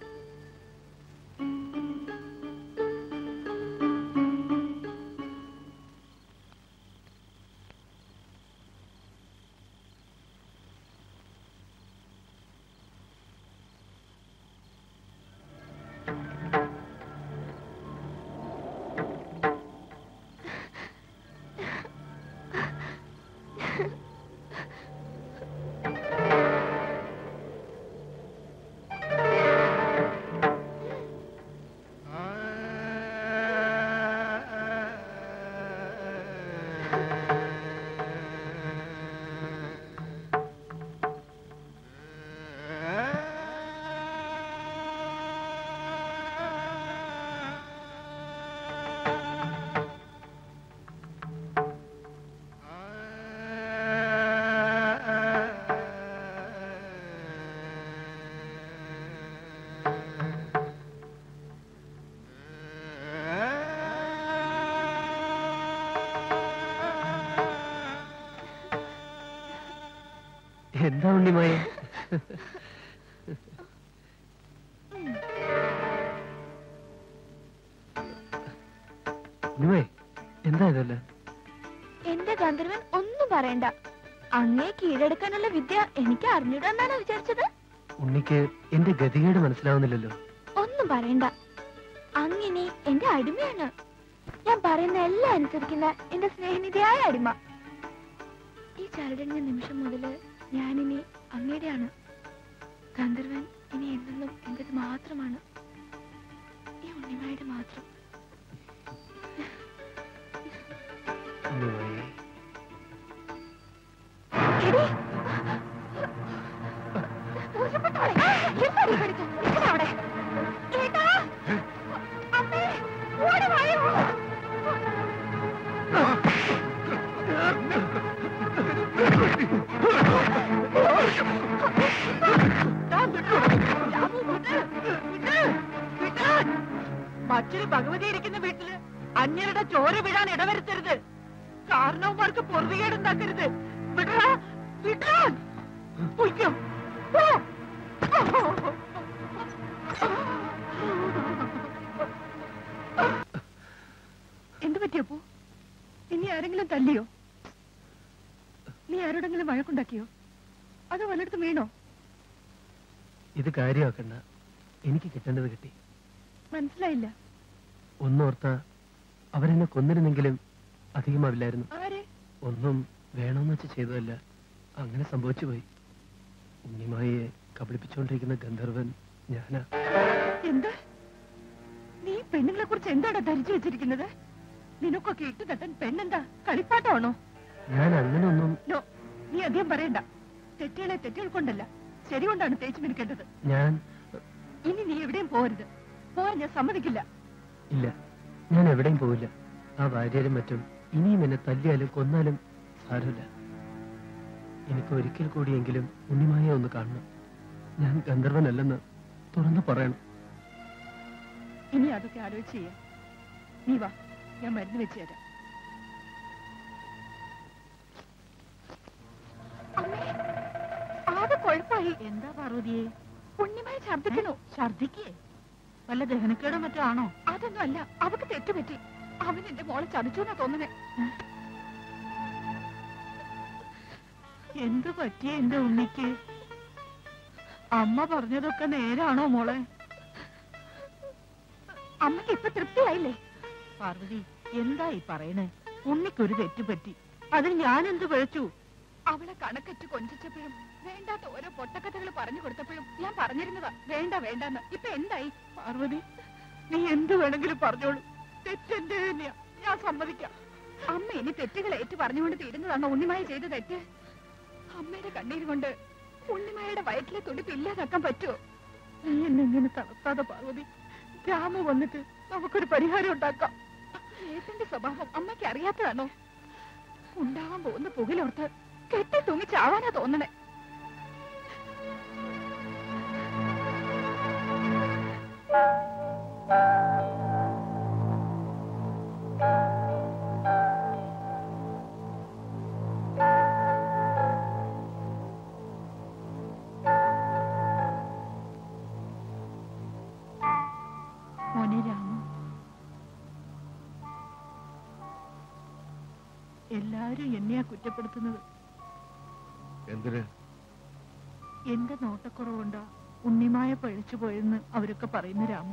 എന്താ ഉണ്ണിമായ ഉണ്ണിമേ എന്താ ഇതല്ല എന്റെ ഗന്ധർവൻ ഒന്നും പറയണ്ട അങ്ങേ കീഴടക്കാനുള്ള വിദ്യ എനിക്ക് അറിഞ്ഞൂടെന്നാണ് വിചാരിച്ചത് ഉണ്ണിക്ക് എന്റെ ഗതികേട് മനസ്സിലാവുന്നില്ലല്ലോ ഒന്നും പറയണ്ട അങ്ങിനി എന്റെ അടിമയാണ് ഞാൻ പറയുന്ന എല്ലാം അനുസരിക്കുന്ന എന്റെ സ്നേഹനിധിയായ അടിമ ഈ ചരടഞ്ഞ നിമിഷം മുതല് ഞാനിനി അങ്ങയുടെയാണ് ഗന്ധർവൻ ഇനി എന്നെന്നും എന്റേത് മാത്രമാണ് ഈ ഉണ്ണിമായുടെ മാത്രം ഉണ്ണിമയെ എടീ! മോശപ്പെട്ടവളെ! എന്താ ഈ പിടിച്ചത്? നിൽക്കണ അവിടെ. ചേട്ടാ! അമ്മേ! ഓടി വായോ! മറ്റൊരു ഭഗവതി ഇരിക്കുന്ന വീട്ടില് അന്യരുടെ ചോര വീഴാൻ ഇടവരുത്തരുത് കാരണവന്മാർക്ക് പൊറുതികേടുണ്ടാക്കരുത് വിടറാ വിടാൻ പൊയ്ക്കോ പോ. എന്ത് പറ്റിയപ്പോ ഇനി ആരെങ്കിലും തല്ലിയോ നീ ആരോടെങ്കിലും വഴക്കുണ്ടാക്കിയോ അതോ വല്ലയിടത്തും വീണോ ഇത് കാര്യമാക്കണ്ട എനിക്ക് കിട്ടേണ്ടത് കിട്ടി മനസ്സിലായില്ല ഒന്നോർത്ത അവരെന്നെ കൊന്നിരുന്നെങ്കിലും അധികമാവില്ലായിരുന്നു ആരെ ഒന്നും വേണമെന്ന് വെച്ച് ചെയ്തതല്ല അങ്ങനെ സംഭവിച്ചു പോയി ഉണ്ണിമായെ കബളിപ്പിച്ചുകൊണ്ടിരിക്കുന്ന ഗന്ധർവൻ ഞാനാ എന്ത് നീ പെണ്ണുങ്ങളെ കുറിച്ച് എന്താണ് ധരിച്ചു വെച്ചിരിക്കുന്നത് നിനക്കൊക്കെ ഇട്ടു തട്ടാൻ പെണ്ണെന്താ കളിപ്പാട്ടമാണോ ഞാൻ അങ്ങനൊന്നും നോ നീ അധികം പറയണ്ട തെറ്റുകളെ തെറ്റുകൾ കൊണ്ടല്ല ശരി കൊണ്ടാണ് തേച്ചു മിനിക്കേണ്ടത് ഞാൻ ഇനി നീ എവിടെയും പോരുത് പോവാൻ ഞാൻ സമ്മതിക്കില്ല ഇല്ല ഞാൻ എവിടെയും പോവില്ല ആ ഭാര്യരും മറ്റും ഇനിയും എന്നെ തല്ലിയാലും കൊന്നാലും സാരമില്ല എനിക്ക് ഒരിക്കൽ കൂടിയെങ്കിലും ഉണ്ണിമായ ഒന്ന് കാണണം ഞാൻ ഗന്ധർവനല്ലെന്ന് തുറന്നു പറയണം ഇനി അതൊക്കെ ആലോചിച്ച് ചെയ്യാം നീ വാ ഞാൻ മരുന്ന് വെച്ച് തരാം അമ്മേ ആകെ കുഴപ്പമായി എന്താ പാർവതിയെ ഉണ്ണിമായി ഛർദ്ദിക്കണു ഛർദിക്കേ വല്ല ദഹനക്കേടോ മറ്റോ ആണോ അതൊന്നും അല്ല അവക്ക് തെറ്റുപറ്റി അവൻ എന്റെ മോളെ ചതിച്ചു എന്നാ തോന്നുന്നേ എന്ത് പറ്റിയ എന്റെ ഉണ്ണിക്ക് അമ്മ പറഞ്ഞതൊക്കെ നേരാണോ മോളെ അമ്മക്ക് ഇപ്പൊ തൃപ്തിയായില്ലേ പാർവതി എന്താ ഈ പറയണേ ഉണ്ണിക്കൊരു തെറ്റ് പറ്റി അതിന് ഞാൻ എന്ത് പഴച്ചു അവളെ കണക്കറ്റ് കൊഞ്ചിച്ചപ്പോഴും വേണ്ടാത്ത ഓരോ പൊട്ടക്കഥകൾ പറഞ്ഞു കൊടുത്തപ്പോഴും ഞാൻ പറഞ്ഞിരുന്നതാ വേണ്ട വേണ്ടെന്ന് ഇപ്പൊ എന്തായി പാർവതി നീ എന്ത് വേണമെങ്കിലും പറഞ്ഞോളൂ തെറ്റെന്റെ തന്നെയാ ഞാൻ സമ്മതിക്കാം അമ്മ ഇനി തെറ്റുകൾ ഏറ്റു പറഞ്ഞുകൊണ്ട് തീരുന്നതാണോ ഉണ്ണിമായ ചെയ്ത തെറ്റ് അമ്മയുടെ കണ്ണീര് കൊണ്ട് ഉണ്ണിമായുടെ വയറ്റിലെ തുടിപ്പ് ഇല്ലാതാക്കാൻ പറ്റുമോ നീ എന്നെ ഇങ്ങനെ തളർത്താതെ പാർവതി രാമ വന്നിട്ട് നമുക്കൊരു പരിഹാരം ഉണ്ടാക്കാം ഏട്ടന്റെ സ്വഭാവം അമ്മയ്ക്ക് അറിയാത്തതാണോ ഉണ്ടാവാൻ പോകുന്ന പുകലോർത്ത് കെട്ടി തൂങ്ങി ചാവാനാ തോന്നണേ മോനെ രാമു എല്ലാരും എന്നെയാ കുറ്റപ്പെടുത്തുന്നത് എന്തിന് എന്റെ നോട്ടക്കുറവുണ്ടാ ഉണ്ണിമായ പഴിച്ചു പോയെന്ന് അവരൊക്കെ പറയുന്നു രാമു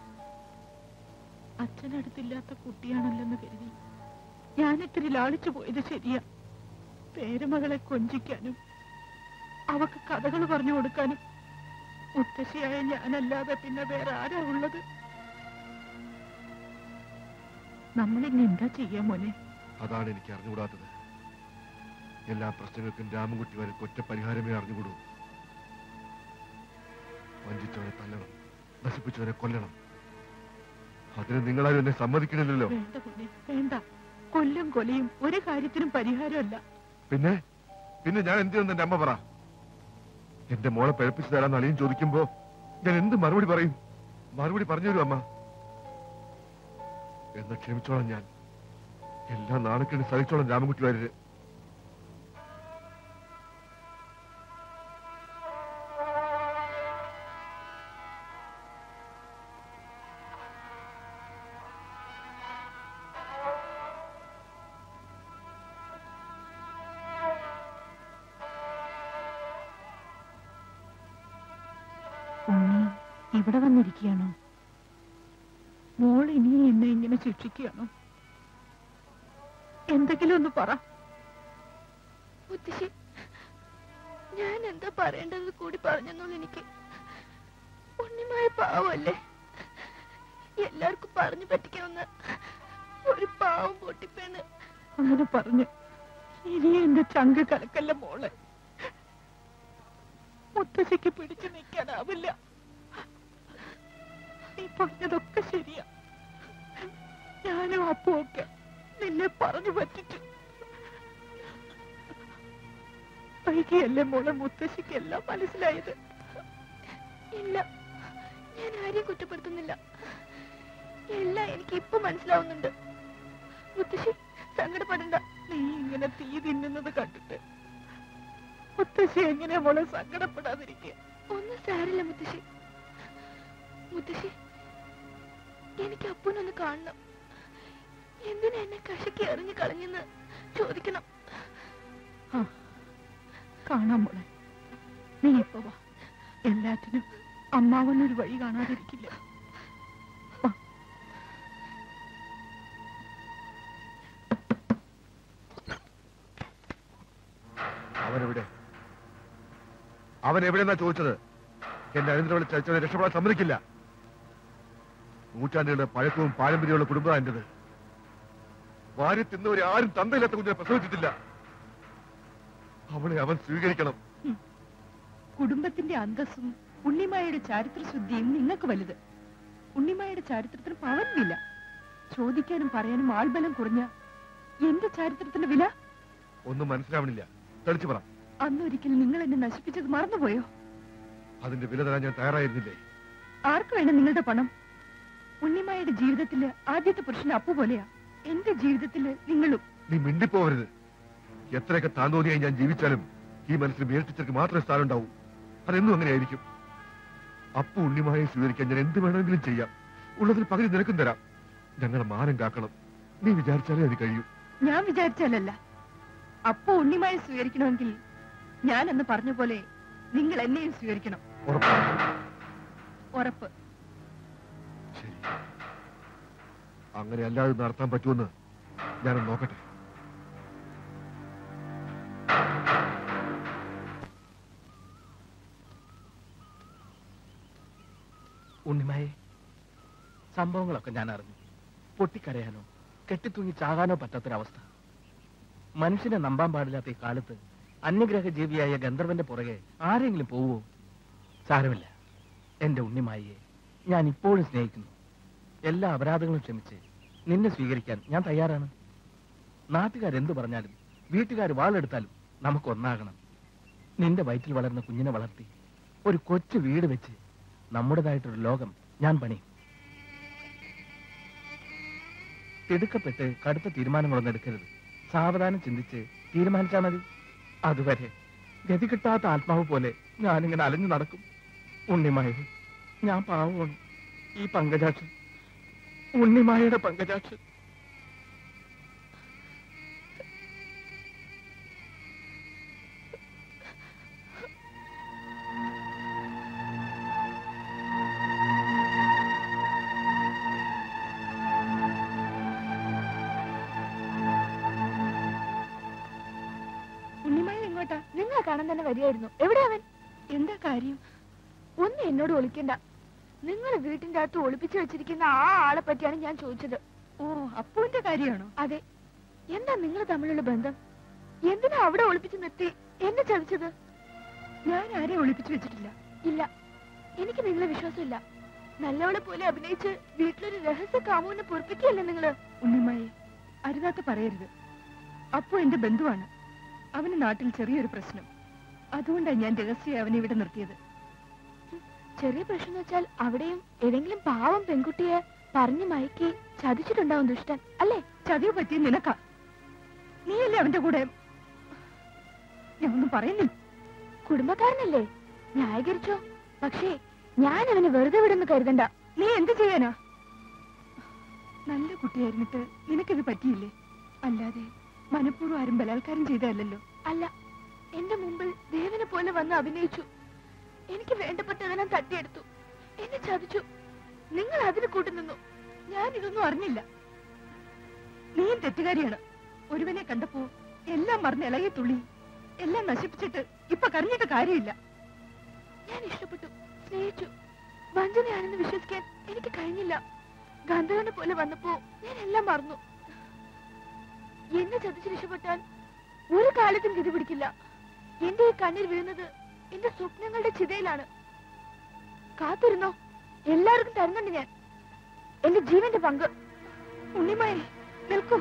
അച്ഛനടുത്തില്ലാത്ത കുട്ടിയാണല്ലെന്ന് കരുതി ഞാൻ ഇത്തിരി ലാളിച്ചു പോയത് ശരിയാ പേരുമകളെ കൊഞ്ചിക്കാനും അവക്ക് കഥകൾ പറഞ്ഞു കൊടുക്കാനും മുത്തശ്ശിയായ ഞാനല്ലാതെ പിന്നെ വേറെ ആരാ ഉള്ളത് നമ്മളിനി എന്താ ചെയ്യാ മോനെ അതാണ് എനിക്ക് അറിഞ്ഞുകൂടാത്തത് എല്ലാ പ്രശ്നങ്ങൾക്കും രാമൻകുട്ടി വരെ ഒറ്റ പരിഹാരമേ അറിഞ്ഞുകൂടൂ വഞ്ചിച്ചവനെ തല്ലണം നശിപ്പിച്ചവനെ കൊല്ലണം അതിന് നിങ്ങളാരും എന്നെ സമ്മതിക്കണില്ലല്ലോ വേണ്ട മോനെ വേണ്ട കൊല്ലും കൊലയും ഒരു കാര്യത്തിനും പരിഹാരമല്ല പിന്നെ പിന്നെ ഞാൻ എന്ത് ചെയ്യുന്നു എന്റെ അമ്മ പറ എന്റെ മോളെ പഴപ്പിച്ചു തരാൻ അളിയും ചോദിക്കുമ്പോ ഞാൻ എന്ത് മറുപടി പറയും മറുപടി പറഞ്ഞു തരൂ അമ്മ എന്ന് ക്ഷമിച്ചോളാം ഞാൻ എല്ലാ നാണക്കേട് സഹിച്ചോളാം രാമൻകുട്ടി വരര് ഉണ്ണി ഇവിടെ വന്നിരിക്കുകയാണോ മോൾ ഇനി എന്നെ ഇങ്ങനെ ശിക്ഷിക്കുകയാണോ എന്തെങ്കിലും ഒന്ന് പറ മുത്തശ്ശി ഞാൻ എന്താ പറയേണ്ടത് കൂടി പറഞ്ഞെന്നുള്ളൂ എനിക്ക് ഉണ്ണിമായ പാവല്ലേ എല്ലാവർക്കും പറഞ്ഞു പറ്റിക്കാവുന്ന ഒരു പാവം പൊട്ടിപ്പേണ് അങ്ങനെ പറഞ്ഞു ഇനി എന്റെ ചങ്ക് കലക്കല്ല മോളെ മുത്തശ്ശിക്ക് പിടിച്ചു നിൽക്കാനാവില്ല നീ പറഞ്ഞതൊക്കെ ശരിയാ ഞാനും അപ്പുമൊക്കെ നിന്നെ പറഞ്ഞു പറ്റിച്ചു വൈകിയല്ലേ മോളെ മുത്തശ്ശിക്ക് എല്ലാം മനസ്സിലായത് ഇല്ല ഞാൻ ആരെയും കുറ്റപ്പെടുത്തുന്നില്ല എല്ലാം എനിക്ക് ഇപ്പൊ മനസ്സിലാവുന്നുണ്ട് മുത്തശ്ശി സങ്കടപ്പെടണ്ട നീ ഇങ്ങനെ തീ തിന്നുന്നത് കണ്ടിട്ട് മുത്തശ്ശി എങ്ങനെയാ മോളെ സങ്കടപ്പെടാതിരിക്കുക ഒന്നും സാരില്ല മുത്തശ്ശി മുത്തശ്ശി എനിക്ക് അപ്പനൊന്ന് കാണണം എന്തിനാ എന്നെ കശക്കി എറിഞ്ഞു കളഞ്ഞെന്ന് ചോദിക്കണം ആ, കാണാം മോളെ നീ ഇപ്പൊ വാ എല്ലാറ്റിനും അമ്മാവനൊരു വഴി കാണാതിരിക്കില്ല വാ. അവനെവിടെ അവൻ എവിടെയെന്നാ ചോദിച്ചത് എന്റെ അനന്തരവളെ ചതിച്ചവനെ രക്ഷപ്പെടാൻ സമ്മതിക്കില്ല നൂറ്റാണ്ടുകളുടെ പഴക്കവും പാരമ്പര്യമുള്ള കുടുംബമാണ് എന്റേത് വാരി തിന്നവരെ ആരും തന്തയില്ലാത്ത കുഞ്ഞിനെ പ്രസവിച്ചിട്ടില്ല അവളെ അവൻ സ്വീകരിക്കണം കുടുംബത്തിന്റെ അന്തസ്സും ഉണ്ണിമായയുടെ ചാരിത്രശുദ്ധിയും നിങ്ങൾക്ക് വലുത് ഉണ്ണിമായയുടെ ചാരിത്രത്തിന് പവനില്ല ചോദിക്കാനും പറയാനും ആൾബലം കുറഞ്ഞ എന്റെ ചാരിത്രത്തിന്റെ വില ഒന്നും മനസ്സിലാവണില്ല തെളിച്ചു പറ അന്നൊരിക്കൽ നിങ്ങൾ എന്നെ നശിപ്പിച്ചത് മറന്നുപോയോ അതിന്റെ വില തരാൻ ഞാൻ തയ്യാറായിരുന്നില്ലേ ആർക്ക് വേണം നിങ്ങളുടെ പണം ഉണ്ണിമായയുടെ ജീവിതത്തില് ആദ്യത്തെ പുരുഷൻ അപ്പു പോലെയാ എന്റെ ജീവിതത്തില് നിങ്ങളും നീ മിണ്ടിപ്പോവരുത് എത്രയൊക്കെ താന്തോന്നിയായി ഞാൻ ജീവിച്ചാലും ഈ മനസ്സിൽ മേൽട്ടിച്ചർക്ക് മാത്രമേ സ്ഥാനം ഉണ്ടാവൂ അതെന്നും അങ്ങനെയായിരിക്കും അപ്പു ഉണ്ണിമായി സ്വീകരിക്കാൻ ഞാൻ എന്ത് വേണമെങ്കിലും ചെയ്യാം ഉള്ളതിൽ പകുതി നിനക്കും തരാം ഞങ്ങളുടെ മാനം കാക്കണം നീ വിചാരിച്ചാലേ അത് കഴിയൂ ഞാൻ വിചാരിച്ചാലല്ല അപ്പോ ഉണ്ണിമായ സ്വീകരിക്കണമെങ്കിൽ ഞാൻ അന്ന് പറഞ്ഞ പോലെ നിങ്ങൾ എന്നെയും സ്വീകരിക്കണം ഉറപ്പാണ് ഉറപ്പ് ശരി അങ്ങനെ അല്ലാതെ നടത്താൻ പറ്റുമെന്ന് ഞാനൊന്ന് നോക്കട്ടെ ഉണ്ണിമായെ സംഭവങ്ങളൊക്കെ ഞാൻ അറിഞ്ഞു പൊട്ടിക്കരയാനോ കെട്ടിത്തൂങ്ങി ചാകാനോ പറ്റാത്തൊരവസ്ഥ മനുഷ്യനെ നമ്പാൻ പാടില്ലാത്ത ഈ കാലത്ത് അന്യഗ്രഹ ജീവിയായ ഗന്ധർവന്റെ പുറകെ ആരെങ്കിലും പോവോ സാരമില്ല എന്റെ ഉണ്ണിമായിയെ ഞാൻ ഇപ്പോഴും സ്നേഹിക്കുന്നു എല്ലാ അപരാധങ്ങളും ക്ഷമിച്ച് നിന്നെ സ്വീകരിക്കാൻ ഞാൻ തയ്യാറാണ് നാട്ടുകാരെന്തു പറഞ്ഞാലും വീട്ടുകാർ വാളെടുത്താലും നമുക്ക് ഒന്നാകണം നിന്റെ വയറ്റിൽ വളർന്ന കുഞ്ഞിനെ വളർത്തി ഒരു കൊച്ചു വീട് വെച്ച് നമ്മുടേതായിട്ടൊരു ലോകം ഞാൻ പണിയും തിടുക്കപ്പെട്ട് കടുത്ത തീരുമാനങ്ങളൊന്നും എടുക്കരുത് സാവധാനം ചിന്തിച്ച് തീരുമാനിച്ചാൽ മതി അതുവരെ ഗതി കിട്ടാത്ത ആത്മാവ് പോലെ ഞാനിങ്ങനെ അലഞ്ഞു നടക്കും ഉണ്ണിമായ ഞാൻ പാവമാണ് ഈ പങ്കജാക്ഷൻ ഉണ്ണിമായയുടെ പങ്കജാക്ഷൻ ഉണ്ണിമായ എങ്ങോട്ടാ നിങ്ങളെ കാണാൻ തന്നെ വരികയായിരുന്നു എവിടെ അവൻ എന്താ കാര്യം ഒന്നും എന്നോട് ഒളിക്കണ്ട നിങ്ങൾ വീട്ടിന്റെ അകത്ത് ഒളിപ്പിച്ചു വെച്ചിരിക്കുന്ന ആ ആളെ പറ്റിയാണ് ഞാൻ ചോദിച്ചത് ഓ അപ്പുവിന്റെ കാര്യമാണോ അതെ എന്താ നിങ്ങൾ തമ്മിലുള്ള ബന്ധം എന്തിനാ അവിടെ ഒളിപ്പിച്ചു നിർത്തി എന്നെ ചതിച്ചത് ഞാൻ ആരെയും ഒളിപ്പിച്ചു വെച്ചിട്ടില്ല ഇല്ല എനിക്ക് നിങ്ങളെ വിശ്വാസമില്ല നല്ലവളെ പോലെ അഭിനയിച്ച് വീട്ടിലൊരു രഹസ്യ കാമുവിനെ പൊറപ്പിക്കുകയല്ലേ നിങ്ങള് ഉണ്ണിമായെ അരുതാത്ത പറയരുത് അപ്പു എന്റെ ബന്ധുവാണ് അവന് നാട്ടിൽ ചെറിയൊരു പ്രശ്നം അതുകൊണ്ടാണ് ഞാൻ രഹസ്യം അവനെ ഇവിടെ നിർത്തിയത് ചെറിയ പ്രശ്നം എന്ന് വെച്ചാൽ അവിടെയും ഏതെങ്കിലും പാവം പെൺകുട്ടിയെ പറഞ്ഞു മയക്കി ചതിച്ചിട്ടുണ്ടാവും ദുഷ്ടൻ അല്ലേ ചതിവ് പറ്റിയ നിനക്കാ നീയല്ലേ അവന്റെ കൂടെ ഞാൻ ഒന്നും പറയുന്നില്ല കുടുംബക്കാരനല്ലേ ന്യായീകരിച്ചോ പക്ഷേ ഞാൻ അവനെ വെറുതെ വിടുന്നു കരുതണ്ട നീ എന്ത് ചെയ്യാനാ നല്ല കുട്ടിയായിരുന്നിട്ട് നിനക്കിത് പറ്റിയില്ലേ അല്ലാതെ മനഃപൂർവ്വം ആരും ബലാത്കാരം ചെയ്തതല്ലല്ലോ അല്ല എന്റെ മുമ്പിൽ ദേവനെ പോലെ വന്ന് അഭിനയിച്ചു എനിക്ക് വേണ്ടപ്പെട്ടതെല്ലാം തട്ടിയെടുത്തു എന്നെ ചതിച്ചു നിങ്ങൾ അതിന് കൂട്ടുനിന്നു ഞാൻ ഇതൊന്നും അറിഞ്ഞില്ല നീയും തെറ്റുകാരിയാണ് ഒരുവനെ കണ്ടപ്പോ എല്ലാം മറന്ന് ഇളകി തുള്ളി എല്ലാം നശിപ്പിച്ചിട്ട് ഇപ്പൊ കറിഞ്ഞിട്ട് കാര്യമില്ല ഞാൻ ഇഷ്ടപ്പെട്ടു സ്നേഹിച്ചു വഞ്ചനയാണെന്ന് വിശ്വസിക്കാൻ എനിക്ക് കഴിഞ്ഞില്ല ഗന്ധർവനെ പോലെ വന്നപ്പോ ഞാൻ എല്ലാം മറന്നു എന്നെ ചതിച്ച് രക്ഷപ്പെട്ടാൽ ഒരു കാലത്തും ഗതി പിടിക്കില്ല എന്റെ ഈ കണ്ണിൽ വീഴുന്നത് എന്റെ സ്വപ്നങ്ങളുടെ ചിതയിലാണ് കാത്തിരുന്നോ എല്ലാവർക്കും തരുന്നുണ്ട് ഞാൻ എന്റെ ജീവന്റെ പങ്ക് ഉണ്ണിമായി നിൽക്കൂ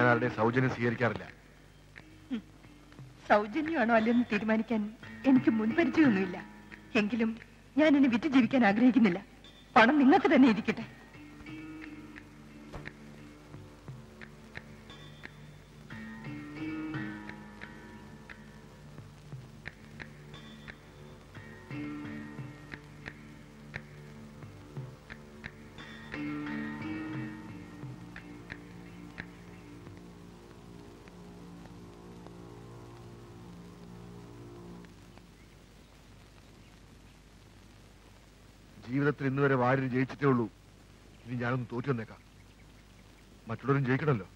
ആരുടെയും സൗജന്യം സ്വീകരിക്കാറില്ല സൗജന്യമാണോ അല്ലെന്ന് തീരുമാനിക്കാൻ എനിക്ക് മുൻപരിചയമൊന്നുമില്ല എങ്കിലും ഞാൻ ഇനി വിറ്റ് ജീവിക്കാൻ ആഗ്രഹിക്കുന്നില്ല പണം നിങ്ങൾക്ക് തന്നെ ഇരിക്കട്ടെ ജീവിതത്തിൽ ഇന്ന് വരെ വാരിൽ ജയിച്ചിട്ടേ ഉള്ളൂ ഇനി ഞാനൊന്ന് തോറ്റു വന്നേക്കാം മറ്റുള്ളവരും ജയിക്കണമല്ലോ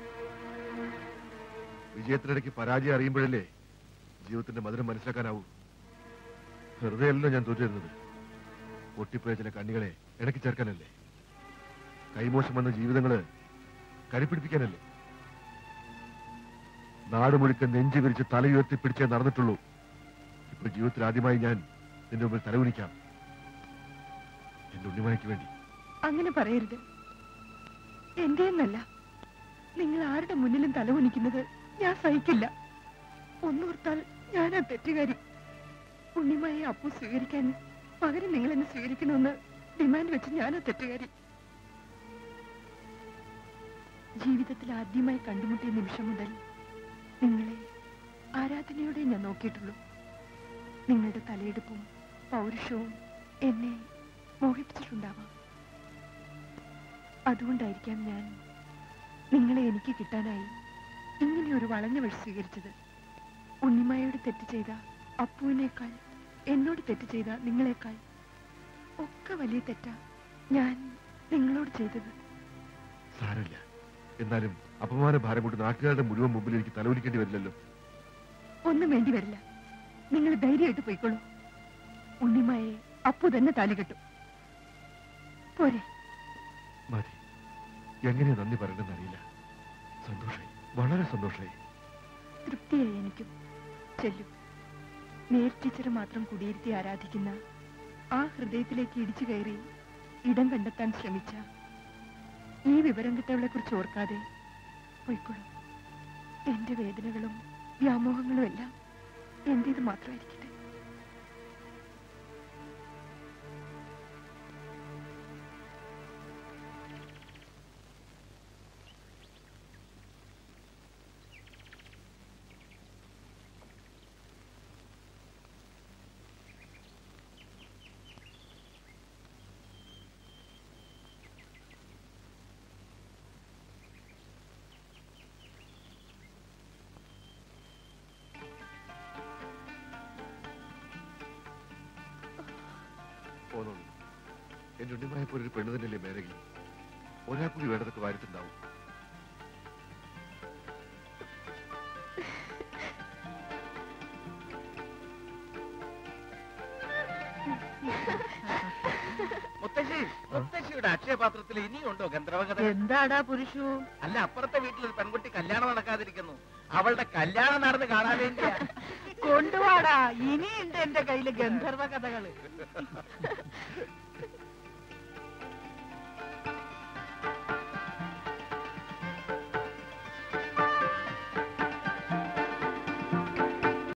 വിജയത്തിനിടയ്ക്ക് പരാജയം അറിയുമ്പോഴല്ലേ ജീവിതത്തിന്റെ മധുരം മനസ്സിലാക്കാനാവൂ വെറുതെയല്ലോ ഞാൻ തോറ്റു വരുന്നത് പൊട്ടിപ്പോയ ചില കണ്ണികളെ ഇടയ്ക്ക് ചേർക്കാനല്ലേ കൈമോശം വന്ന ജീവിതങ്ങള് കരുപ്പിടിപ്പിക്കാനല്ലേ നാട് മുഴുക്ക നെഞ്ചു വിരിച്ച് തലയുയർത്തി പിടിച്ചേ നടന്നിട്ടുള്ളൂ ഇപ്പൊ ജീവിതത്തിൽ ആദ്യമായി ഞാൻ നിന്റെ മുമ്പിൽ തലകുനിക്കാം എന്റെ ഉണ്ണിമായ്ക്ക് വേണ്ടി അങ്ങനെ പറയരുത് എന്റെ എന്നല്ല നിങ്ങൾ ആരുടെ മുന്നിലും തലകുനിക്കുന്നത് ഞാൻ സഹിക്കില്ല ഒന്നോർത്താൽ ഞാൻ ആ തെറ്റുകാരി ഉണ്ണിമായി അപ്പു സ്വീകരിക്കാൻ പകരം നിങ്ങൾ എന്നെ സ്വീകരിക്കണമെന്ന് ഡിമാൻഡ് വെച്ച് ഞാൻ ആ തെറ്റുകാരി ജീവിതത്തിൽ ആദ്യമായി കണ്ടുമുട്ടിയ നിമിഷം മുതൽ നിങ്ങളെ ആരാധനയോടെ ഞാൻ നോക്കിയിട്ടുള്ളൂ നിങ്ങളുടെ തലയെടുപ്പും പൗരുഷവും എന്നെ മോഹിപ്പിച്ചിട്ടുണ്ടാവാം അതുകൊണ്ടായിരിക്കാം ഞാൻ നിങ്ങളെ എനിക്ക് കിട്ടാനായി ഇങ്ങനെ ഒരു വളഞ്ഞ വഴി സ്വീകരിച്ചത് ഉണ്ണിമായോട് തെറ്റ് ചെയ്ത അപ്പുവിനേക്കാൾ എന്നോട് തെറ്റ് ചെയ്ത നിങ്ങളെക്കാൾ ഒക്കെ വലിയ തെറ്റാ ഞാൻ നിങ്ങളോട് ചെയ്തത് സാരമില്ല എന്നാലും അപമാന ഭാരം കൊണ്ട് നാട്ടുകാരുടെ മുഴുവൻ മുമ്പിൽ എനിക്ക് തലവലിക്കേണ്ടി വരില്ലല്ലോ ഒന്നും വേണ്ടി വരില്ല നിങ്ങൾ ധൈര്യമായിട്ട് പോയിക്കോളൂ ഉണ്ണിമായെ അപ്പു തന്നെ താലി കെട്ടും പോരെ മതി എങ്ങനെയാ നന്ദി പറയണമെന്ന് അറിയില്ല സന്തോഷായി വളരെ സന്തോഷായി തൃപ്തിയായി എനിക്കും ചെല്ലു നേർ ടീച്ചറെ മാത്രം കുടിയിരുത്തി ആരാധിക്കുന്ന ആ ഹൃദയത്തിലേക്ക് ഇടിച്ചു കയറി ഇടം കണ്ടെത്താൻ ശ്രമിച്ച ഈ വിവരം കിട്ടവളെ കുറിച്ച് ഓർക്കാതെ പോയിക്കോളും എന്റെ വേദനകളും വ്യാമോഹങ്ങളും എല്ലാം എന്റേത് മാത്രമായിരിക്കട്ടെ പോന്നോളൂ എന്റെ ഉണ്ണിമായ പോലെ ഒരു പെണ്ണ് തന്നെയല്ലേ മേനകി ഒരാൾക്കൂടി വേണ്ടതൊക്കെ വാരത്തുണ്ടാവും മുത്തശ്ശി മുത്തശ്ശിയുടെ അക്ഷയപാത്രത്തിൽ ഇനിയുണ്ടോ ഗന്ധർവകഥ എന്താടാ പുരുഷു അല്ല അപ്പുറത്തെ വീട്ടിൽ ഒരു പെൺകുട്ടി കല്യാണം നടക്കാതിരിക്കുന്നു അവളുടെ കല്യാണം നടന്ന് കാണാൻ വേണ്ടിയാ കൊണ്ടുവാടാ ഇനിയുണ്ട് എന്റെ കയ്യില് ഗന്ധർവ കഥകള്